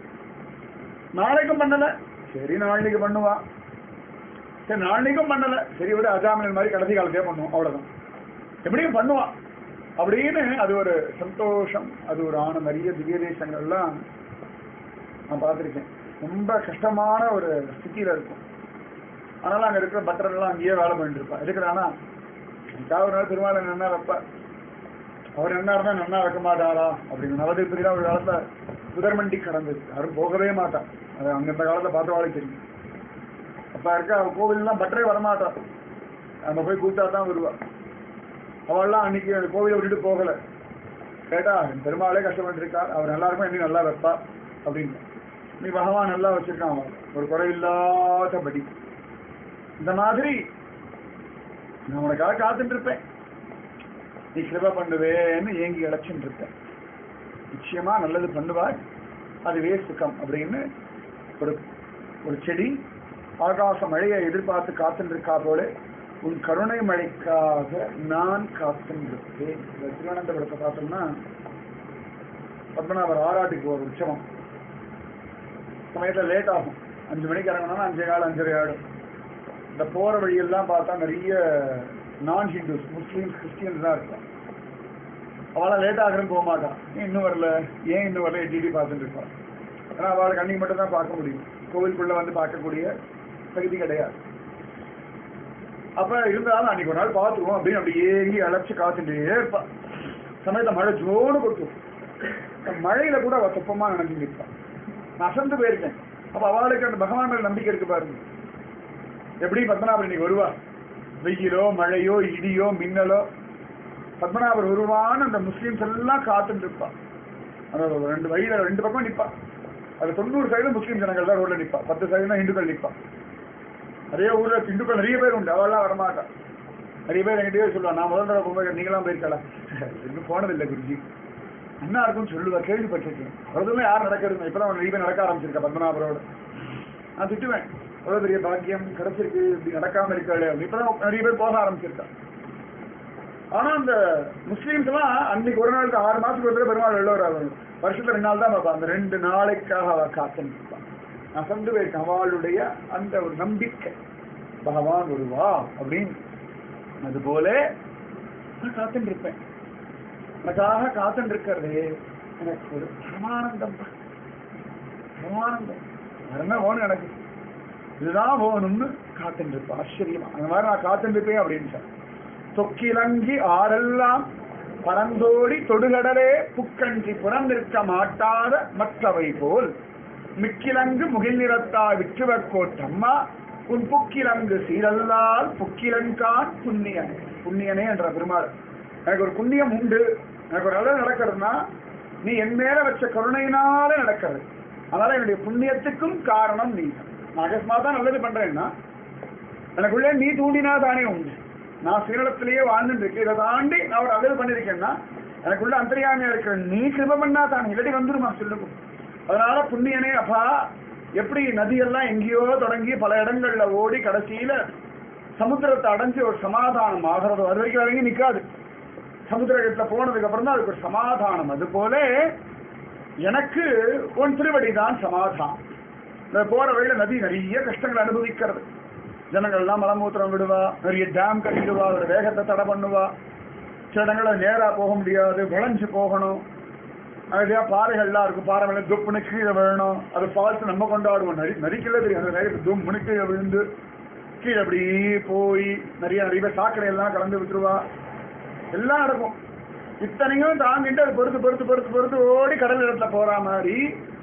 நாளைக்கும் பண்ணல சரி நாளைக்கு பண்ணுவான் சரி நாளைக்கும் பண்ணல சரி விட அஜாமினல் மாதிரி கடைசி காலத்தையே பண்ணுவோம் அவ்வளவுதான் எப்படியும் பண்ணுவான் அப்படின்னு அது ஒரு சந்தோஷம் அது ஒரு ஆன நிறைய திவ்ய தேசங்கள்லாம் நான் பார்த்துருக்கேன் ரொம்ப கஷ்டமான ஒரு ஸ்திதியில இருக்கும் அதனால அங்க இருக்கிற பக்தர்கள்லாம் அங்கேயே வேலை பண்ணிட்டு இருப்பா இருக்கிறானா ஒரு நாள் திருமாலை நன்னா வைப்பார் அவர் நன்னா இருந்தா நன்னா வைக்க மாட்டாரா அப்படின்னு நவதீபுரி தான் ஒரு காலத்துல புதர்மண்டி கடந்தது யாரும் போகவே மாட்டான் அது அங்க இந்த காலத்துல பார்த்தவாளுக்கு தெரியும் அப்ப இருக்க அவ கோவில்லாம் பட்டரே வரமாட்டா நம்ம போய் கூப்பிட்டா தான் வருவா அவள்லாம் அன்னைக்கு அந்த கோவிலை விட்டுட்டு போகல கேட்டா பெருமாளே கஷ்டப்பட்டு இருக்கார் அவர் எல்லாருமே இன்னும் நல்லா வைப்பா அப்படின்னு நீ பகவான் நல்லா வச்சிருக்கான் அவன் ஒரு குறையில்லாதபடி இந்த மாதிரி நான் உனக்காக காத்துட்டு இருப்பேன் நீ கிருப பண்ணுவேன்னு ஏங்கி இழைச்சுட்டு இருப்பேன் நிச்சயமா நல்லது பண்ணுவாய் அதுவே சுகம் அப்படின்னு ஒரு ஒரு செடி ஆகாச மழையை எதிர்பார்த்து காத்துட்டு இருக்கா போல உன் கருணை மழைக்காக நான் காத்துருப்பேன் இந்த திருவனந்தபுரத்தை பார்த்தோம்னா பத்மநாபர் ஆராட்டுக்கு ஒரு உற்சவம் சமயத்தில் லேட் ஆகும் அஞ்சு மணிக்கு இறங்கணும்னா அஞ்சே காலம் அஞ்சரை ஆடும் இந்த போற வழியெல்லாம் பார்த்தா நிறைய நான் ஹிந்துஸ் முஸ்லீம்ஸ் கிறிஸ்டியன்ஸ் தான் இருப்பான் அவளை லேட் ஆகிறன்னு போக மாட்டான் ஏன் இன்னும் வரல ஏன் இன்னும் வரல எட்டி பார்த்துட்டு இருப்பான் ஏன்னா அவளுக்கு அன்னைக்கு மட்டும் தான் பார்க்க முடியும் கோவிலுக்குள்ள வந்து பார்க்கக்கூடிய தகுதி கிடையாது அப்ப இருந்தாலும் அன்னைக்கு ஒரு நாள் பார்த்துருவோம் அப்படின்னு அப்படி ஏங்கி அழைச்சு காத்துட்டே இருப்பான் சமயத்துல மழை ஜோடு கொட்டும் அந்த மழையில கூட அவ துப்பமா நினைஞ்சு நிற்பான் நான் அசந்து போயிருக்கேன் அப்ப அவளுக்கு அந்த பகவான் மேல நம்பிக்கை இருக்கு பாருங்க எப்படி பத்மநாபர் இன்னைக்கு வருவா வெயிலோ மழையோ இடியோ மின்னலோ பத்மநாபர் வருவான்னு அந்த முஸ்லீம்ஸ் எல்லாம் காத்துட்டு இருப்பா அந்த ரெண்டு வழியில ரெண்டு பக்கம் நிப்பா அது தொண்ணூறு சதவீதம் முஸ்லீம் ஜனங்கள் தான் ரோட்ல நிப்பா பத்து சதவீதம் இந்துக்கள் நிப்பா அதே ஊர்ல திண்டுக்கல் நிறைய பேர் உண்டு அவெல்லாம் வரமாட்டா நிறைய பேர் என்கிட்டயே சொல்லுவா நான் முதல் தடவை போகும்போது நீங்களாம் போயிருக்கலாம் இன்னும் போனதில்லை குருஜி என்ன இருக்கும்னு சொல்லுவா கேள்விப்பட்டிருக்கேன் அவ்வளவுதான் யார் நடக்கிறது இப்பதான் நிறைய பேர் நடக்க ஆரம்பிச்சிருக்கா பத்மநாபரோட நான் திட்டுவேன் அவ்வளவு பெரிய பாக்கியம் கிடைச்சிருக்கு இப்படி நடக்காம இருக்காளே அப்படி இப்பதான் நிறைய பேர் போக ஆரம்பிச்சிருக்கா ஆனா அந்த முஸ்லீம்ஸ் எல்லாம் அன்னைக்கு ஒரு நாளுக்கு ஆறு மாசத்துக்கு ஒரு தடவை பெருமாள் வெளில வராது வருஷத்துல ரெண்டு நாள் தான் பார்ப்பா அந்த ரெண்டு நாளைக்காக அவ காத்துருப்பான் நான் சொந்து போயிருக்கேன் அவளுடைய அந்த ஒரு நம்பிக்கை பகவான் வருவா அப்படின்னு அது போல நான் காத்துட்டு இருப்பேன் எனக்காக காத்துட்டு இருக்கிறது எனக்கு ஒரு பரமானந்தம் தான். பரமானந்தம் வேற என்ன வேணும் எனக்கு இதுதான் வேணும்னு காத்துட்டு இருப்பேன் ஆச்சரியமா அந்த மாதிரி நான் காத்துட்டு இருப்பேன் அப்படின்னு சார் தொக்கிலங்கி ஆரெல்லாம் பரந்தோடி தொடுகடலே புக்கஞ்சி புறந்திருக்க மாட்டாத மற்றவை போல் மிக்கிலங்கு முகில் நிறத்தா விற்றுவக்கோட்டம்மா உன் புக்கிலங்கு சீரல்லால் புக்கிலங்கான் புண்ணியன் புண்ணியனே என்ற பெருமாள் எனக்கு ஒரு புண்ணியம் உண்டு எனக்கு ஒரு நல்லது நடக்கிறதுனா நீ என் மேல வச்ச கருணையினால நடக்கிறது அதனால என்னுடைய புண்ணியத்துக்கும் காரணம் நீ நான் அகஸ்மா தான் நல்லது பண்றேன்னா எனக்குள்ளே நீ தூண்டினா தானே உண்டு நான் சீரளத்திலேயே வாழ்ந்துட்டு இருக்கேன் இதை தாண்டி நான் ஒரு நல்லது பண்ணிருக்கேன்னா எனக்குள்ள அந்தரியாமையா இருக்கிற நீ கிருப பண்ணா தான் இல்லாட்டி வந்துருமா சொல்லுங்க அதனால புண்ணியனே அப்பா எப்படி நதியெல்லாம் எங்கேயோ தொடங்கி பல இடங்கள்ல ஓடி கடைசியில சமுத்திரத்தை அடைஞ்சு ஒரு சமாதானம் ஆகிறது அது வரைக்கும் இறங்கி நிக்காது சமுத்திரத்துல போனதுக்கு அப்புறம் தான் அதுக்கு ஒரு சமாதானம் அது போல எனக்கு உன் திருவடி தான் சமாதானம் இந்த போற வழியில நதி நிறைய கஷ்டங்களை அனுபவிக்கிறது ஜனங்கள்லாம் மலமூத்திரம் விடுவா நிறைய டேம் கட்டிடுவா அதோட வேகத்தை தடை பண்ணுவா சில இடங்கள்ல நேரா போக முடியாது வளைஞ்சு போகணும் நிறையா பாறைகள்லாம் இருக்கும் பாறை மேல துப்புன்னு கீழே விழணும் அது ஃபால்ஸ் நம்ம கொண்டாடுவோம் நரி நரிக்கல தெரியும் அந்த நேரத்துக்கு தும்முன்னு கீழே விழுந்து கீழே அப்படி போய் நிறைய நிறைய பேர் சாக்கடை எல்லாம் கலந்து விட்டுருவா எல்லாம் நடக்கும் இத்தனையும் தாங்கிட்டு அது பொறுத்து பொறுத்து பொறுத்து பொறுத்து ஓடி கடல் இடத்துல போற மாதிரி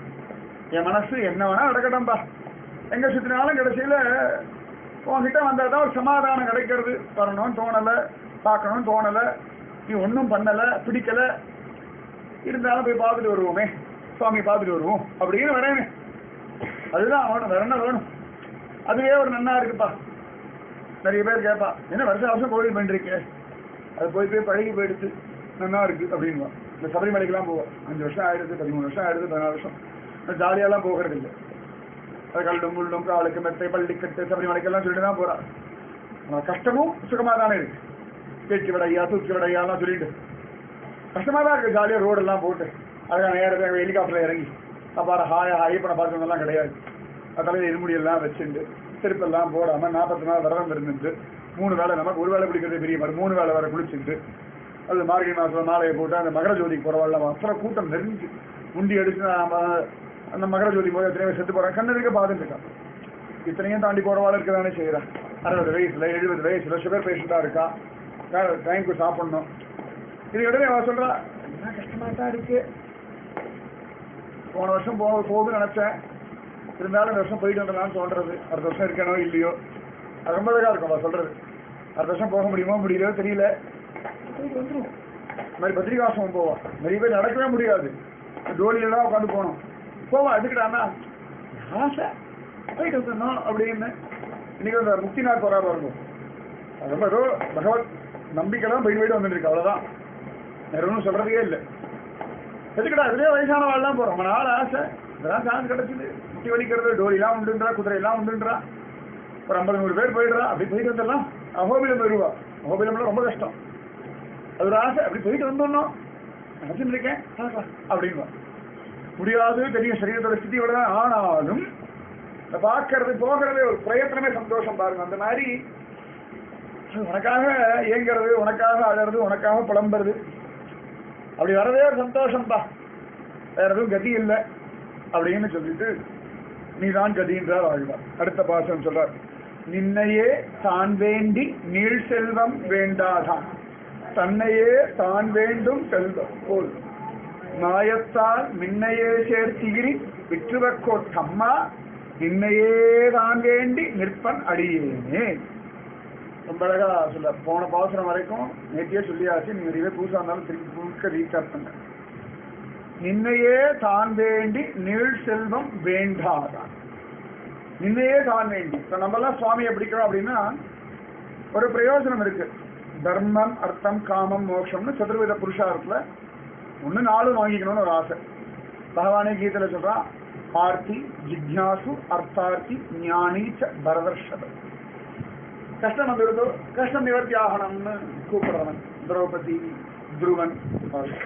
என் மனசு என்ன வேணா நடக்கட்டும்பா எங்க சுத்தினாலும் கடைசியில உன்கிட்ட வந்தா தான் ஒரு சமாதானம் கிடைக்கிறது வரணும்னு தோணல பார்க்கணும்னு தோணல நீ ஒன்றும் பண்ணல பிடிக்கல இருந்தாலும் போய் பார்த்துட்டு வருவோமே சுவாமி பார்த்துட்டு வருவோம் அப்படின்னு வரேனே அதுதான் வேணும் வேற என்ன வேணும் அதுவே ஒரு நன்னா இருக்குப்பா நிறைய பேர் கேட்பா என்ன வருஷம் வருஷம் கோவில் பண்ணிருக்கே அது போய் போய் பழகி போயிடுச்சு நன்னா இருக்கு அப்படின்வா இந்த சபரிமலைக்கெல்லாம் போவோம் அஞ்சு வருஷம் ஆயிடுது பதிமூணு வருஷம் ஆயிடுது பதினாலு வருஷம் ஜாலியாலாம் போகிறது இல்லை அது கல்லும் முள்ளும் காலுக்கு மெத்தை பள்ளிக்கட்டு சபரிமலைக்கெல்லாம் சொல்லிட்டு தான் போறா ஆனா கஷ்டமும் சுகமா தானே இருக்கு பேச்சு விடையா தூக்கி விடையாலாம் சொல்லிட்டு கஷ்டமா தான் இருக்கு ஜாலியா ரோடு எல்லாம் போட்டு அழகா நேரத்தை ஹெலிகாப்டர்ல இறங்கி அப்பாற ஹாயா ஐயப்பனை பார்க்கறதெல்லாம் கிடையாது அது தலையில இருமுடியெல்லாம் வச்சுட்டு செருப்பெல்லாம் போடாம நாற்பத்தி நாள் விரதம் இருந்துட்டு மூணு வேளை நமக்கு ஒரு வேளை பிடிக்கிறது பெரிய மாதிரி மூணு வேளை வர குளிச்சுட்டு அது மார்கழி மாசம் மாலையை போட்டு அந்த மகர ஜோதிக்கு போறவாள் அப்புறம் கூட்டம் நெறிஞ்சு முண்டி அடிச்சு நாம அந்த மகர ஜோதி போது எத்தனை பேர் செத்து போறாங்க கண்ணு இருக்க பார்த்துட்டு இருக்கான் இத்தனையும் தாண்டி போறவாள் இருக்கதானே செய்யறா அறுபது வயசுல எழுபது வயசுல சுகர் பேஷண்டா இருக்கா டைமுக்கு சாப்பிடணும் இது உடனே அவ சொல்றா என்ன கஷ்டமா தான் இருக்கு போன வருஷம் போக போகுதுன்னு நினைச்சேன் இருந்தாலும் இந்த வருஷம் போயிட்டு வந்துடலாம்னு தோன்றது அடுத்த வருஷம் இருக்கனோ இல்லையோ அது ரொம்ப அழகா இருக்கும் அவ சொல்றது அடுத்த வருஷம் போக முடியுமோ முடியலையோ தெரியல போயிட்டு வந்துரும் இந்த மாதிரி பத்ரிகாசம் போவா நிறைய பேர் நடக்கவே முடியாது டோலியெல்லாம் உட்காந்து போகணும் போவா எதுக்கிட்டானா ஆசை போயிட்டு வந்துடணும் அப்படின்னு இன்னைக்கு அந்த முக்திநாத் போறா பாருங்க அது ரொம்ப ஏதோ பகவத் நம்பிக்கை தான் போயிட்டு போயிட்டு வந்துட்டு இருக்கு அவ்வளவுதான் வேற ஒன்றும் சொல்றதே இல்லை எதுக்குடா இதுலயே வயசானவாள்லாம் போறோம் ரொம்ப நாள் ஆசை இதெல்லாம் சான்ஸ் கிடைச்சது முட்டி வலிக்கிறது டோரிலாம் உண்டுன்றா குதிரையெல்லாம் உண்டுன்றா ஒரு ஐம்பது நூறு பேர் போயிடுறா அப்படி போயிட்டு வந்துடலாம் அகோபிலம் வருவா அகோபிலம்லாம் ரொம்ப கஷ்டம் அது ஒரு ஆசை அப்படி போயிட்டு வந்துடணும் நினைச்சுட்டு இருக்கேன் பார்க்கலாம் அப்படின்வா முடியாது தெரியும் சரீரத்தோட ஸ்திதி விட ஆனாலும் இந்த பார்க்கறது போகிறது ஒரு பிரயத்தனமே சந்தோஷம் பாருங்க அந்த மாதிரி அது உனக்காக ஏங்குறது உனக்காக அழறது உனக்காக புலம்புறது அப்படி வரதே ஒரு சந்தோஷம்பா வேற எதுவும் கதி இல்லை அப்படின்னு சொல்லிட்டு நீதான் கதின்றார் ஆழ்வார் அடுத்த பாசம் சொல்றார் நின்னையே தான் வேண்டி நீள் செல்வம் வேண்டாதான் தன்னையே தான் வேண்டும் செல்வம் போல் மாயத்தால் மின்னையே சேர்த்திகிரி விற்றுவக்கோட்டம்மா நின்னையே தான் வேண்டி நிற்பன் அடியேனே ரொம்ப அழகா சொல்ல போன பாசுரம் வரைக்கும் நேத்தியே சொல்லியாச்சு நீங்க நிறைய புதுசா இருந்தாலும் திருப்பி முழுக்க ரீகார்ட் பண்ண நின்னையே தான் வேண்டி நீள் செல்வம் வேண்டாதான் நின்னையே காண வேண்டி இப்ப நம்ம எல்லாம் சுவாமியை பிடிக்கிறோம் அப்படின்னா ஒரு பிரயோஜனம் இருக்கு தர்மம் அர்த்தம் காமம் மோட்சம்னு சதுர்வித புருஷாரத்துல ஒண்ணு நாளும் வாங்கிக்கணும்னு ஒரு ஆசை பகவானே கீதையில சொல்றான் ஆர்த்தி ஜிக்யாசு அர்த்தார்த்தி ஞானீச்ச பரதர்ஷப கஷ்டம் வந்துடுதோ கஷ்டம் நிவர்த்தி ஆகணும்னு கூப்பிடுறவன் திரௌபதி துருவன் அவர்கள்.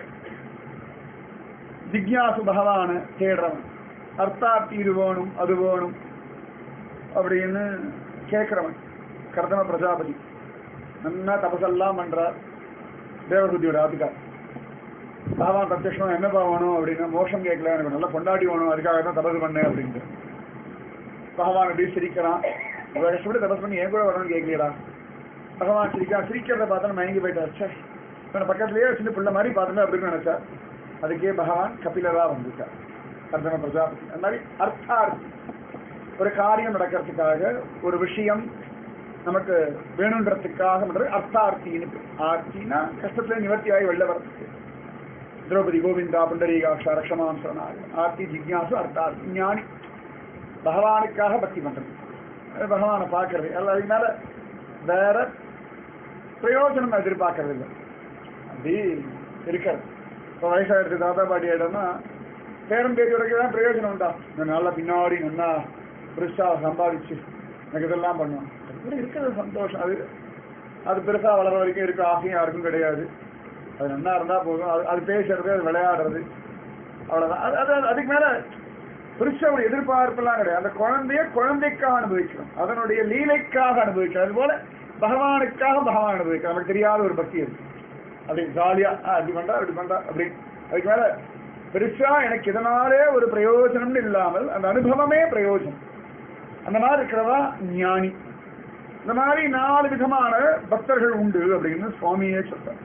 ஜிக்யாசு பகவான தேடுறவன் அர்த்தார்த்தி இது வேணும் அது வேணும் அப்படின்னு கேட்கிறவன் கர்தம பிரஜாபதி நல்லா தபசெல்லாம் பண்றார் தேவகுதியோட ஆத்துக்கார் பகவான் பிரத்யட்சம் என்னப்பா வேணும் அப்படின்னா மோஷம் கேட்கல எனக்கு நல்ல பொண்டாட்டி வேணும் அதுக்காக தான் தபசு பண்ணேன் அப்படின்ட்டு பகவான் அப்படி சிரிக்கிறான் இவ்வளவு கஷ்டப்பட்டு தபஸ் பண்ணி என் கூட வரணும்னு கேட்கலையடா பகவான் சிரிக்கிறான் சிரிக்கிறத பார்த்தா மயங்கி போயிட்டார் சே இவனை பக்கத்துலயே சின்ன பிள்ளை மாதிரி பார்த்துட்டு அப்படின்னு நினைச்சார் அதுக்கே பகவான் கபிலரா வந்துட்டார் கர்தம பிரஜாபதி அந்த மாதிரி அர்த்தார்த்தி ஒரு காரியம் நடக்கிறதுக்காக ஒரு விஷயம் நமக்கு வேணுன்றதுக்காக பண்றது அர்த்தார்த்தின்னு பேர். ஆர்த்தினா கஷ்டத்துல நிவர்த்தியாகி வெளில வர்றதுக்கு திரௌபதி கோவிந்தா புண்டரீகாட்சா ரக்ஷமாம் சரணாக ஆர்த்தி ஜிக்யாசு அர்த்தார்த்தி ஞானி பகவானுக்காக பக்தி பண்றது அது பகவானை பார்க்கறது அல்ல அதுக்கு மேல வேற பிரயோஜனம் எதிர்பார்க்கறது இல்லை அப்படி இருக்காது இப்போ வயசாகிடுது தாத்தா பாட்டி ஆயிட்டோம்னா பேரம் பேட்டி வரைக்கும் தான் பிரயோஜனம் உண்டா இந்த நல்லா பின்னாடி நல்லா பெருசா சம்பாதிச்சு எனக்கு இதெல்லாம் பண்ணுவோம் அது கூட இருக்கிறது சந்தோஷம் அது அது பெருசா வளர வரைக்கும் இருக்க ஆசையும் யாருக்கும் கிடையாது அது நல்லா இருந்தா போதும் அது அது பேசுறது அது விளையாடுறது அவ்வளவுதான் அது அது அதுக்கு மேல பெருசா ஒரு எதிர்பார்ப்பெல்லாம் கிடையாது அந்த குழந்தைய குழந்தைக்காக அனுபவிக்கணும் அதனுடைய லீலைக்காக அனுபவிக்கணும் அது போல பகவானுக்காக பகவான் அனுபவிக்கணும் நமக்கு தெரியாத ஒரு பக்தி அது அப்படி ஜாலியா ஆ, அப்படி பண்றா அப்படி பண்றா அப்படி அதுக்கு மேல பெருசா எனக்கு இதனாலே ஒரு பிரயோஜனம்னு இல்லாமல் அந்த அனுபவமே பிரயோஜனம் அந்த மாதிரி இருக்கிறவா ஞானி இந்த மாதிரி நாலு விதமான பக்தர்கள் உண்டு அப்படின்னு சுவாமியே சொல்றார்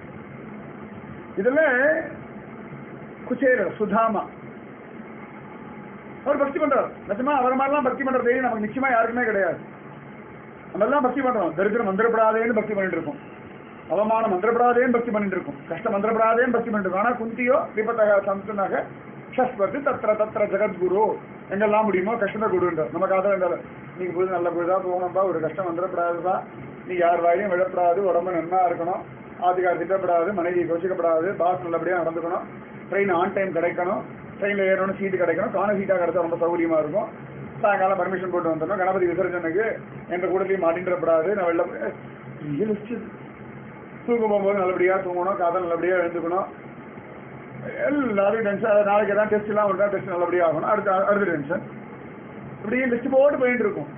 இதுல குச்சேரர் சுதாமா அவர் பக்தி பண்றார் நிஜமா அவர் மாதிரிலாம் பக்தி பண்ற தைரியம் நமக்கு நிச்சயமா யாருக்குமே கிடையாது நம்ம எல்லாம் பக்தி பண்றோம் தரித்திரம் மந்திரப்படாதேன்னு பக்தி பண்ணிட்டு இருக்கோம் அவமானம் மந்திரப்படாதேன்னு பக்தி பண்ணிட்டு இருக்கோம் கஷ்டம் மந்திரப்படாதேன்னு பக்தி பண்ணிட்டு இருக்கோம் ஆனா குந்தியோ விபத்தக சந்தனாக ஷஸ்வத்து தத்திர தத்திர ஜெகத்குரு எங்கெல்லாம் முடியுமோ கஷ்டத்தை கொடுன்றார் நமக்கு அதை வேண்டாம் நீங்க பொழுது நல்ல பொழுதா போகணும்பா ஒரு கஷ்டம் வந்துடப்படாதுப்பா நீ யார் வாயிலையும் விழப்படாது உடம்பு நன்னா இருக்கணும் ஆதிகாரம் திட்டப்படாது மனைவி கோச்சிக்கப்படாது பாஸ் நல்லபடியா நடந்துக்கணும் ட்ரெயின் ஆன் டைம் கிடைக்கணும் ட்ரெயினில் ஏறணும் சீட்டு கிடைக்கணும் காண சீட்டாக கிடைச்சா ரொம்ப சௌகரியமா இருக்கும் சாயங்காலம் பர்மிஷன் போட்டு வந்துடணும் கணபதி விசர்ஜனுக்கு எந்த கூடத்தையும் மாட்டின்றப்படாது நான் வெளில போய் பெரிய list இது. தூங்க போகும்போது நல்லபடியா தூங்கணும் காதல் நல்லபடியா எழுந்துக்கணும் எல்லாரும் டென்ஷன் நாளைக்கு எதாவது டெஸ்ட் எல்லாம் உண்டா டெஸ்ட் நல்லபடியா ஆகணும் அடுத்த அடுத்த டென்ஷன் இப்படி லிஸ்ட் போட்டு போயிட்டு இருக்கும்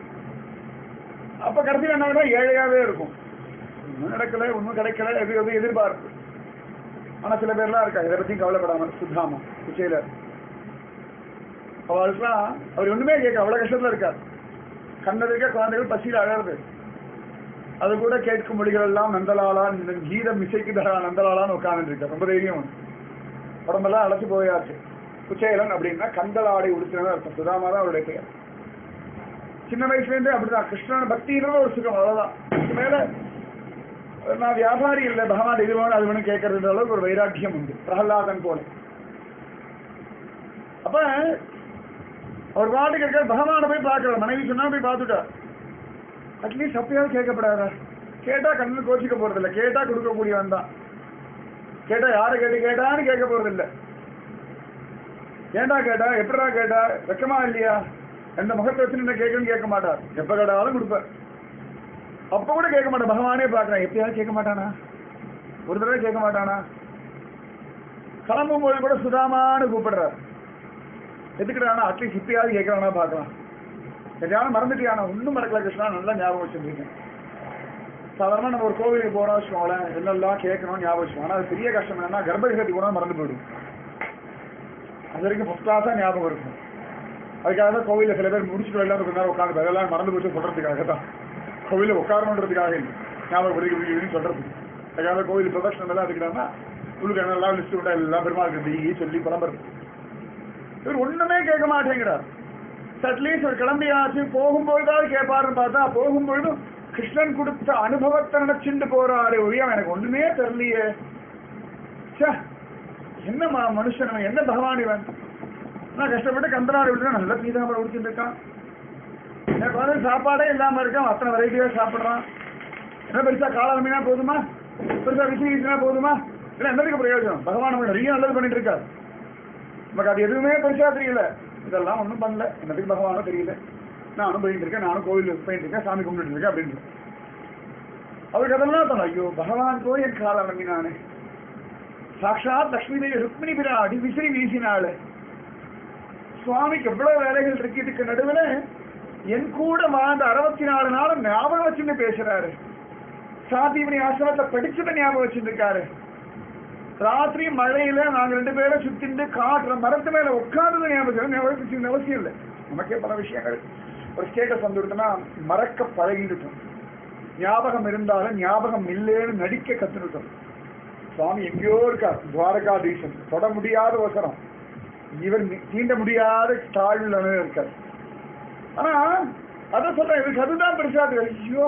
அப்ப கடைசியில் என்ன ஆகும்னா ஏழையாவே இருக்கும் ஒன்றும் நடக்கல ஒன்றும் கிடைக்கல எது எது எதிர்பார்ப்பு ஆனா சில பேர்லாம் இருக்கா இதை பத்தியும் கவலைப்படாம சுத்தாமா குச்சையில அவளுக்குலாம் அவர் ஒண்ணுமே கேட்க அவ்வளவு கஷ்டத்துல இருக்கார் கண்ணது இருக்க குழந்தைகள் பசியில் அழகுது அது கூட கேட்கும் மொழிகள் எல்லாம் நந்தலாலா இந்த கீதம் இசைக்குதா நந்தலாலான்னு உட்கார்ந்து இருக்கார் ரொம்ப தைரியம் உண்டு. உடம்பெல்லாம் அழைச்சு போயாச்சு குச்சேலன் அப்படின்னா கந்தலாடை உடுத்தினதான் அர்த்தம் சுதாமா தான் அவருடைய பெயர் சின்ன வயசுல இருந்தே அப்படிதான் கிருஷ்ணன் பக்தின்றது ஒரு சுகம் அவ்வளவுதான் இதுக்கு மேல நான் வியாபாரி இல்லை பகவான் இது வேணும் அது வேணும் கேட்கறது அளவுக்கு ஒரு வைராக்கியம் உண்டு பிரகலாதன் போல அப்ப அவர் பாட்டுக்கு இருக்க பகவானை போய் பார்க்கல மனைவி சொன்னா போய் பார்த்துட்டார் அட்லீஸ்ட் அப்பயாவது கேட்கப்படாதா கேட்டா கண்ணு கோச்சிக்க போறது இல்ல கேட்டா கொடுக்கக்கூடியவன் தான் கேட்டா யாரை கேட்டு கேட்டான்னு கேட்க போறது இல்ல ஏன்டா கேட்டா எப்படா கேட்டா வெக்கமா இல்லையா எந்த முகத்தை வச்சு நின்று கேட்கணும்னு கேட்க மாட்டார் எப்ப கேட்டாலும் கொடுப்பார் அப்ப கூட கேட்க மாட்டான் பகவானே பார்க்கறான் எப்பயாவது கேட்க மாட்டானா ஒரு தடவை கேட்க மாட்டானா கிளம்பும் போது கூட சுதாமான்னு கூப்பிடுறார் எதுக்குறானா அட்லீஸ்ட் இப்பயாவது கேட்கறானா பார்க்கலாம் எதையாவது மறந்துட்டியானா ஒன்றும் மறக்கல கிருஷ்ணா நல்லா ஞாபகம் வச்சிருக்கேன் சாதாரணமா நம்ம ஒரு கோவிலுக்கு போறோம் வச்சுக்கோங்களேன் என்னெல்லாம் கேட்கணும் ஞாபகம் வச்சுக்கோங்க ஆனா அது பெரிய கஷ்டம் என்னன்னா கர்ப்பகிரகத்தி கூட மறந்து போயிடும் அது வரைக்கும் ஃபர்ஸ்ட் கிளாஸா ஞாபகம் இருக்கும் அதுக்காக தான் கோவில்ல சில பேர் முடிச்சுட்டு எல்லாம் கொஞ்ச நேரம் உட்காந்து அதெல்லாம் மறந்து போச்சு சொல்றதுக்காக தான் கோவில்ல உட்காரணுன்றதுக்காக இல்லை ஞாபகப்படுத்தி சொல்றதுக்கு அதுக்காக தான் கோவில் பிரதட்சணம் எல்லாம் அதுக்குறாங்கன்னா உங்களுக்கு என்னெல்லாம் லிஸ்ட் விட்டா எல்லாம் பெருமாளுக்கு டெய்லி சொல்லி புலம்புறது இவர் ஒண்ணுமே கேட்க மாட்டேங்கிறார் அட்லீஸ்ட் ஒரு கிளம்பியாச்சு போகும்பொழுதாவது கேட்பாருன்னு பார்த்தா போகும்பொழுதும் கிருஷ்ணன் கொடுத்த அனுபவத்தை நினைச்சுட்டு போறாரு ஒழியா எனக்கு ஒண்ணுமே தெரியலையே ச்சே, என்ன ம- மனுஷன் இவன், என்ன பகவான் இவன் நான் கஷ்டப்பட்டு கந்தனாடு விட்டு நல்ல பீதாமரம் உடுத்திட்டு இருக்கான் என் குழந்தை சாப்பாடே இல்லாம இருக்கான் அத்தனை வெரைட்டியா சாப்பிடுறான் என்ன பெருசா காளான் மீனா போதுமா பெருசா விசி வீசினா போதுமா இல்லை என்னதுக்கு பிரயோஜனம் பகவான் நமக்கு நிறைய நல்லது பண்ணிட்டு இருக்காரு நமக்கு அது எதுவுமே பெருசா தெரியல இதெல்லாம் ஒன்றும் பண்ணல என்னதுக்கு பகவானோ தெரியல நானும் போயிட்டு இருக்கேன் நானும் கோவில் போயிட்டு இருக்கேன் சாமி கும்பிட்டு இருக்கேன் அப்படின்னு அவருக்கு அதெல்லாம் தோணும் ஐயோ பகவான் போய் என் காலம் நம்பினானே சாட்சாத் லக்ஷ்மி தேவி ருக்மிணி பிராடி விசிறி வீசினாள் சுவாமிக்கு எவ்வளவு வேலைகள் இருக்கு இதுக்கு நடுவில் என் கூட வாழ்ந்த அறுபத்தி நாலு நாளும் ஞாபகம் வச்சுட்டு பேசுறாரு சாந்திமணி ஆசிரமத்தை படிச்சதை ஞாபகம் வச்சுட்டு இருக்காரு ராத்திரி மழையில நாங்க ரெண்டு பேரும் சுத்திட்டு காட்டுற மரத்து மேல உட்கார்ந்து ஞாபகம் ஞாபகம் வச்சுக்கணும் அவசியம் இல்லை நமக்கே பல விஷயங்கள் ஒரு ஸ்டேட்டஸ் வந்துவிட்டுனா மறக்க பழகிட்டோம் ஞாபகம் இருந்தாலும் ஞாபகம் இல்லைன்னு நடிக்க கத்துனுட்டோம் சுவாமி எங்கேயோ இருக்கார் துவாரகாதீசன் தொட முடியாத அவசரம் இவர் நி- தீண்ட முடியாத தாழ்வில் இருக்கார் ஆனா அத சொல்றேன் எனக்கு அதுதான் பெருசா இருக்கு. ஐயோ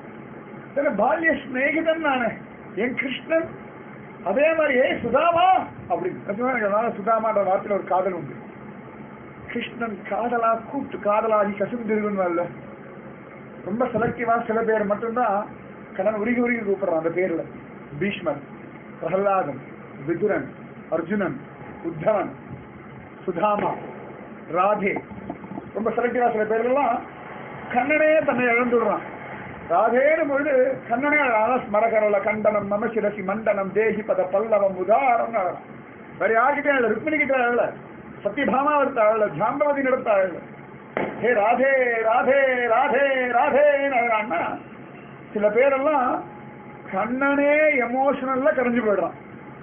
சில பால்ய சிநேகிதன் நானே என் கிருஷ்ணன் அதே மாதிரி ஏ சுதாமா அப்படி நிஜமா எனக்கு அதனால சுதாமான்ற வார்த்தையில ஒரு காதல் உண்டு கிருஷ்ணன் காதலா கூப்பிட்டு காதலாகி கசுந்திருக்குன்னு ரொம்ப செலக்டிவா சில பேர் மட்டும்தான் கடன் உருகி உருகி கூப்பிடுறான் அந்த பேர்ல பீஷ்மர் பிரகலாதன் விதுரன் அர்ஜுனன் உத்தவன் சுதாமா ராதே ரொம்ப செலக்டிவா சில பேர்லாம் கண்ணனே தன்னை இழந்துடுறான் ராதேன்னு பொழுது கண்ணனே அழகா ஸ்மரகரல கண்டனம் மம சிரசி மண்டனம் தேகி பத பல்லவம் உதாரம் வேற யார்கிட்டயும் அழல ருக்மிணி கிட்ட அழல சத்யபாமா எடுத்த அழல ஜாம்பவதி நடத்த அழல ஹே ராதே ராதே ராதே ராதேன்னு அழகான்னா சில பேரெல்லாம் கண்ணனே எமோஷனல்ல கரைஞ்சு போயிடுறான்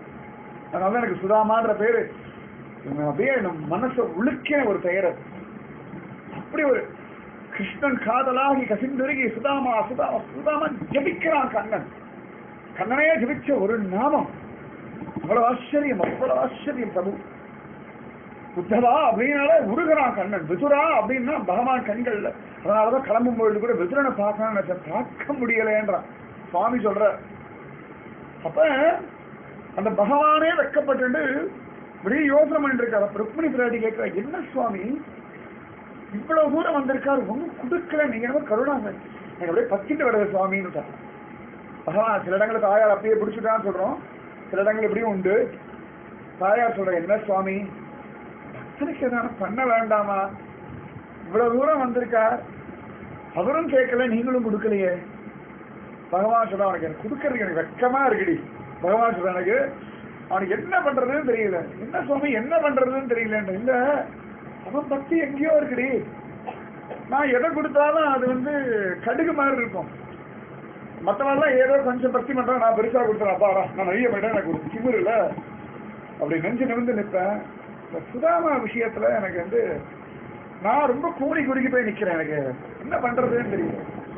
அதனால எனக்கு சுதாமான்ற பேரு எனக்கு அப்படியே நம்ம மனசை உழுக்கின ஒரு பெயர் அது. அப்படி ஒரு கிருஷ்ணன் காதலாகி கசிந்துருகி சுதாமா சுதாமா சுதாமா ஜபிக்கிறான் கண்ணன் கண்ணனே ஜபிச்ச ஒரு நாமம் அவ்வளவு ஆச்சரியம் அவ்வளவு ஆச்சரியம் பிரபு புத்தவா அப்படின்னால உருகிறான் கண்ணன் விதுரா அப்படின்னா பகவான் கண்கள்ல அதனாலதான் கிளம்பும் பொழுது கூட விதுரனை பார்க்கணும்னு நினைச்சேன் பார்க்க முடியலைன்றான் சுவாமி சொல்ற அப்ப அந்த பகவானே வெக்கப்பட்டு இப்படியே யோசனை பண்ணிட்டு இருக்காரு அப்ப ருக்மிணி பிராட்டி கேட்கிறா என்ன சுவாமி இவ்வளவு தூரம் வந்திருக்காரு ஒன்றும் கொடுக்கல நீங்க என்ன கருணாங்க எனக்கு அப்படியே பத்திட்டு வருது சுவாமின்னு பகவான் சில இடங்களில் தாயார் அப்படியே பிடிச்சிட்டான்னு சொல்றோம் சில இடங்கள் இப்படியும் உண்டு தாயார் சொல்ற என்ன சுவாமி பக்தனுக்கு எதாவது பண்ண வேண்டாமா இவ்வளவு தூரம் வந்திருக்கார் அவரும் கேட்கல நீங்களும் கொடுக்கலையே பகவான் சொல்ற அவனுக்கு எனக்கு கொடுக்கறதுக்கு எனக்கு வெக்கமா இருக்குடி பகவான் சொல்ற எனக்கு அவனுக்கு என்ன பண்றதுன்னு தெரியல என்ன சுவாமி என்ன பண்றதுன்னு தெரியல இல்ல அவன் பக்தி எங்கேயோ இருக்குடி நான் எதை கொடுத்தாலும் அது வந்து கடுகு மாதிரி இருக்கும் மற்றவெல்லாம் ஏதோ கொஞ்சம் பக்தி பண்றேன் நான் பெருசா கொடுத்துறேன் அப்பாடா நான் நிறைய பண்ணிட்டேன் எனக்கு ஒரு திமிரு இல்ல அப்படி நெஞ்சு நிமிந்து நிற்பேன் இந்த சுதாமா விஷயத்துல எனக்கு வந்து நான் ரொம்ப கூடி குறுகி போய் நிக்கிறேன் எனக்கு என்ன பண்றதுன்னு தெரியல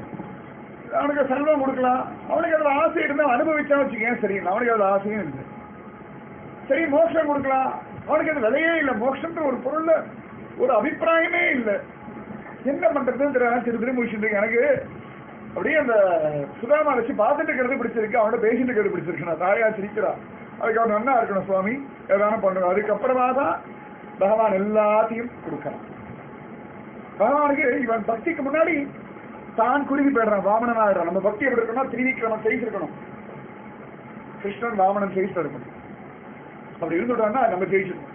அவனுக்கு செல்வம் கொடுக்கலாம் அவனுக்கு அதுல ஆசை இருந்தா அனுபவிச்சா வச்சுக்கேன் சரி அவனுக்கு அதுல ஆசையும் இல்லை சரி மோட்சம் கொடுக்கலாம் அவனுக்கு அது விலையே இல்லை மோட்சம்ன்ற ஒரு பொருள்ல ஒரு அபிப்பிராயமே இல்லை என்ன பண்றதுன்னு தெரியல திரு திரு முடிச்சுட்டு இருக்கேன். எனக்கு அப்படியே அந்த சுதாமா வச்சு பார்த்துட்டு இருக்கிறது பிடிச்சிருக்கு அவனோட பேசிட்டு இருக்கிறது பிடிச்சிருக்கு நான் தாயா சிரிக்கிறா அதுக்கு அவன் நன்னா இருக்கணும் சுவாமி ஏதானும் பண்ணுவோம் அதுக்கப்புறமா தான் பகவான் எல்லாத்தையும் கொடுக்கலாம் பகவானுக்கு இவன் பக்திக்கு முன்னாடி தான் குருவி போயிடுறான் வாமனன் ஆயிடுறான் நம்ம பக்தி எப்படி இருக்கணும் திரிவிக்கிரமன் ஜெயிச்சிருக்கணும் கிருஷ்ணன் வாமனன் ஜெயிச்சு இருக்கணும் அப்படி இருந்துட்டான்னா நம்ம ஜெயிச்சிருக்கோம்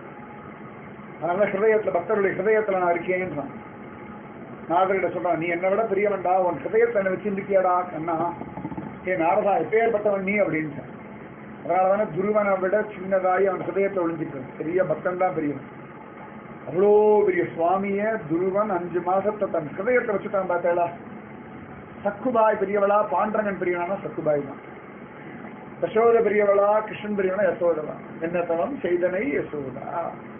அதனால ஹிருதயத்துல பக்தருடைய ஹிருதயத்துல நான் இருக்கேன்றான் நாரதர்கிட்ட சொல்றான் நீ என்னை விட பெரியவன்டா உன் ஹிருதயத்தை என்ன வச்சிருக்கியாடா கண்ணா ஏ நாரதா எப்பேற்பட்டவன் நீ அப்படின்னு அதனாலதானே துருவனை விட சின்னதாகி அவன் ஹிருதயத்தை ஒளிஞ்சிக்கிறான் பெரிய பக்தன் தான் பெரியவன் அவ்வளோ பெரிய சுவாமிய துருவன் அஞ்சு மாசத்தை தன் ஹிருதயத்தை வச்சுட்டான் பார்த்தேளா சக்குபாய் பெரியவளா பாண்டரங்கன் பெரியவனா சக்குபாய் தான் யசோத பெரியவளா கிருஷ்ணன் பெரியவனா யசோதா என்ன தவம் செய்தனை யசோதா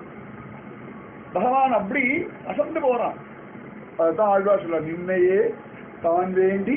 பகவான் அப்படி அசந்து போறான் அதுதான் ஆழ்வா சொல்ல நின்னையே தான் வேண்டி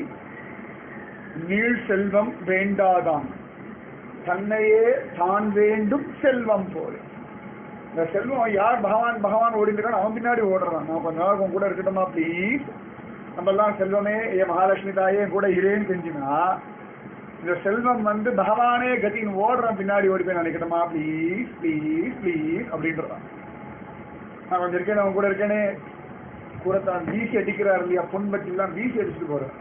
நீள் செல்வம் வேண்டாதான் தன்னையே தான் வேண்டும் செல்வம் போல இந்த செல்வம் யார் பகவான் பகவான் ஓடிட்டு அவன் பின்னாடி ஓடுறான் நான் கொஞ்ச நாள் உன் கூட இருக்கட்டுமா ப்ளீஸ் நம்ம எல்லாம் செல்வமே ஏ மகாலட்சுமி தாயே என் கூட இரேன்னு செஞ்சுனா இந்த செல்வம் வந்து பகவானே கத்தின்னு ஓடுறான் பின்னாடி ஓடி போய் நினைக்கட்டுமா ப்ளீஸ் ப்ளீஸ் ப்ளீஸ் அப்படின்றான் நான் கொஞ்சம் இருக்கேன் அவன் கூட இருக்கேனே கூரத்தான் வீசி அடிக்கிறார் இல்லையா பொன்பட்டி எல்லாம் வீசி அடிச்சுட்டு போறார்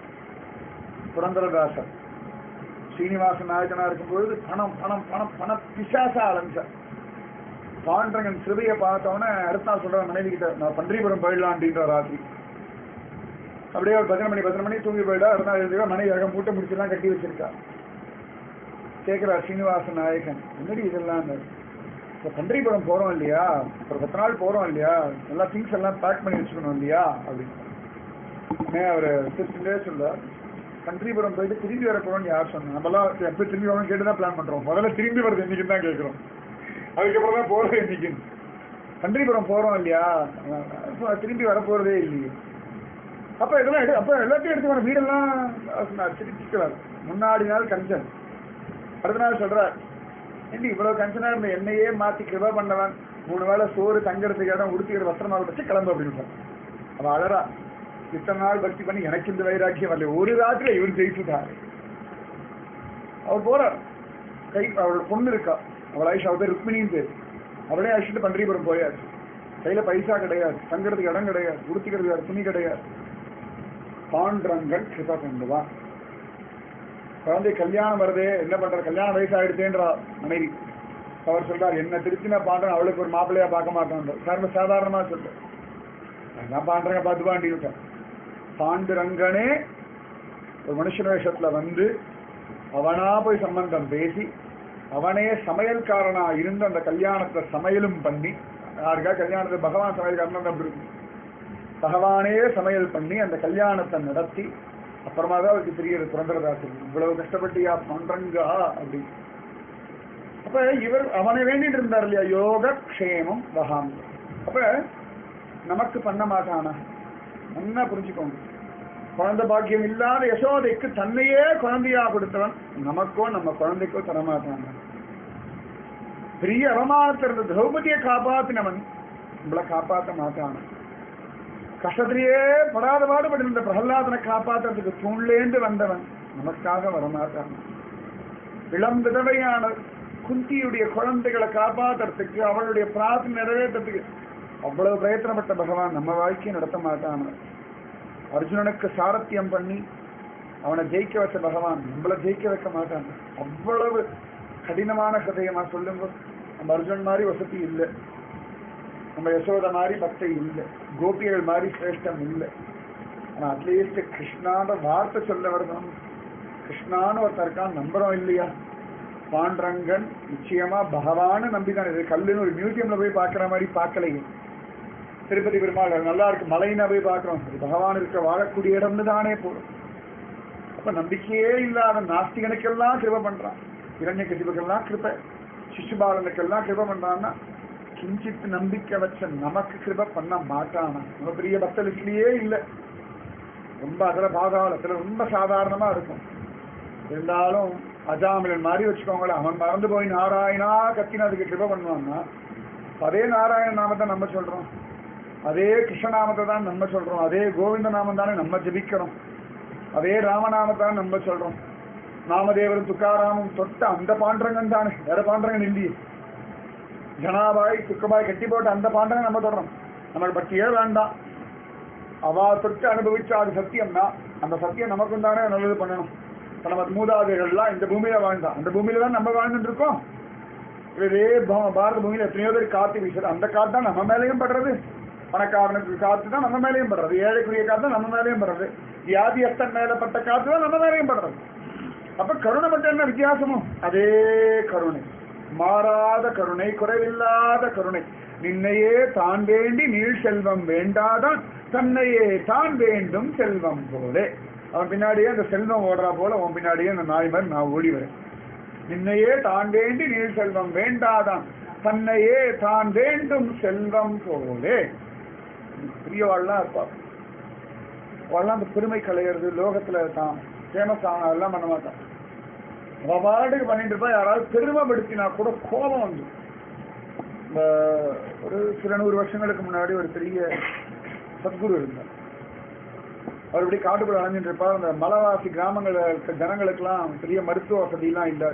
புரந்தரதாசர் ஸ்ரீனிவாச நாயகனா இருக்கும் பொழுது பணம் பணம் பணம் பண பிசாசா அலைஞ்சார் பாண்டரங்கன் சிறுவையை பார்த்தவொடனே அடுத்த நாள் சொல்ற மனைவி கிட்ட நான் பன்றிபுரம் போயிடலாம் அப்படின்ற ராத்திரி அப்படியே ஒரு பதினொரு மணி பதினொரு மணி தூங்கி போயிட்டா அடுத்த நாள் எழுதிவா மனைவி அழகா மூட்டை முடிச்செல்லாம் கட்டி வச்சிருக்கா கேட்கிறார் ஸ்ரீனிவாச நாயகன் என்னடி இதெல்லாம் இப்போ பன்றிபுரம் போறோம் இல்லையா ஒரு பத்து நாள் போறோம் இல்லையா எல்லா திங்ஸ் எல்லாம் பேக் பண்ணி வச்சுக்கணும் இல்லையா அப்படின்னு அவர் சிரிச்சுட்டே சொல்றார் பன்றிபுரம் போயிட்டு திரும்பி வர போறோம்னு யார் சொன்னா நம்மலாம் எப்போ திரும்பி வரணும் கேட்டு தான் பிளான் பண்றோம் முதல்ல திரும்பி வரது என்னைக்குன்னு தான் கேட்குறோம் அதுக்கப்புறம் தான் போறது என்னைக்குன்னு பன்றிபுரம் போறோம் இல்லையா அப்ப திரும்பி வர போறதே இல்லையே அப்ப இதெல்லாம் எடு அப்ப எல்லாத்தையும் எடுத்து வர வீடெல்லாம் சொன்னார் சிரிச்சுக்கிறார் முன்னாடி நாள் கஞ்சன் அடுத்த நாள் சொல்றார் ஏண்டி இவ்வளவு கஞ்சனா இருந்த என்னையே மாத்தி கிருபா பண்ணவன் மூணு வேளை சோறு தங்கறதுக்கு இடம் உடுத்திக்கிற வஸ்திரமா வச்சு கிளம்பு அப்படின்னு சொன்னான். அவ அழறா இத்தனை நாள் பக்தி பண்ணி எனக்கு இந்த வைராக்கியம் வரல ஒரு ராத்திரில இவர் ஜெயிச்சுட்டாரு அவர் போறார் கை அவளோட பொண்ணு இருக்கா அவள் ஆயிஷா அவள் பேர் ருக்மிணின்னு பேர் அவளே அழைச்சிட்டு பன்றிபுரம் போயாச்சு கையில பைசா கிடையாது தங்குறதுக்கு இடம் கிடையாது உடுத்திக்கிறதுக்கு வேற துணி கிடையாது பாண்டரங்கன் கிருபா பண்ணுவான் குழந்தை கல்யாணம் வருதே என்ன பண்ற கல்யாணம் வயசாயிடுச்சேன்றா மனைவி அவர் சொல்றார் என்ன திருச்சினா பாண்டன் அவளுக்கு ஒரு மாப்பிள்ளையா பார்க்க மாட்டோம் சர்வ சாதாரணமா சொல்லு நான் பாண்டரங்க பார்த்து பாண்டிருக்கேன் பாண்டுரங்கனே ஒரு மனுஷன் வேஷத்துல வந்து அவனா போய் சம்பந்தம் பேசி அவனே சமையல்காரனா இருந்து அந்த கல்யாணத்தை சமையலும் பண்ணி யாருக்கா கல்யாணத்தை பகவான் சமையல்காரன் அப்படி இருக்கும் பகவானே சமையல் பண்ணி அந்த கல்யாணத்தை நடத்தி அப்புறமா தான் அவருக்கு தெரியறது புரந்தரதாசன் இவ்வளவு கஷ்டப்பட்டியா பண்றங்கா அப்படி அப்ப இவர் அவனை வேண்டிட்டு இருந்தார் இல்லையா யோக க்ஷேமம் வகாம் அப்ப நமக்கு பண்ண மாட்டானா நல்லா புரிஞ்சுக்கோங்க குழந்தை பாக்கியம் இல்லாத யசோதைக்கு தன்னையே குழந்தையா கொடுத்தவன் நமக்கோ நம்ம குழந்தைக்கோ தரமாட்டான் பெரிய அவமானத்தில் இருந்த திரௌபதியை காப்பாத்தினவன் நம்மளை காப்பாற்ற மாட்டான் கஷ்டத்திலேயே படாத பாடுபட்டு இருந்த பிரகலாதனை காப்பாற்றுறதுக்கு தூண்லேந்து வந்தவன் நமக்காக வரமாட்டான் இளம் விதவையான குந்தியுடைய குழந்தைகளை காப்பாத்துறதுக்கு அவளுடைய பிரார்த்தனை நிறைவேற்றத்துக்கு அவ்வளவு பிரயத்தனப்பட்ட பகவான் நம்ம வாழ்க்கையை நடத்த மாட்டான் அர்ஜுனனுக்கு சாரத்தியம் பண்ணி அவனை ஜெயிக்க வச்ச பகவான் நம்மளை ஜெயிக்க வைக்க மாட்டான் அவ்வளவு கடினமான கதையமா சொல்லுங்க நம்ம அர்ஜுனன் மாதிரி வசதி இல்லை நம்ம யசோத மாதிரி பக்தை இல்லை கோபிகள் மாதிரி சிரேஷ்டம் இல்லை ஆனா அட்லீஸ்ட் கிருஷ்ணான்ற வார்த்தை சொல்ல வரணும் கிருஷ்ணான்னு ஒருத்தர் இருக்கான் நம்புறோம் இல்லையா பாண்டரங்கன் நிச்சயமா பகவான்னு நம்பிதான் இது கல்லுன்னு ஒரு மியூசியம்ல போய் பார்க்குற மாதிரி பார்க்கலையே திருப்பதி பெருமாள் நல்லா இருக்கு மலைன்னா போய் பார்க்குறோம் இது பகவான் இருக்க வாழக்கூடிய இடம்னு தானே போதும் அப்ப நம்பிக்கையே இல்லாத நாஸ்திகனுக்கெல்லாம் கிருப பண்றான் இரண்ய கசிபுக்கெல்லாம் கிருப சிசுபாலனுக்கெல்லாம் கிருப பண்றான்னா கிஞ்சித் நம்பிக்கை வச்ச நமக்கு கிருப பண்ண மாட்டானா நம்ம பெரிய பக்த லிஸ்ட்லயே இல்லை ரொம்ப அதில் பாதாளத்துல ரொம்ப சாதாரணமா இருக்கும் இருந்தாலும் அஜாமிலன் மாதிரி வச்சுக்கோங்களேன் அவன் மறந்து போய் நாராயணா கத்தின அதுக்கு கிருப பண்ணுவான்னா அதே நாராயண நாமத்தை நம்ம சொல்றோம் அதே கிருஷ்ணநாமத்தை தான் நம்ம சொல்றோம் அதே கோவிந்த நாமம் தானே நம்ம ஜபிக்கிறோம் அதே ராமநாமத்தை தான் நம்ம சொல்றோம் நாமதேவரும் துக்காராமும் தொட்ட அந்த பாண்டரங்கன் தானே வேற பாண்டரங்கன் இல்லையே ஜனாபாய் துக்கபாய் கட்டி போட்ட அந்த பாண்டரங்கன் நம்ம தொடறோம் நமக்கு பக்தியே வேண்டாம் அவா தொட்டு அனுபவிச்சா அது சத்தியம்னா அந்த சத்தியம் நமக்கும் தானே நல்லது பண்ணணும் இப்ப நம்ம மூதாதைகள்லாம் இந்த பூமியில வாழ்ந்தோம் அந்த பூமியில தான் நம்ம வாழ்ந்துட்டு இருக்கோம் இதே பா- பாரத பூமியில எத்தனையோ பேர் காத்து வீசுறது அந்த காத்து தான் நம்ம மேலேயும் படுறது பணக்காரனுக்கு காத்து தான் நம்ம மேலேயும் படுறது ஏழைக்குரிய காத்து தான் நம்ம மேலேயும் படுறது வியாதியஸ்தன் மேல பட்ட காத்து தான் நம்ம மேலேயும் படுறது அப்ப கருணை மட்டும் என்ன வித்தியாசமும் அதே கருணை மாறாத கருணை குறைவில்லாத கருணை நின்னையே தான் வேண்டி நீள் செல்வம் வேண்டாதான் தன்னையே தான் வேண்டும் செல்வம் போலே அவன் பின்னாடியே அந்த செல்வம் ஓடுறா போல உன் பின்னாடியே அந்த நாய் மாதிரி நான் ஓடி வரேன் நின்னையே தான் வேண்டி நீள் செல்வம் வேண்டாதான் தன்னையே தான் வேண்டும் செல்வம் போலே பெரியவாள்லாம் இருப்பா அவள்லாம் அந்த பெருமை கலையிறது லோகத்துல தான் ஃபேமஸ் ஆன அதெல்லாம் பண்ண மாட்டான் அவ பாட்டுக்கு பண்ணிட்டு இருப்பா யாராவது பெருமைப்படுத்தினா கூட கோபம் வந்து இந்த ஒரு சில நூறு வருஷங்களுக்கு முன்னாடி ஒரு பெரிய சத்குரு இருந்தார் அவர் இப்படி காட்டுக்குள்ள அலைஞ்சிட்டு இருப்பார் அந்த மலைவாசி கிராமங்கள இருக்க ஜனங்களுக்கெல்லாம் பெரிய மருத்துவ வசதியெல்லாம் இல்லை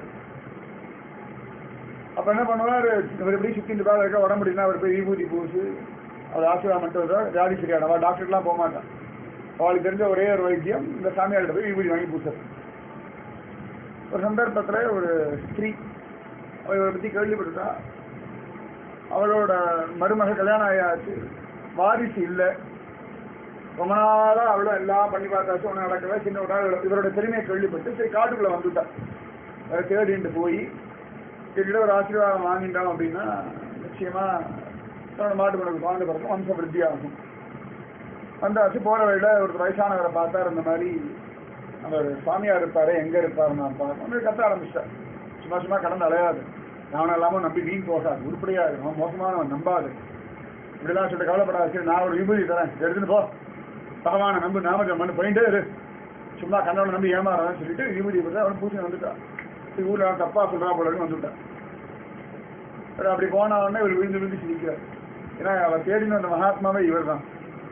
அப்ப என்ன பண்ணுவார் இவர் இப்படி சுத்திட்டு இருப்பார் இருக்க உடம்பு முடியும்னா அவர் போய் விபூதி பூசு அவர் ஆசீர்வாதம் மட்டும் வருவா வியாதி சரியான அவள் டாக்டர்லாம் போக மாட்டான் அவளுக்கு தெரிஞ்ச ஒரே ஒரு வைத்தியம் இந்த சாமியார்கிட்ட போய் விபூதி வாங்கி பூசுறது ஒரு சந்தர்ப்பத்தில் ஒரு ஸ்திரீ அவள் இவரை பற்றி கேள்விப்பட்டுட்டா அவளோட மருமக கல்யாணம் ஆயாச்சு வாரிசு இல்லை ரொம்ப நாளா அவளும் எல்லாம் பண்ணி பார்த்தாச்சு ஒன்றும் நடக்கல சின்ன ஒரு நாள் இவரோட பெருமையை கேள்விப்பட்டு சரி காட்டுக்குள்ள வந்துட்டா அதை தேடிட்டு போய் கிட்ட ஒரு ஆசீர்வாதம் வாங்கிட்டோம் அப்படின்னா நிச்சயமா தன்னோட மாட்டு மனுக்கு குழந்தை பிறக்கும் வம்ச விருத்தி ஆகும் வந்தாச்சு போற வழியில ஒரு வயசானவரை பார்த்தார் இந்த மாதிரி அவர் சாமியார் இருப்பாரு எங்க இருப்பாரு நான் பார்க்கணும் கத்த ஆரம்பிச்சிட்டார் சும்மா சும்மா கடந்து அலையாது நானும் இல்லாம நம்பி வீண் போகாது உருப்படியா இருக்கும் மோசமானவன் நம்பாது இப்படிலாம் சொல்லிட்டு கவலைப்படாது சரி நான் ஒரு விபூதி தரேன் எடுத்துன்னு போ பகவானை நம்பு நாமஜம் பண்ணு போயிட்டே இரு சும்மா கண்ணவனை நம்பி ஏமாறான்னு சொல்லிட்டு விபூதி கொடுத்து அவன் பூசி வந்துட்டான் சரி ஊர்ல அவன் தப்பா சொல்றா போலன்னு வந்துட்டான் சரி அப்படி போன உடனே இவர் விழுந்து விழுந்து சிரிக்கிறார் ஏன்னா அவர் தேடின அந்த மகாத்மாவே இவர் தான்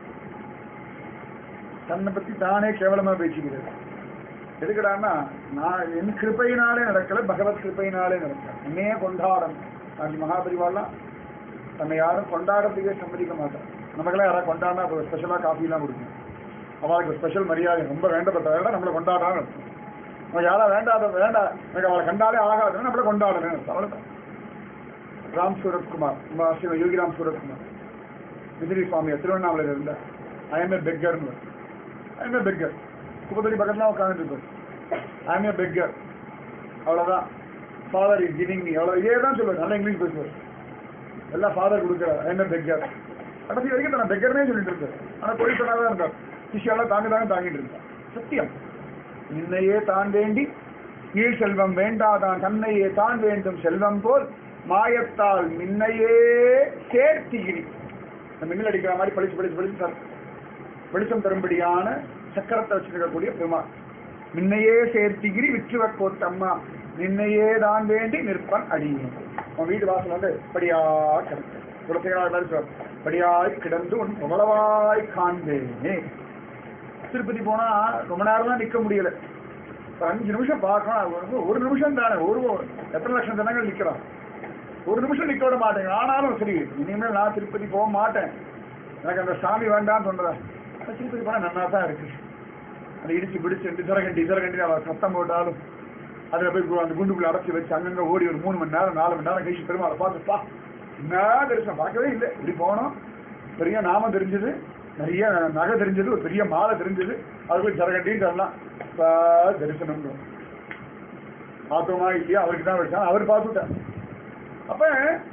தன்னை பத்தி தானே கேவலமா பேசிக்கிறார் எதுக்குடான்னா நான் என் கிருப்பையினாலே நடக்கல பகவத் கிருப்பையினாலே நடக்கல என்னையே கொண்டாடணும் நான் மகாபரிவாலாம் தன்னை யாரும் கொண்டாடுறதுக்கே சம்மதிக்க மாட்டேன் நமக்கெல்லாம் யாராவது கொண்டாடினா ஒரு ஸ்பெஷலாக காஃபிலாம் கொடுக்கணும் அவளுக்கு ஸ்பெஷல் மரியாதை ரொம்ப வேண்டப்பட்ட வேண்டாம் நம்மளை கொண்டாடான்னு இருக்கும் நம்ம யாரா வேண்டாத வேண்டாம் எனக்கு அவளை கண்டாலே ஆகாதுன்னு நம்மளை கொண்டாடணும் அவ்வளோதான் ராம் சூரத்குமார் நம்ம ஆசிரியர் யோகிராம் சூரத்குமார் விஜய் சுவாமி திருவண்ணாமலையில் இருந்தார் ஐஎம்ஏ பெக்கர்னு ஐஎம்ஏ பெக்கர் குப்பத்தடி பக்கத்துல உட்காந்துட்டு ஐஎம்ஏ பெக்கர் அவ்வளோதான் ஃபாதர் இஸ் கிவிங் மீ அவ்வளோ இதே தான் சொல்லுவார் நல்லா இங்கிலீஷ் பேசுவார் எல்லாம் ஃபாதர் கொடுக்குறார் ஐஎம்ஏ பெக்கர் கடைசி வரைக்கும் நான் பெக்கர்னே சொல்லிட்டு இருக்காரு ஆனால் கோயில் சொன்னாதான் இருந்தார் சிஷியாலாம் தாங்க தாங்க தாங்கிட்டு இருந்தார் சத்தியம் நின்னையே தான் வேண்டி கீழ் செல்வம் வேண்டாதான் தன்னையே தான் வேண்டும் செல்வம் போல் மாயத்தால் மின்னையே சேர்த்திகிரி இந்த மின்னல் அடிக்கிற மாதிரி பளிச்சு பளிச்சு பளிச்சு சார் வெளிச்சம் தரும்படியான சக்கரத்தை வச்சிருக்கக்கூடிய பெருமாள் நின்னையே சேர்த்திகிரி விற்றுவ கோத்தம்மா நின்னையே தான் வேண்டி நிற்பன் அடியும் உன் வீடு வாசல் வந்து படியா கிடக்கு குலசேகரா சொல்றார் படியாய் கிடந்து உன் புகழவாய் காண்பேனே திருப்பதி போனா ரொம்ப நேரம் தான் நிக்க முடியல ஒரு அஞ்சு நிமிஷம் பார்க்கணும் அது ஒரு- ஒரு நிமிஷம் தானே ஒரு ஒரு- எத்தனை லட்சம் ஜனங்கள் நிக்கிறோம் ஒரு நிமிஷம் நிக்க விட மாட்டேங்க ஆனாலும் சரி இனிமேல் நான் திருப்பதி போக மாட்டேன் எனக்கு அந்த சாமி வேண்டாம்னு சொல்றேன் ஆனா திருப்பதி போனா நல்லா தான் இருக்கு அதை இடிச்சு பிடிச்சு டிசரகண்டி டிசரகண்டி அவ சத்தம் போட்டாலும் அதில் போய் கு- அந்த குண்டுக்குள்ள அடைச்சி வச்சு அங்கங்க ஓடி ஒரு மூணு மணி நேரம் நாலு மணி நேரம் கழிச்சு பெருமாளை பார்த்து பா என்ன தரிசனம் பார்க்கவே இல்லை இப்படி போனோம் பெரிய நாமம் தெரிஞ்சது நிறைய நகை தெரிஞ்சது ஒரு பெரிய மாலை தெரிஞ்சது அது போய் ஜரகண்டின்னு சொல்லலாம் பா தரிசனம் பார்த்தோமா இல்லையா அவருக்கு தான் வச்சான் அவர் பார்த்துட்டார் அப்ப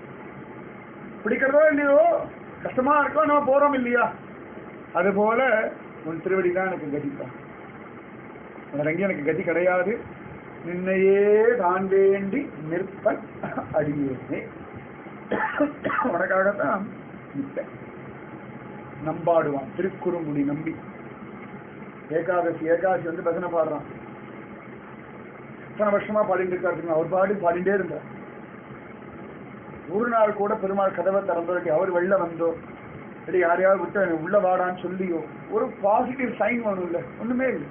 பிடிக்கிறதோ இல்லையோ கஷ்டமா இருக்கோ நம்ம போறோம் இல்லையா அது போல உன் திருவடி தான் எனக்கு கதிப்பா வேற எங்கேயும் எனக்கு கதி கிடையாது நின்னையே தான் வேண்டி நிற்பன் அடியேனே உனக்காகத்தான் நிற்பேன் நம்பாடுவான் திருக்குறுங்குடி நம்பி ஏகாதசி ஏகாதசி வந்து பஜனை பாடுறான் எத்தனை வருஷமா பாடிட்டு இருக்காரு அவர் பாடி பாடிட்டே இருந்தார் ஒரு நாள் கூட பெருமாள் கதவை திறந்தோ இல்லாட்டி அவர் வெளில வந்தோ இல்லாட்டி யாரையாவது விட்டு எனக்கு உள்ள வாடான்னு சொல்லியோ ஒரு பாசிட்டிவ் சைன் ஒன்றும் இல்லை ஒண்ணுமே இல்லை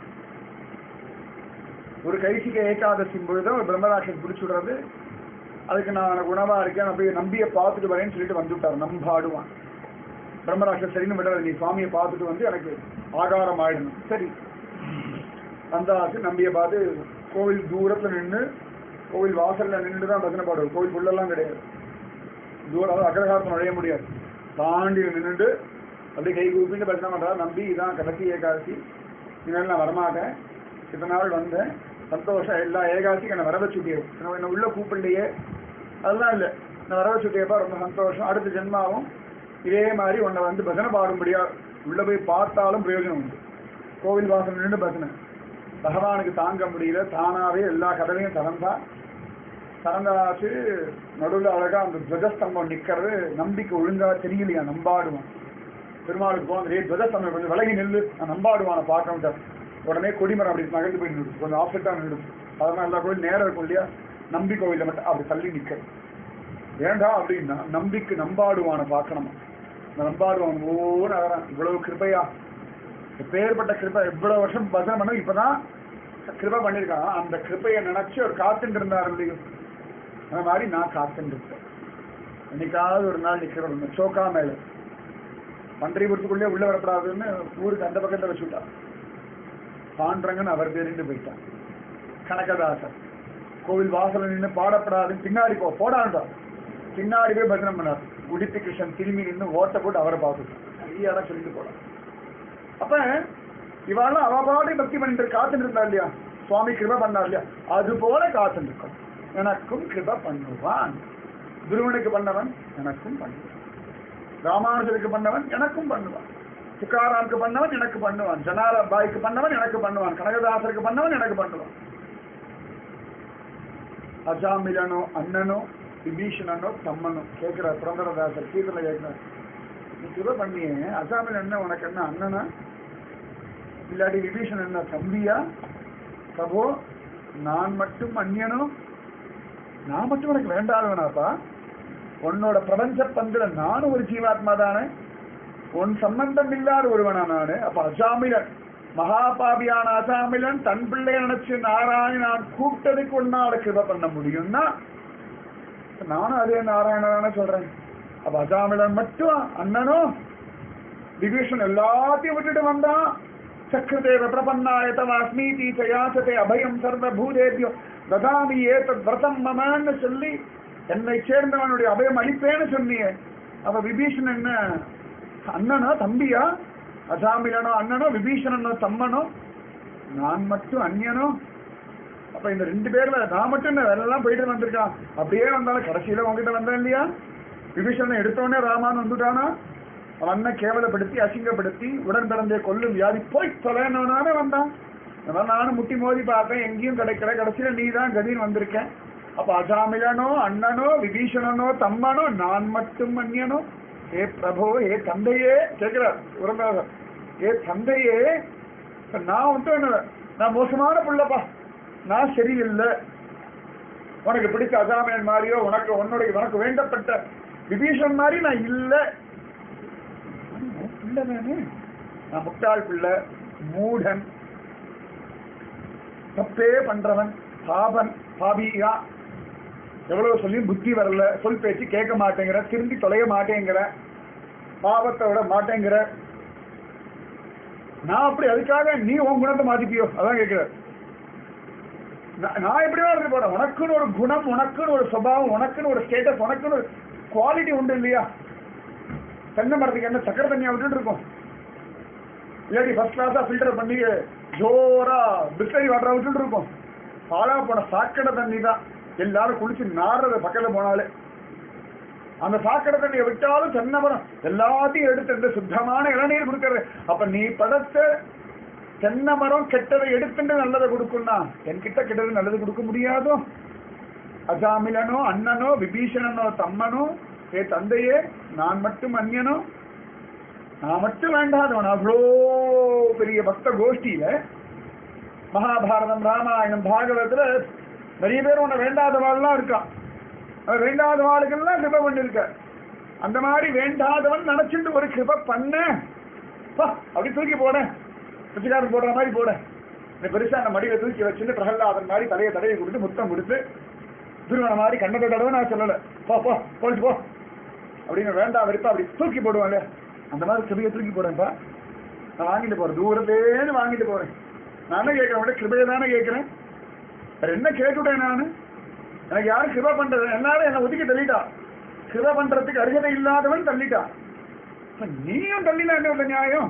ஒரு கைசிக்க ஏகாதசி பொழுது ஒரு பிரம்மராட்சன் பிடிச்சுடுறது அதுக்கு நான் எனக்கு உணவா இருக்கேன் நான் போய் நம்பியை பார்த்துட்டு வரேன்னு சொல்லிட்டு வந்துட்டார் நம்பாடுவான் பிரம்மராட்சன் சரின்னு விடாது நீ சுவாமியை பார்த்துட்டு வந்து எனக்கு ஆகாரம் ஆயிடணும் சரி வந்தாச்சு நம்பியை பார்த்து கோவில் தூரத்துல நின்று கோவில் வாசல்ல நின்று தான் பஜனை பாடுவோம் கோவில் உள்ளெல்லாம் கிடையாது தூரம் அதாவது அக்ரஹாரத்தில் நுழைய முடியாது தாண்டி நின்றுட்டு அப்படியே கை கூப்பிட்டு பஜனை பண்றாரு நம்பி இதான் கடைசி ஏகாதசி இனிமேல் நான் வரமாட்டேன் இத்தனை நாள் வந்தேன் சந்தோஷம் எல்லா ஏகாசிக்கும் என்னை வர வச்சுட்டியே என்ன உள்ள கூப்பிடலையே அதெல்லாம் இல்லை நான் வர வச்சுட்டியப்பா ரொம்ப சந்தோஷம் அடுத்த ஜென்மாவும் இதே மாதிரி உன்னை வந்து பஜனை பாடும்படியா உள்ள போய் பார்த்தாலும் பிரயோஜனம் உண்டு கோவில் வாசல் நின்று பஜனை பகவானுக்கு தாங்க முடியல தானாவே எல்லா கதவையும் திறந்தா திறந்தாச்சு நடுவில் அழகா அந்த துவஜஸ்தம்பம் நிக்கிறது நம்பிக்கை ஒழுங்கா தெரியலையா நம்பாடுவான் பெருமாளுக்கு போனது துவஜஸ்தம்பம் கொஞ்சம் விலகி நில்லு நான் நம்பாடுவான பார்க்கணும் உடனே கொடிமரம் அப்படி நகர்ந்து போய் நின்று கொஞ்சம் ஆப்செட்டா நின்று அதெல்லாம் எல்லா கோயில் நேரம் இருக்கும் இல்லையா நம்பி கோவில்ல மட்டும் அப்படி தள்ளி நிக்க ஏண்டா அப்படின்னா நம்பிக்கை நம்பாடுவான பார்க்கணுமா இந்த நம்பாடுவான் ஓ நகரம் இவ்வளவு கிருபையா பேர்பட்ட கிருபை எவ்வளவு வருஷம் பஜனை பண்ண இப்பதான் கிருபை பண்ணியிருக்கான் அந்த கிருபையை நினைச்சு அவர் காத்துட்டு இருந்தார் இல்லையோ அந்த மாதிரி நான் காத்துட்டு இருக்கேன் என்னைக்காவது ஒரு நாள் நிக்கிறோம் சோக்கா மேல பன்றிபுரத்துக்குள்ளே உள்ள வரப்படாதுன்னு ஊருக்கு அந்த பக்கத்தை வச்சுட்டா பாண்டரங்கன் அவர் தெரிந்து போயிட்டான் கனகதாசன் கோவில் வாசல்ல நின்று பாடப்படாதுன்னு பின்னாடி போ போடாண்டார் பின்னாடி போய் பஜனம் பண்ணார் உடுப்பி கிருஷ்ணன் திரும்பி நின்று ஓட்ட போட்டு அவரை பார்த்துட்டான் நிறைய சொல்லிட்டு போலாம் அப்ப இவாளும் அவ பாடி பக்தி பண்ணிட்டு காத்துட்டு இருந்தா இல்லையா சுவாமி கிருப பண்ணார் இல்லையா அது போல காத்துட்டு இருக்கும் எனக்கும் கிருப பண்ணுவான் துருவனுக்கு பண்ணவன் எனக்கும் பண்ணுவான் ராமானுஜருக்கு பண்ணவன் எனக்கும் பண்ணுவான் துக்காராமுக்கு பண்ணவன் எனக்கு பண்ணுவான் ஜனார பாய்க்கு பண்ணவன் எனக்கு பண்ணுவான் கனகதாசருக்கு பண்ணவன் எனக்கு பண்ணுவான் அஜாமிலனோ அண்ணனோ விபீஷணனோ தம்மனோ கேட்கிற புரந்தரதாசர் கீதல கேட்கிறார் நீ கிருப பண்ணியே அஜாமில் என்ன உனக்கு என்ன அண்ணனா இல்லாட்டி விபீஷன் என்ன தம்பியா பிரபோ நான் மட்டும் அந்நியனோ நான் மட்டும் உனக்கு வேண்டாதவனாப்பா உன்னோட பிரபஞ்ச பந்துல நானும் ஒரு ஜீவாத்மா தானே உன் சம்பந்தம் இல்லாத ஒருவனா நானு அப்ப அஜாமிலன் மகாபாபியான அஜாமிலன் தன் பிள்ளைய நினைச்சு நாராயணான் கூப்பிட்டதுக்கு உன்னால கிருப பண்ண முடியும்னா நானும் அதே நாராயணதானே சொல்றேன் அப்ப அஜாமிலன் மட்டும் அண்ணனோ விபீஷன் எல்லாத்தையும் விட்டுட்டு வந்தான் சக்கரதேவ பிரபன்னாய தவ அஸ்மீதி சயாசதே அபயம் சர்வ பூதேபியோ ததாமி ஏதத் விரதம் மமன்னு சொல்லி என்னை சேர்ந்தவனுடைய அபயம் அளிப்பேன்னு சொன்னியே அப்ப விபீஷன் என்ன அண்ணனோ தம்பியா அஜாமிலனோ அண்ணனோ விபீஷணனோ தம்மனோ நான் மட்டும் அந்நியனோ அப்ப இந்த ரெண்டு பேர்ல நான் மட்டும் என்ன வேற எல்லாம் போயிட்டு வந்திருக்கான் அப்படியே வந்தாலும் கடைசியில உங்ககிட்ட வந்தேன் இல்லையா விபீஷணனை எடுத்தோடனே ராமான் வந்துட்டானா அவன் அண்ணன் கேவலப்படுத்தி அசிங்கப்படுத்தி உடன் பிறந்தே கொல்லும் வியாதி போய் தொலைனானே வந்தான் இந்த மாதிரி நானும் முட்டி மோதி பார்த்தேன் எங்கேயும் கிடைக்கல கடைசியில நீ தான் கதின்னு வந்திருக்கேன் அப்ப அஜாமிலனோ அண்ணனோ விபீஷணனோ தம்மனோ நான் மட்டும் அந்நியனோ ஏ பிரபு ஏ தந்தையே கேட்கிறார் உறந்தாசர் ஏ தந்தையே இப்ப நான் மட்டும் என்ன நான் மோசமான புள்ளப்பா நான் சரியில்லை உனக்கு பிடிச்ச அஜாமியன் மாதிரியோ உனக்கு உன்னுடைய உனக்கு வேண்டப்பட்ட விபீஷன் மாதிரி நான் இல்லை பிள்ளை நானு நான் முட்டாள் பிள்ளை மூடன் தப்பே பண்றவன் பாபன் பாபியா எவ்வளவு சொல்லியும் புத்தி வரல சொல் பேச்சு கேட்க மாட்டேங்கிற திரும்பி தொலைய மாட்டேங்கிற பாவத்தை விட மாட்டேங்கிற நான் அப்படி அதுக்காக நீ உன் குணத்தை மாத்திப்பியோ அதான் கேட்கிற நான் நான் எப்படியா இருந்து போறேன் உனக்குன்னு ஒரு குணம் உனக்குன்னு ஒரு சுபாவம் உனக்குன்னு ஒரு ஸ்டேட்டஸ் உனக்குன்னு ஒரு குவாலிட்டி உண்டு இல்லையா தென்னை மரத்துக்கு என்ன சக்கரை தண்ணியா விட்டுட்டு இருக்கோம் இல்லாட்டி ஃபர்ஸ்ட் கிளாஸா ஃபில்டர் பண்ணி ஜோரா பிஸ்லரி வாட்டரா விட்டுட்டு இருக்கோம் பாலா போன சாக்கடை தண்ணி தான் எல்லாரும் குளிச்சு நாடுறது பக்கத்துல போனாலே அந்த சாக்கடை தண்ணியை விட்டாலும் தென்னை மரம் எல்லாத்தையும் எடுத்து இந்த சுத்தமான இளநீர் கொடுக்கறது அப்ப நீ படைச்ச தென்னை மரம் கெட்டதை எடுத்துட்டு நல்லதை கொடுக்கும்னா என்கிட்ட கெட்டது நல்லது கொடுக்க முடியாதோ அஜாமிலனோ அண்ணனோ விபீஷணனோ தம்மனோ ஏ தந்தையே நான் மட்டும் அந்நியனோ நான் மட்டும் வேண்டாதவன் அவ்வளோ பெரிய பக்த கோஷ்டியில மகாபாரதம் ராமாயணம் பாகவதத்துல நிறைய பேர் உன்னை வேண்டாதவாள்லாம் இருக்கான் அவன் வேண்டாதவாளுக்கெல்லாம் கிருப பண்ணிருக்க அந்த மாதிரி வேண்டாதவன் நினைச்சிட்டு ஒரு கிருப பண்ண பா, அப்படி தூக்கி போட பிச்சைக்காரன் போடுற மாதிரி போட இந்த பெருசா அந்த மடியில தூக்கி வச்சுட்டு பிரகல்லாதன் மாதிரி தலையை தடையை கொடுத்து முத்தம் கொடுத்து திருவண்ண மாதிரி கண்ணத்தை தடவை நான் சொல்லல போ போ போயிட்டு போ அப்படின்னு வேண்டாம் வெறுப்பா அப்படி தூக்கி போடுவாங்க அந்த மாதிரி கிருபையை தூக்கி போறேன்ப்பா நான் வாங்கிட்டு போறேன் தூரத்துலேருந்து வாங்கிட்டு போறேன் நான் என்ன கேட்கறேன் விட கிருபையை தானே கேட்கிறேன் வேற என்ன கேட்டுவிட்டேன் நான் எனக்கு யாரும் கிருபா பண்றது எல்லாரும் என்னை ஒதுக்கி தள்ளிட்டா கிருபா பண்றதுக்கு அருகதை இல்லாதவன் தள்ளிட்டா இப்ப நீயும் தள்ளினா என்ன உள்ள நியாயம்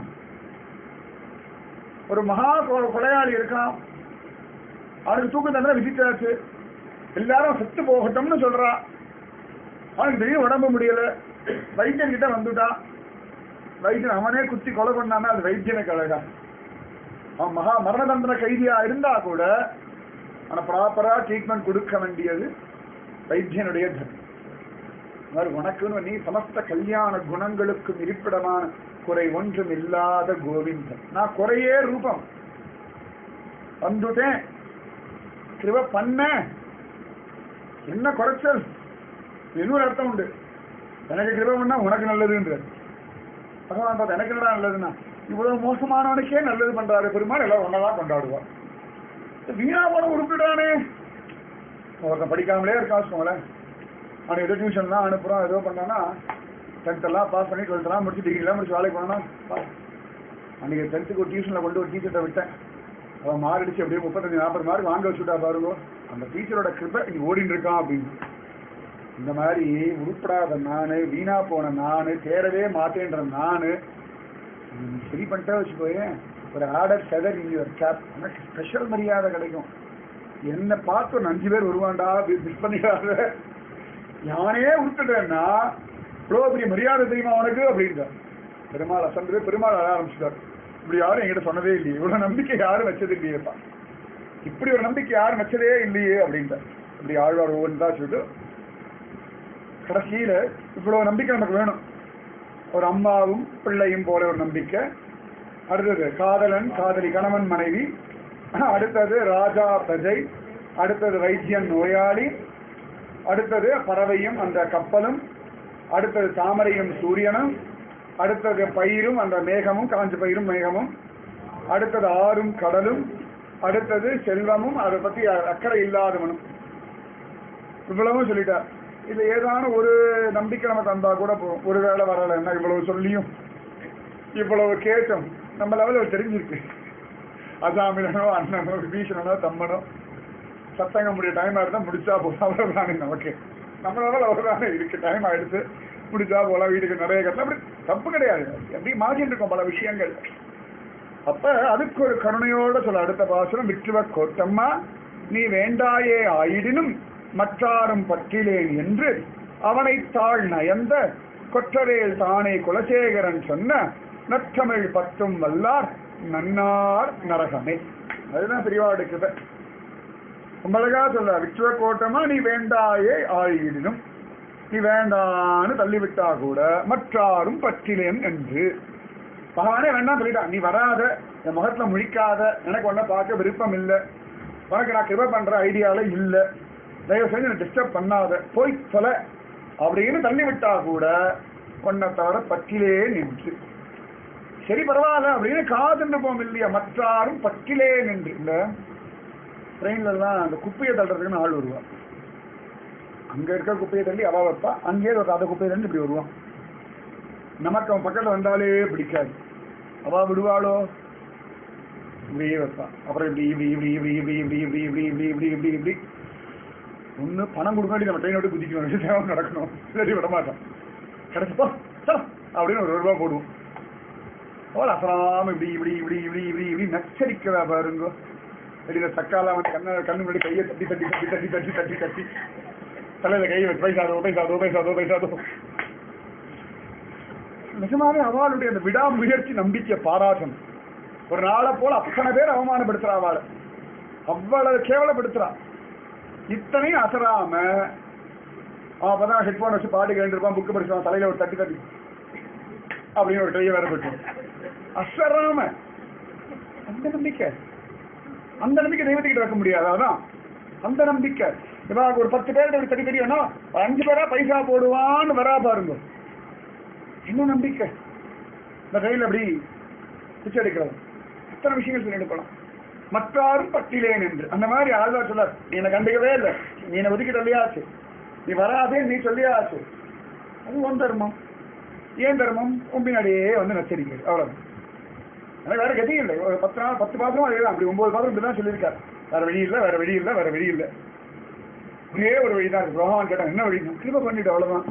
ஒரு மகா கொ- கொலையாளி இருக்கான் அவனுக்கு தூக்கு தண்டனை விதிச்சாச்சு எல்லாரும் செத்து போகட்டும்னு சொல்றா அவனுக்கு திடீர்னு உடம்பு முடியல வைத்தியன் கிட்ட வந்துட்டான் வைத்தியன் அவனே குத்தி கொலை பண்ணானா அது வைத்தியனுக்கு அழகா அவன் மகா மரண தண்டனை கைதியா இருந்தா கூட ஆனா ப்ராப்பரா ட்ரீட்மெண்ட் கொடுக்க வேண்டியது வைத்தியனுடைய தர்மம் மாதிரி உனக்குன்னு நீ சமஸ்த கல்யாண குணங்களுக்கும் இருப்பிடமான குறை ஒன்றும் இல்லாத கோவிந்தன் நான் குறையே ரூபம் வந்துட்டேன் கிருப பண்ண என்ன குறைச்சல் இன்னொரு அர்த்தம் உண்டு எனக்கு கிருப பண்ணா உனக்கு நல்லதுன்றது பகவான் பார்த்தா எனக்கு என்னடா நல்லதுன்னா இவ்வளவு மோசமானவனுக்கே நல்லது பண்றாரு பெருமாள் எல்லாம் ஒன்னதான் கொண்டாடுவா வீணா போன உருப்பிடானே ஒருத்தன் படிக்காமலே இருக்கா வச்சுக்கோங்களேன் அவன் ஏதோ டியூஷன்லாம் அனுப்புறோம் ஏதோ பண்ணானா டென்த் எல்லாம் பாஸ் பண்ணி டுவெல்த் எல்லாம் முடிச்சு டிகிரி எல்லாம் முடிச்சு வேலைக்கு போனா அன்னைக்கு டென்த்துக்கு ஒரு டியூஷன்ல கொண்டு ஒரு டீச்சர்ட்ட விட்டேன் அவன் மாறிடுச்சு அப்படியே முப்பத்தஞ்சு நாற்பது மார்க் வாங்க வச்சுட்டா பாருங்க அந்த டீச்சரோட கிருப்பை நீ ஓடிட்டு இருக்கான் அப்படின்னு இந்த மாதிரி உருப்படாத நானு வீணா போன நானு தேரவே மாட்டேன்ற நானு நீ சரி பண்ணிட்டா வச்சுக்கோயேன் ஒரு order feather in your cap எனக்கு ஸ்பெஷல் மரியாதை கிடைக்கும் என்னை பார்த்து ஒரு அஞ்சு பேர் வருவான்டா மிஸ் பண்ணிடாத யானே விட்டுட்டேன்னா இவ்வளோ பெரிய மரியாதை தெரியுமா உனக்கு அப்படின்றார் பெருமாள் அசந்து பெருமாள் அழ ஆரம்பிச்சிட்டார் இப்படி யாரும் என்கிட்ட சொன்னதே இல்லையே இவ்வளவு நம்பிக்கை யாரும் வச்சது இல்லையேப்பா இப்படி ஒரு நம்பிக்கை யாரும் வச்சதே இல்லையே அப்படின்ட்டார் இப்படி ஆழ்வார் ஒவ்வொன்றா சொல்லிட்டு கடைசியில இவ்வளவு நம்பிக்கை நமக்கு வேணும் ஒரு அம்மாவும் பிள்ளையும் போல ஒரு நம்பிக்கை அடுத்தது காதலன் காதலி கணவன் மனைவி அடுத்தது ராஜா பிரஜை அடுத்தது வைத்தியன் நோயாளி அடுத்தது பறவையும் அந்த கப்பலும் அடுத்தது தாமரையும் சூரியனும் அடுத்தது பயிரும் அந்த மேகமும் காஞ்ச பயிரும் மேகமும் அடுத்தது ஆறும் கடலும் அடுத்தது செல்வமும் அதை பத்தி அக்கறை இல்லாதவனும் இவ்வளவும் சொல்லிட்டார் இது ஏதான ஒரு நம்பிக்கை நம்ம தந்தா கூட போகும் ஒருவேளை வரலைன்னா இவ்வளவு சொல்லியும் இவ்வளவு கேட்டும் நம்ம லெவலில் தெரிஞ்சிருக்கு அசாமிலனோ அண்ணனோ விபீஷணனோ தம்மனோ சத்தங்க முடிய டைம் ஆயிருந்தா முடிச்சா போதும் அவ்வளவுதானே நமக்கு நம்ம லெவல் அவ்வளவுதானே இருக்கு டைம் ஆயிடுச்சு முடிச்சா போலாம் வீட்டுக்கு நிறைய கட்டலாம் அப்படி தப்பு கிடையாது எப்படி மாறிட்டு இருக்கோம் பல விஷயங்கள் அப்ப அதுக்கு ஒரு கருணையோட சொல்ல அடுத்த பாசனம் விற்றுவ கோட்டம்மா நீ வேண்டாயே ஆயிடினும் மற்றாரும் பற்றிலேன் என்று அவனை தாழ் நயந்த கொற்றவேல் தானே குலசேகரன் சொன்ன நற்றமிழ் பத்தும் வல்லார் நன்னார் நரகமே அதுதான் பெரியவாடு கிருபை ரொம்ப அழகா சொல்ல விற்றுவ கோட்டமா நீ வேண்டாயே ஆயிடினும் நீ வேண்டான்னு தள்ளிவிட்டா கூட மற்றாரும் பற்றிலேன் என்று பகவானே வேண்டாம் சொல்லிட்டான் நீ வராத என் முகத்துல முழிக்காத எனக்கு ஒன்ன பார்க்க விருப்பம் இல்லை உனக்கு நான் கிருபை பண்ற ஐடியால இல்ல தயவு செஞ்சு என்னை டிஸ்டர்ப் பண்ணாத போய் சொல்ல அப்படின்னு தள்ளி விட்டா கூட உன்னை தவிர பற்றிலே நின்று சரி பரவாயில்ல அப்படின்னு காதுன்னு போம் இல்லையா மற்றாரும் பற்றிலே நின்று இந்த ட்ரெயின்ல எல்லாம் அந்த குப்பையை தள்ளுறதுக்குன்னு ஆள் வருவா அங்க இருக்க குப்பையை தள்ளி அவ வைப்பா அங்கேயே ஒரு அதை குப்பையை தள்ளி இப்படி வருவான் நமக்கு அவன் பக்கத்துல வந்தாலே பிடிக்காது அவ விடுவாளோ இப்படியே வைப்பான் அப்புறம் இப்படி இப்படி இப்படி இப்படி இப்படி இப்படி இப்படி இப்படி இப்படி இப்படி இப்படி இப்படி ஒண்ணு பணம் கொடுக்க வேண்டிய நம்ம ட்ரெயின் விட்டு குதிக்கணும் சேவை நடக்கணும் சரி விட மாட்டோம் கிடைச்சப்போ அப்படின்னு ஒரு ரூபா போடுவோம் அவள் அசராம இப்படி இப்படி இப்படி இப்படி இப்படி இப்படி நச்சரிக்கிறா பாருங்க வெளியில சக்கால அவன் கண்ண கண்ணு முன்னாடி கையை தட்டி தட்டி தட்டி தட்டி தட்டி தட்டி தட்டி தலையில கை வச்சு பைசா தோ பைசா தோ பைசா தோ பைசா தோ நிஜமாவே அவளுடைய அந்த விடாமுயற்சி நம்பிக்கை பாராட்டணும் ஒரு நாளை போல அத்தனை பேர் அவமானப்படுத்துறா அவளை அவ்வளவு கேவலப்படுத்துறா இத்தனையும் அசராம அவன் அப்பதான் ஹெட்போன் வச்சு பாட்டு கேட்டுருப்பான் புக்கு படிச்சுவான் தலையில ஒரு தட்டி தட்டி அப்படின்னு ஒரு கையை வேற போட்டு அசராம அந்த நம்பிக்கை அந்த நம்பிக்கை தெய்வத்துக்கிட்ட வைக்க முடியாது அதான் அந்த நம்பிக்கை இவன் ஒரு பத்து பேர் தட்டி தட்டி வேணும் அஞ்சு பேரா பைசா போடுவான்னு வரா பாருங்க என்ன நம்பிக்கை இந்த கையில் அப்படி பிச்சை எடுக்கிறது எத்தனை விஷயங்கள் சொல்லிட்டு போலாம் மற்றாரும் பட்டிலேன் என்று அந்த மாதிரி ஆழ்வார் சொல்லார் நீ என்னை கண்டுக்கவே இல்லை நீ என்னை ஒதுக்கி சொல்லியாச்சு நீ வராதே நீ சொல்லியாச்சு அது உன் தர்மம் ஏன் தர்மம் உன் பின்னாடியே வந்து நச்சரிக்கை அவ்வளவு எனக்கு வேற கதி இல்லை ஒரு பத்து நாள் பத்து பாத்திரம் அதே தான் அப்படி ஒன்பது பாத்திரம் இப்படி தான் சொல்லியிருக்காரு வேற வழி இல்லை வேற வழி இல்லை வேற வழி இல்லை ஒரே ஒரு வழி தான் இருக்கு பகவான் கேட்டான் என்ன வழி கிருப பண்ணிட்டு அவ்வளவுதான்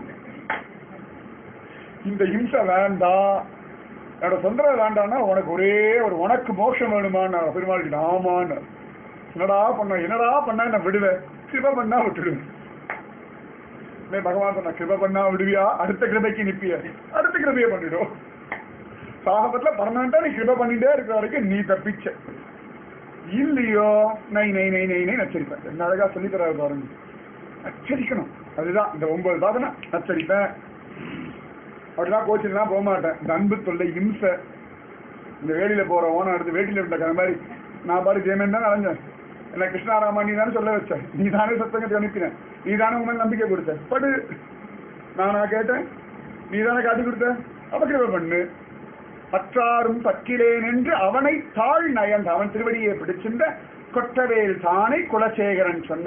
இந்த இம்சை வேண்டாம் என்னோட தொந்தரவு வேண்டாம்னா உனக்கு ஒரே ஒரு உனக்கு மோட்சம் வேணுமான்னு பெருமாள் கிட்ட ஆமான்னு என்னடா பண்ண என்னடா பண்ணா நான் விடுவேன் கிருப பண்ணா விட்டுடுவேன் உடனே பகவான் சொன்ன கிருப பண்ணா விடுவியா அடுத்த கிருபைக்கு நிப்பிய அடுத்த கிருபையை பண்ணிடும் சாகபத்துல பர்மனண்டா நீ கிருப பண்ணிட்டே இருக்கிற வரைக்கும் நீ தப்பிச்ச இல்லையோ நை நை நை நை நை நச்சரிப்பேன் என்ன அழகா சொல்லி தராது பாருங்க நச்சரிக்கணும் அதுதான் இந்த ஒன்பது சாதனை நச்சரிப்பேன் அப்படிலாம் கோச்சிங்லாம் போக மாட்டேன் இந்த அன்பு தொல்லை இம்சை இந்த வேலியில போற ஓனம் எடுத்து வேட்டியில விட்ட கதை மாதிரி நான் பாரு ஜெயமன் தான் அலைஞ்சேன் என்ன கிருஷ்ணாராமா நீ தானே சொல்ல வச்ச நீ தானே சத்தங்கத்தை அனுப்பின நீ தானே உங்க மேல நம்பிக்கை கொடுத்த படு நானா கேட்டேன் நீ தானே காட்டி கொடுத்த அபகிரம பண்ணு பற்றாரும் பக்கிலேன் என்று அவனை தாழ் நயந்த அவன் திருவடியை பிடிச்சிருந்த கொட்டவேல் தானே குலசேகரன் சொன்ன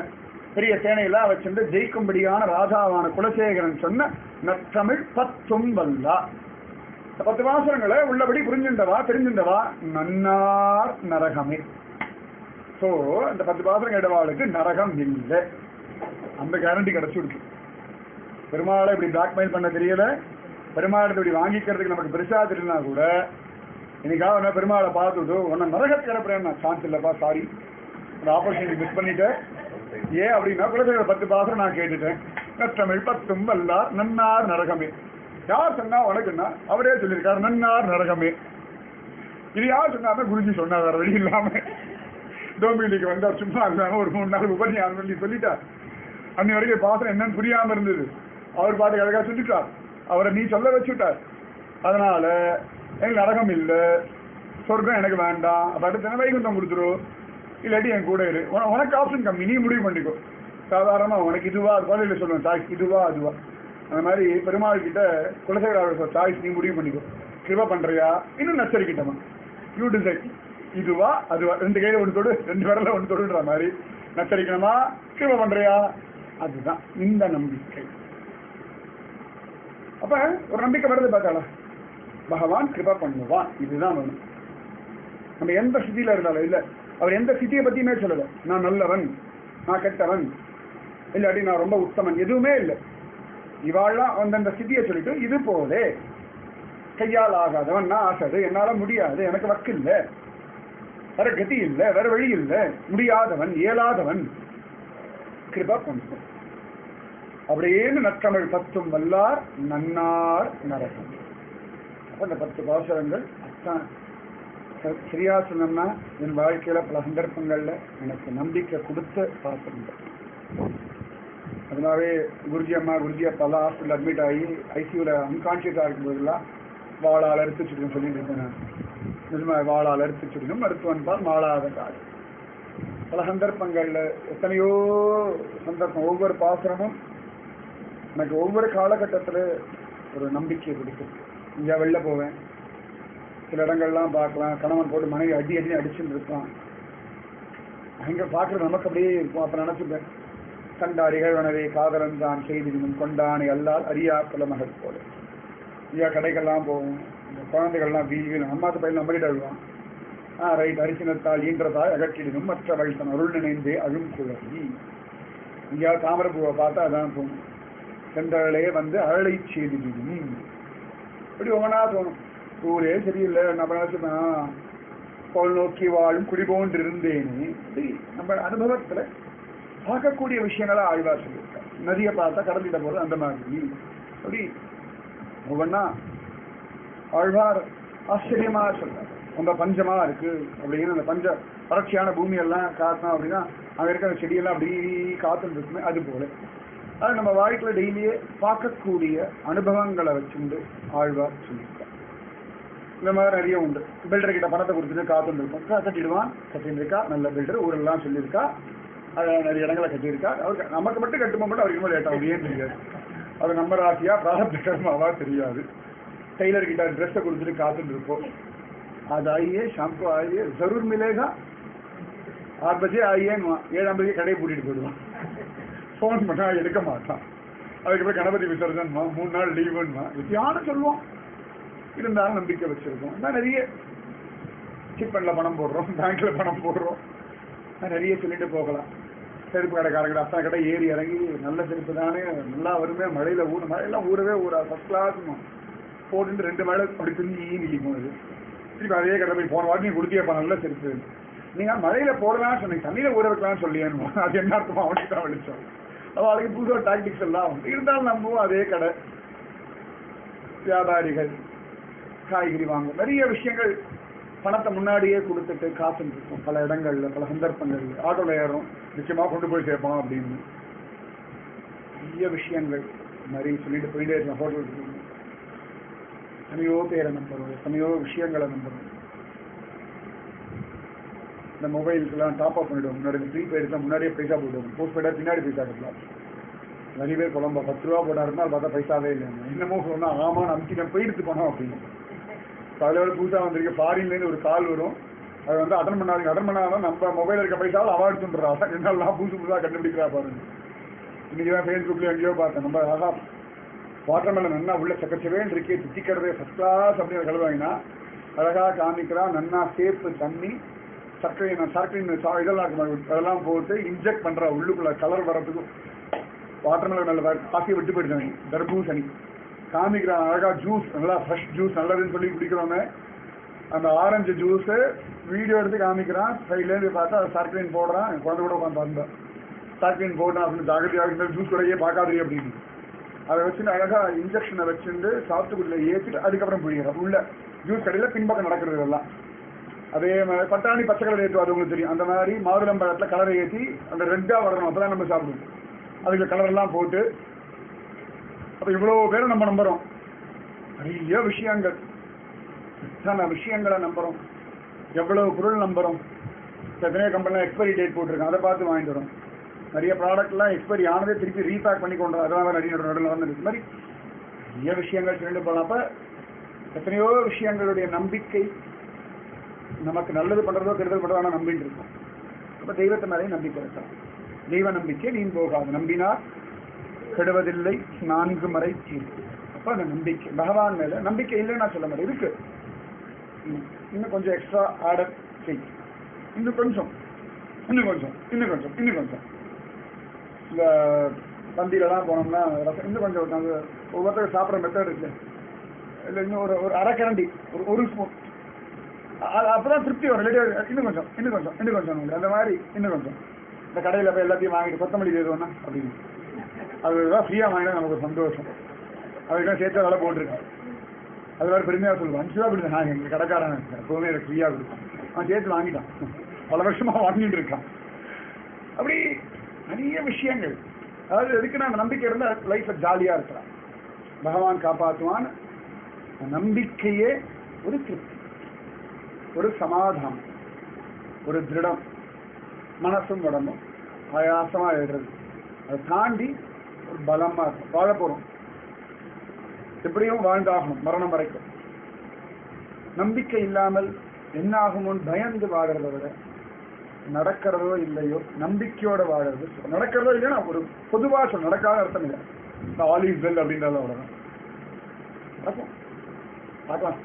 பெரிய சேனையெல்லாம் வச்சிருந்து ஜெயிக்கும்படியான ராஜாவான குலசேகரன் சொன்ன நற்றமிழ் பத்தும் வல்லா இந்த பத்து வாசகங்களை உள்ளபடி புரிஞ்சுண்டவா தெரிஞ்சுண்டவா நன்னார் நரகமே சோ அந்த பத்து பாசனம் கேட்டவாளுக்கு நரகம் இல்லை அந்த கேரண்டி கிடைச்சிருக்கு பெருமாளை இப்படி பிளாக்மெயில் பண்ண தெரியல பெருமாளை இப்படி வாங்கிக்கிறதுக்கு நமக்கு பெருசா தெரியலனா கூட இன்னைக்காக என்ன பெருமாளை பார்த்துட்டு உன்னை நரகத்துக்கு கிடப்புறேன் சான்ஸ் இல்லப்பா சாரி அந்த ஆப்பர்ச்சுனிட்டி மிஸ் பண்ணிட்டேன் ஏன் அப்படின்னா குலசேகர பத்து பாசனம் நான் கேட்டுட்டேன் நற்றமிழ் பத்தும் வல்லார் நன்னார் நரகமே யார் சொன்னா உனக்குன்னா அவரே சொல்லியிருக்காரு நன்னார் நரகமே இது யார் சொன்னாம குருஜி சொன்னார் வேற வழி இல்லாம டோமினிக்கு வந்தா சும்மா இல்லாம ஒரு மூணு நாள் உபன்யாசம் பண்ணி சொல்லிட்டார் அன்னி வரைக்கும் பாசனம் என்னன்னு புரியாம இருந்தது அவர் பாட்டுக்கு அழகா சொல்லிட்டார் அவரை நீ சொல்ல வச்சுட்டார் அதனால எனக்கு நரகம் இல்ல சொர்க்கம் எனக்கு வேண்டாம் அப்ப அடுத்து வைகுண்டம் கொடுத்துரு இல்லாட்டி என் கூட இரு உன- உனக்கு ஆப்ஷன் கம்மி நீ முடிவு பண்ணிக்கோ சாதாரணமா உனக்கு இதுவா குழந்தையில சொல்லுவேன் சாய்ஸ் இதுவா அதுவா அந்த மாதிரி பெருமாள் கிட்ட குலசேகர சாய்ஸ் நீ முடிவு பண்ணிக்கோ கிருப பண்றியா இன்னும் நச்சரிக்கிட்டமா யூ டிசைட் இதுவா அதுவா ரெண்டு கையில ஒன்று தொடு ரெண்டு விரல ஒன்று தொடுன்ற மாதிரி நச்சரிக்கணுமா கிருப பண்றியா அதுதான் இந்த நம்பிக்கை அப்ப ஒரு நம்பிக்கை வருது பார்த்தாளா பகவான் கிருபா பண்ணுவான் இதுதான் வேணும் நம்ம எந்த ஸ்திதியில இருந்தாலும் இல்ல அவர் எந்த ஸ்திதியை பத்தியுமே சொல்லல நான் நல்லவன் நான் கெட்டவன் இல்லாட்டி நான் ரொம்ப உத்தமன் எதுவுமே இல்லை இவாள்லாம் அந்தந்த ஸ்திதியை சொல்லிட்டு இது போலே கையால் ஆகாதவன் நான் ஆசது என்னால முடியாது எனக்கு வக்கு இல்ல வேற கதி இல்ல வேற வழி இல்ல முடியாதவன் இயலாதவன் கிருபா பண்ணுவோம் அப்படியேன்னு நற்றமிழ் பத்தும் வல்லார் நன்னார் நரகம் அப்ப இந்த பத்து பாசகங்கள் அத்தான் ச- சரியா சொன்னோம்னா என் வாழ்க்கையில பல சந்தர்ப்பங்கள்ல எனக்கு நம்பிக்கை கொடுத்த பாசகங்கள் அதனாலே குருஜி அம்மா குருஜி அப்பா ஹாஸ்பிட்டல் அட்மிட் ஆகி ஐசியூல அன்கான்சியஸா இருக்கும்போதெல்லாம் வாழால் அறுத்து சுடணும் சொல்லிட்டு இருக்கேன் நான் நிஜமா வாழால் அறுத்து சுடணும் மருத்துவன் பால் மாளாத காடு பல சந்தர்ப்பங்கள்ல எத்தனையோ சந்தர்ப்பம் ஒவ்வொரு பாசுரமும் எனக்கு ஒவ்வொரு காலகட்டத்துல ஒரு நம்பிக்கை கொடுக்கும் இங்க வெளில போவேன் சில இடங்கள்லாம் பார்க்கலாம் கணவன் போட்டு மனைவி அடி அடி அடிச்சுட்டு இருப்பான் அங்க பார்க்கறது நமக்கு அப்படியே இருக்கும் அப்ப நினைச்சுப்பேன் கண்டார் இகழ்வனவே காதலன் தான் செய்தினும் கொண்டானை அல்லால் அரியா குலமகள் போல ஐயா கடைக்கெல்லாம் போவோம் இந்த குழந்தைகள்லாம் வீடு அம்மாத்து பையன் நம்மகிட்ட அழுவான் ஆ ரைட் அரிசினத்தால் ஈன்றதாய் அகற்றிடணும் மற்ற வழித்தன் அருள் நினைந்தே அழும் குழவி இங்கேயா தாமரப்பூவை பார்த்தா அதான் தோணும் சென்றவர்களே வந்து அழலை செய்திடும் இப்படி ஒவ்வொன்றா தோணும் ஊரே சரியில்லை நம்ம நினைச்சுப்பேன் போல் நோக்கி வாழும் குடிபோன்று இருந்தேனே இப்படி நம்ம அனுபவத்துல பார்க்கக்கூடிய விஷயங்களா ஆழ்வார் சொல்லியிருக்கார் நதியை பார்த்தா கடந்திட போறது அந்த மாதிரி அப்படி ஒவ்வொன்னா ஆழ்வார் ஆச்சரியமா சொல்றார் ரொம்ப பஞ்சமா இருக்கு அப்படின்னு அந்த பஞ்ச வறட்சியான பூமி எல்லாம் காத்தோம் அப்படின்னா அங்க இருக்கிற செடியெல்லாம் அப்படி காத்துட்டு இருக்குமே அது போல அது நம்ம வாழ்க்கையில டெய்லியே பார்க்கக்கூடிய அனுபவங்களை வச்சுண்டு ஆழ்வார் சொல்லியிருக்கார் இந்த மாதிரி நிறைய உண்டு பில்டர் கிட்ட பணத்தை கொடுத்துட்டு காத்துட்டு இருக்கும் க- கட்டிடுவான் கட்டிட்டு இருக்கா நல்ல பில்டர் ஊரெல்லாம் சொல்லியிருக்கா அது நிறைய இடங்களை கட்டியிருக்கா அவருக்கு நமக்கு மட்டும் கட்டும்போது மட்டும் அவருக்கு லேட் ஆகும் ஏன் தெரியாது அது நம்ம ராசியா பிராரப்த கர்மாவா தெரியாது டெய்லர் கிட்ட ட்ரெஸ்ஸை கொடுத்துட்டு காத்துட்டு இருப்போம் आज आइए शाम को आइए जरूर मिलेगा आठ बजे आइए ஏழாம் பஜே கடையை பூட்டிட்டு போயிடுவான் ஃபோன் பண்ணா எடுக்க மாட்டான் அதுக்கப்புறம் கணபதி விசர்ஜன்மா மூணு நாள் லீவுன்னா எப்பயானு சொல்லுவோம் இருந்தாலும் நம்பிக்கை வச்சிருக்கோம் நான் நிறைய சிட் ஃபண்ட்ல பணம் போடுறோம் பேங்க்ல பணம் போடுறோம் நான் நிறைய சொல்லிட்டு போகலாம் செருப்பு கடைக்காரங்க அத்தனை கடை ஏறி இறங்கி நல்ல செருப்பு தானே நல்லா வருமே மழையில ஊற மழையெல்லாம் ஊறவே ஊறா ஃபர்ஸ்ட் கிளாஸ் போட்டுட்டு ரெண்டு மழை அப்படி துணி நிற்கும் அது திருப்பி அதே கடை போய் போன வாட்டி நீ கொடுத்தியப்பா நல்ல செருப்பு நீங்க மழையில போடலாம்னு சொன்னீங்க தண்ணியில ஊற வைக்கலாம்னு சொல்லியேன்னு அது என்ன அர்த்தமா அவனுக்கு தான் வெளிச்சம் அவளுக்கு புதுசாக டாக்டிக்ஸ் எல்லாம் உண்டு. இருந்தாலும் நம்புவோம் அதே கடை வியாபாரிகள் காய்கறி வாங்கும் நிறைய விஷயங்கள் பணத்தை முன்னாடியே கொடுத்துட்டு காத்துட்டு இருக்கும் பல இடங்கள்ல பல சந்தர்ப்பங்கள்ல ஆட்டோல ஏறும் நிச்சயமா கொண்டு போய் சேர்ப்போம் அப்படின்னு நிறைய விஷயங்கள் நிறைய சொல்லிட்டு போயிட்டே இருக்கோம் ஹோட்டலுக்கு எத்தனையோ பேரை நம்புறோம் எத்தனையோ விஷயங்களை நம்புறோம் இந்த மொபைலுக்குலாம் டாப் அப் பண்ணிடுவோம் முன்னாடி ப்ரீபெய்டுக்கு முன்னாடியே பைசா போட்டுவோம் போஸ்ட் பெய்டா பின்னாடி பைசா கட்டலாம் நிறைய பேர் குழம்பா பத்து ரூபா போட்டாருன்னா அது பார்த்தா பைசாவே இல்லை என்னமோ சொன்னா ஆமா நம்பிக்கை போயிடுத்து போனோம் அப்படின்னு இப்போ அதில் புதுசாக வந்திருக்கு ஃபாரின்லேருந்து ஒரு கால் வரும் அது வந்து அட்டன் பண்ணாதீங்க அட்டன் பண்ணாதான் நம்ம மொபைல் இருக்க பைசாவில் அவார்டு சொல்றா என்னெல்லாம் புதுசு புதுசாக கண்டுபிடிக்கிறா பாருங்க இன்னைக்கு தான் ஃபேஸ்புக்ல எங்கேயோ பார்த்தேன் நம்ம அழகா வாட்டர் மெலன் நன்னா உள்ள சக்கச்சவேன்னு இருக்கே திட்டிக்கிறதே ஃபர்ஸ்ட் கிளாஸ் அப்படின்னு கழுவாங்கன்னா அழகா காமிக்கிறா நன்னா சேப்பு தண்ணி சர்க்கரை சர்க்கரை சா- இதெல்லாம் இருக்கு அதெல்லாம் போட்டு இன்ஜெக்ட் பண்றா உள்ளுக்குள்ள கலர் வரதுக்கு வாட்டர் மெலன் நல்ல காஃபி விட்டு போயிடுறாங்க தர்பூசணி காமிக்கிறான் அழகா ஜூஸ் நல்லா ஃப்ரெஷ் ஜூஸ் நல்லதுன்னு சொல்லி குடிக்கிறோமே அந்த ஆரஞ்சு ஜூஸு வீடியோ எடுத்து காமிக்கிறான் சைட்லேருந்து பார்த்தா அது சர்க்கரைன் போடுறான் என் குழந்தை கூட உட்காந்து பார்த்தேன் சர்க்கரைன் போடுறான் அப்படின்னு ஜாகிரதையாக இந்த ஜூஸ் கூடயே பார்க்காதீங்க அப்படின்னு அதை வச்சுட்டு அழகா இன்ஜெக்ஷனை வச்சுட்டு சாத்துக்குடியில் ஏற்றிட்டு அதுக்கப்புறம் புரியுறோம் உள்ள ஜூஸ் கடையில் பின்பக்கம் நடக்கிறது இதெல்லாம் அதே மாதிரி பட்டாணி பச்சை கலர் ஏற்றும் அது உங்களுக்கு தெரியும் அந்த மாதிரி மாதுளம்பழத்தில் கலரை ஏற்றி அந்த ரெட்டாக வரணும் அப்பதான் நம்ம சாப்பிடுவோம் அதுக்கு கலரெல்லாம் போட்டு அப்போ இவ்வளோ பேரை நம்ம நம்புறோம் நிறைய விஷயங்கள் எத்தனை விஷயங்களை நம்புறோம் எவ்வளவு பொருள் நம்புறோம் எத்தனையோ கம்பெனியில் எக்ஸ்பைரி டேட் போட்டிருக்கோம் அதை பார்த்து வாங்கிட்டு வரோம் நிறைய ப்ராடக்ட்லாம் எக்ஸ்பைரி ஆனதே திருப்பி ரீபேக் பண்ணி கொண்டு வரோம். அதெல்லாம் நிறைய நடுவில் வந்து இது மாதிரி நிறைய விஷயங்கள் சொல்லிட்டு போகலாம் அப்போ எத்தனையோ விஷயங்களுடைய நம்பிக்கை நமக்கு நல்லது பண்றதோ கெடுதல் பண்றதோ நம்பிட்டு இருக்கோம் அப்ப தெய்வத்தை மேலேயும் நம்பிக்கை இருக்கலாம் தெய்வ நம்பிக்கை நீ போகாது நம்பினார் கெடுவதில்லை நான்கு மறை தீர்வு அப்ப அந்த நம்பிக்கை பகவான் மேல நம்பிக்கை இல்லைன்னு நான் சொல்ல மாட்டேன் இருக்கு இன்னும் இன்னும் கொஞ்சம் எக்ஸ்ட்ரா ஆர்டர் செய் இன்னும் கொஞ்சம் இன்னும் கொஞ்சம் இன்னும் கொஞ்சம் இன்னும் கொஞ்சம் இந்த பந்தியிலலாம் போனோம்னா ரசம் இன்னும் கொஞ்சம் அந்த ஒவ்வொருத்தரும் சாப்பிட்ற மெத்தட் இருக்கு இல்லை இன்னும் ஒரு ஒரு அரை கரண்டி ஒரு ஒரு ஸ்பூன் அப்பதான் திருப்தி வரும் இல்லாட்டி இன்னும் கொஞ்சம் இன்னும் கொஞ்சம் இன்னும் கொஞ்சம் அந்த மாதிரி இன்னும் கொஞ்சம் இந்த கடையில் போய் எல்லாத்தையும் வாங்கிட்டு கொத்தமல்லி தேடுவோம்னா அப்படின்னு அதுதான் ஃப்ரீயாக வாங்கினா நமக்கு ஒரு சந்தோஷம் அதுக்கெல்லாம் சேர்த்து அதெல்லாம் போட்டிருக்கேன் அது வேறு பெருமையாக சொல்லுவான் அஞ்சு ரூபா கொடுத்தேன் நான் எங்கள் கடைக்காரன் எப்பவுமே எனக்கு ஃப்ரீயாக கொடுத்தேன் அவன் சேர்த்து வாங்கிட்டான் பல வருஷமாக வாங்கிட்டு இருக்கான் அப்படி நிறைய விஷயங்கள் அதாவது எதுக்கு நான் நம்பிக்கை இருந்தால் லைஃப்பில் ஜாலியாக இருக்கலாம் பகவான் காப்பாற்றுவான் நம்பிக்கையே ஒரு திருப்தி ஒரு சமாதானம் ஒரு திருடம் மனசும் உடம்பும் ஆயாசமா எழுதுறது அதை தாண்டி ஒரு பலமா இருக்கும் வாழ போறோம் எப்படியும் வாழ்ந்தாகணும் மரணம் வரைக்கும் நம்பிக்கை இல்லாமல் என்ன ஆகுமோன்னு பயந்து வாழறத விட நடக்கிறதோ இல்லையோ நம்பிக்கையோட வாழறது சுகம். நடக்கிறதோ இல்லையா ஒரு பொதுவா சொல்ல நடக்காத அர்த்தம் இல்லை இந்த ஆலிவ் வெல் அப்படின்றத அவ்வளவுதான் நடக்கும் பார்க்கலாம்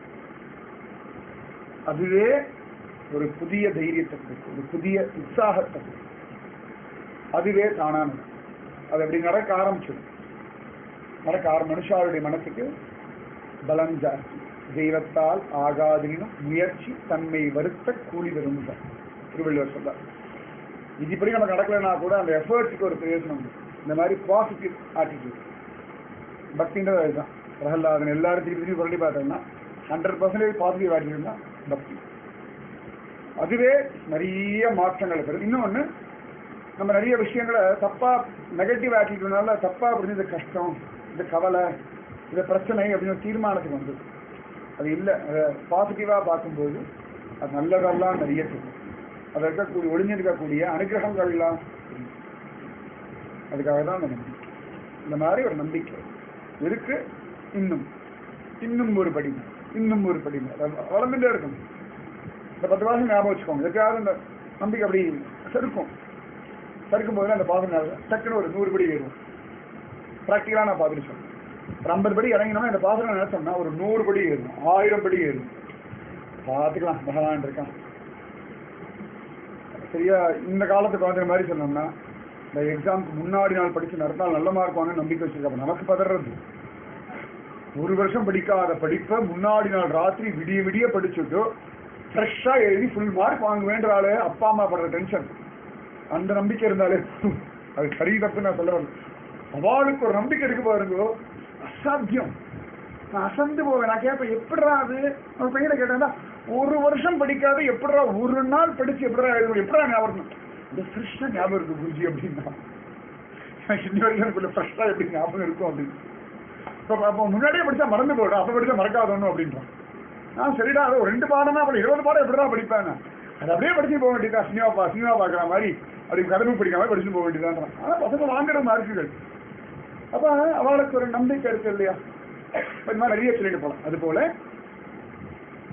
அதுவே ஒரு புதிய தைரியத்தை கொடுக்கும் ஒரு புதிய உற்சாகத்தை கொடுக்கும் அதுவே தானானது அது அப்படி நடக்க ஆரம்பிச்சிடும் நடக்க ஆரம்ப மனுஷாருடைய மனசுக்கு பலம் ஜாஸ்தி தெய்வத்தால் ஆகாதினும் முயற்சி தன்மை வருத்த கூலி வரும் திருவள்ளுவர் சொல்றார் இதுபடி நம்ம நடக்கலைன்னா கூட அந்த எஃபர்ட்ஸுக்கு ஒரு பிரயோஜனம் உண்டு. இந்த மாதிரி பாசிட்டிவ் ஆட்டிடியூட் பக்தின்றது அதுதான் பிரகலாதன் எல்லாரும் திருப்பி திருப்பி புரட்டி பார்த்தோம்னா ஹண்ட்ரட் பர்சன்டேஜ் பாசிட்டிவ் ஆட்டிடியூட் தான் பக்தி அதுவே நிறைய மாற்றங்களை பெறும் இன்னொன்று நம்ம நிறைய விஷயங்களை தப்பா நெகட்டிவ் ஆட்டிடியூட்னால தப்பா அப்படின்னு இது கஷ்டம் இது கவலை இது பிரச்சனை அப்படின்னு ஒரு தீர்மானத்துக்கு வந்து அது இல்லை அதை பாசிட்டிவாக பார்க்கும்போது அது நல்லதெல்லாம் நிறைய தெரியும் அதில் இருக்கக்கூடிய ஒளிஞ்சிருக்கக்கூடிய அனுகிரகங்கள்லாம் தெரியும். அதுக்காக தான் அந்த நம்பிக்கை இந்த மாதிரி ஒரு நம்பிக்கை இருக்கு இன்னும் இன்னும் ஒரு படி இன்னும் ஒரு படி வளர்ந்துட்டே இருக்கும் இந்த பத்து மாதம் ஞாபகம் வச்சுக்கோங்க எப்பயாவது இந்த நம்பிக்கை அப்படி செருக்கும் சறுக்கும் போது அந்த பாசம் ஞாபகம் டக்குன்னு ஒரு நூறு படி ஏறும் ப்ராக்டிக்கலாக நான் பார்த்துட்டு சொல்றேன் ஒரு ஐம்பது படி இறங்கினோம்னா இந்த பாசனம் நினைச்சோம்னா ஒரு நூறு படி ஏறும் ஆயிரம் படி ஏறும் பார்த்துக்கலாம் பகவான் இருக்கான் சரியா இந்த காலத்து குழந்தை மாதிரி சொன்னோம்னா இந்த எக்ஸாமுக்கு முன்னாடி நாள் படிச்சு நடந்தால் நல்ல மார்க் வாங்க நம்பிக்கை வச்சிருக்கப்ப நமக்கு பதறது ஒரு வருஷம் படிக்காத படிப்பை முன்னாடி நாள் ராத்திரி விடிய விடிய படிச்சுட்டு ஃப்ரெஷ்ஷாக எழுதி ஃபுல் மார்க் வாங்குவேன்றாலே அப்பா அம்மா படுற டென்ஷன் அந்த நம்பிக்கை இருந்தாலே போதும். அது சரி தப்பு நான் சொல்ல வரல அவளுக்கு ஒரு நம்பிக்கை இருக்கு பாருங்க அசாத்தியம் நான் அசந்து போவேன் நான் கேட்பேன் எப்படிடா அது ஒரு பையனை கேட்டேன்டா ஒரு வருஷம் படிக்காத எப்படிடா ஒரு நாள் படிச்சு எப்படிடா எழுத முடியும் எப்படிடா ஞாபகம் இருக்கும்? இந்த ஃப்ரெஷ்ஷாக ஞாபகம் இருக்கு குருஜி அப்படின்னா எனக்கு இன்ன வரைக்கும் எனக்குள்ள ஃப்ரெஷ்ஷாக எப்படி ஞாபகம் இருக்கும் அப்படின்னு இப்போ அப்போ முன்னாடியே படிச்சா மறந்து போயிடும் அப்போ படிச்சா மறக்காதோன்னு அப்படின்றான் ஆ சரிடா அது ஒரு ரெண்டு பாடமா அப்படி இருபது பாடம் எப்படிடா படிப்பேன் அது அப்படியே படிச்சு போக வேண்டியதா சினிமா பா சினிமா பார்க்குற மாதிரி அப்படி கதவு படிக்காம படிச்சு போக வேண்டியதான் ஆனால் பசங்க வாங்குற மார்க்குகள் அப்போ அவளுக்கு ஒரு நம்பிக்கை இருக்கு இல்லையா இப்ப இந்த மாதிரி நிறைய சொல்லிட்டு போகலாம் அது போல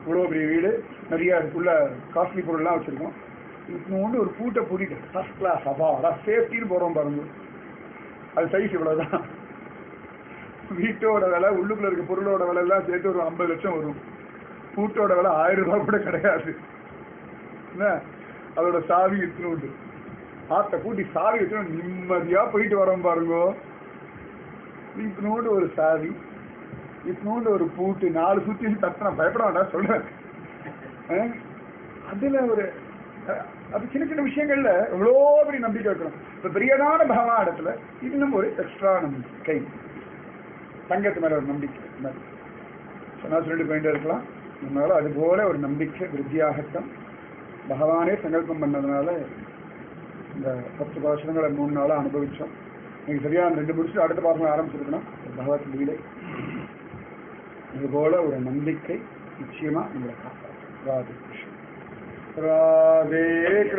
இவ்வளோ பெரிய வீடு நிறைய அதுக்குள்ள காஸ்ட்லி பொருள்லாம் வச்சுருக்கோம் இன்னொன்று ஒரு பூட்டை பூட்டிட்டு ஃபர்ஸ்ட் கிளாஸ் அப்பாடா சேஃப்டின்னு போகிறோம் பாருங்க அது சைஸ் இவ்வளோதான் வீட்டோட விலை உள்ளுக்குள்ள இருக்க பொருளோட விலை எல்லாம் சேர்த்து ஒரு ஐம்பது லட்சம் வரும் பூட்டோட விலை ஆயிரம் ரூபாய் கூட கிடையாது என்ன அதோட சாவி எடுத்துன்னு ஆத்த பூட்டி சாவி வச்சு நிம்மதியா போயிட்டு வரோம் பாருங்க இத்தினோண்டு ஒரு சாவி இத்தினோண்டு ஒரு பூட்டு நாலு சுத்தி தட்டின பயப்பட வேண்டாம் சொல்றேன் அஹ், அதுல ஒரு அஹ், அது சின்ன சின்ன விஷயங்கள்ல எவ்வளோ பெரிய நம்பிக்கை இருக்கணும் இப்ப பெரியதான பகவான் இடத்துல இன்னும் ஒரு எக்ஸ்ட்ரா நம்பிக்கை தங்கத்து மேல ஒரு நம்பிக்கை இந்த மாதிரி. சொன்னா சொல்லிட்டு போயிட்டே இருக்கலாம் நம்மளால அது போல ஒரு நம்பிக்கை விருத்தியாகட்டும் பகவானே சங்கல்பம் பண்ணதுனால இந்த பத்து வருஷங்களை மூணு நாளா அனுபவிச்சோம் நீங்க சரியா அந்த ரெண்டு முடிச்சுட்டு அடுத்த பாசம் ஆரம்பிச்சிருக்கணும் பகவத் லீலை இது போல ஒரு நம்பிக்கை நிச்சயமா உங்களை காப்பாற்றும் ராதே கிருஷ்ணன் ராதே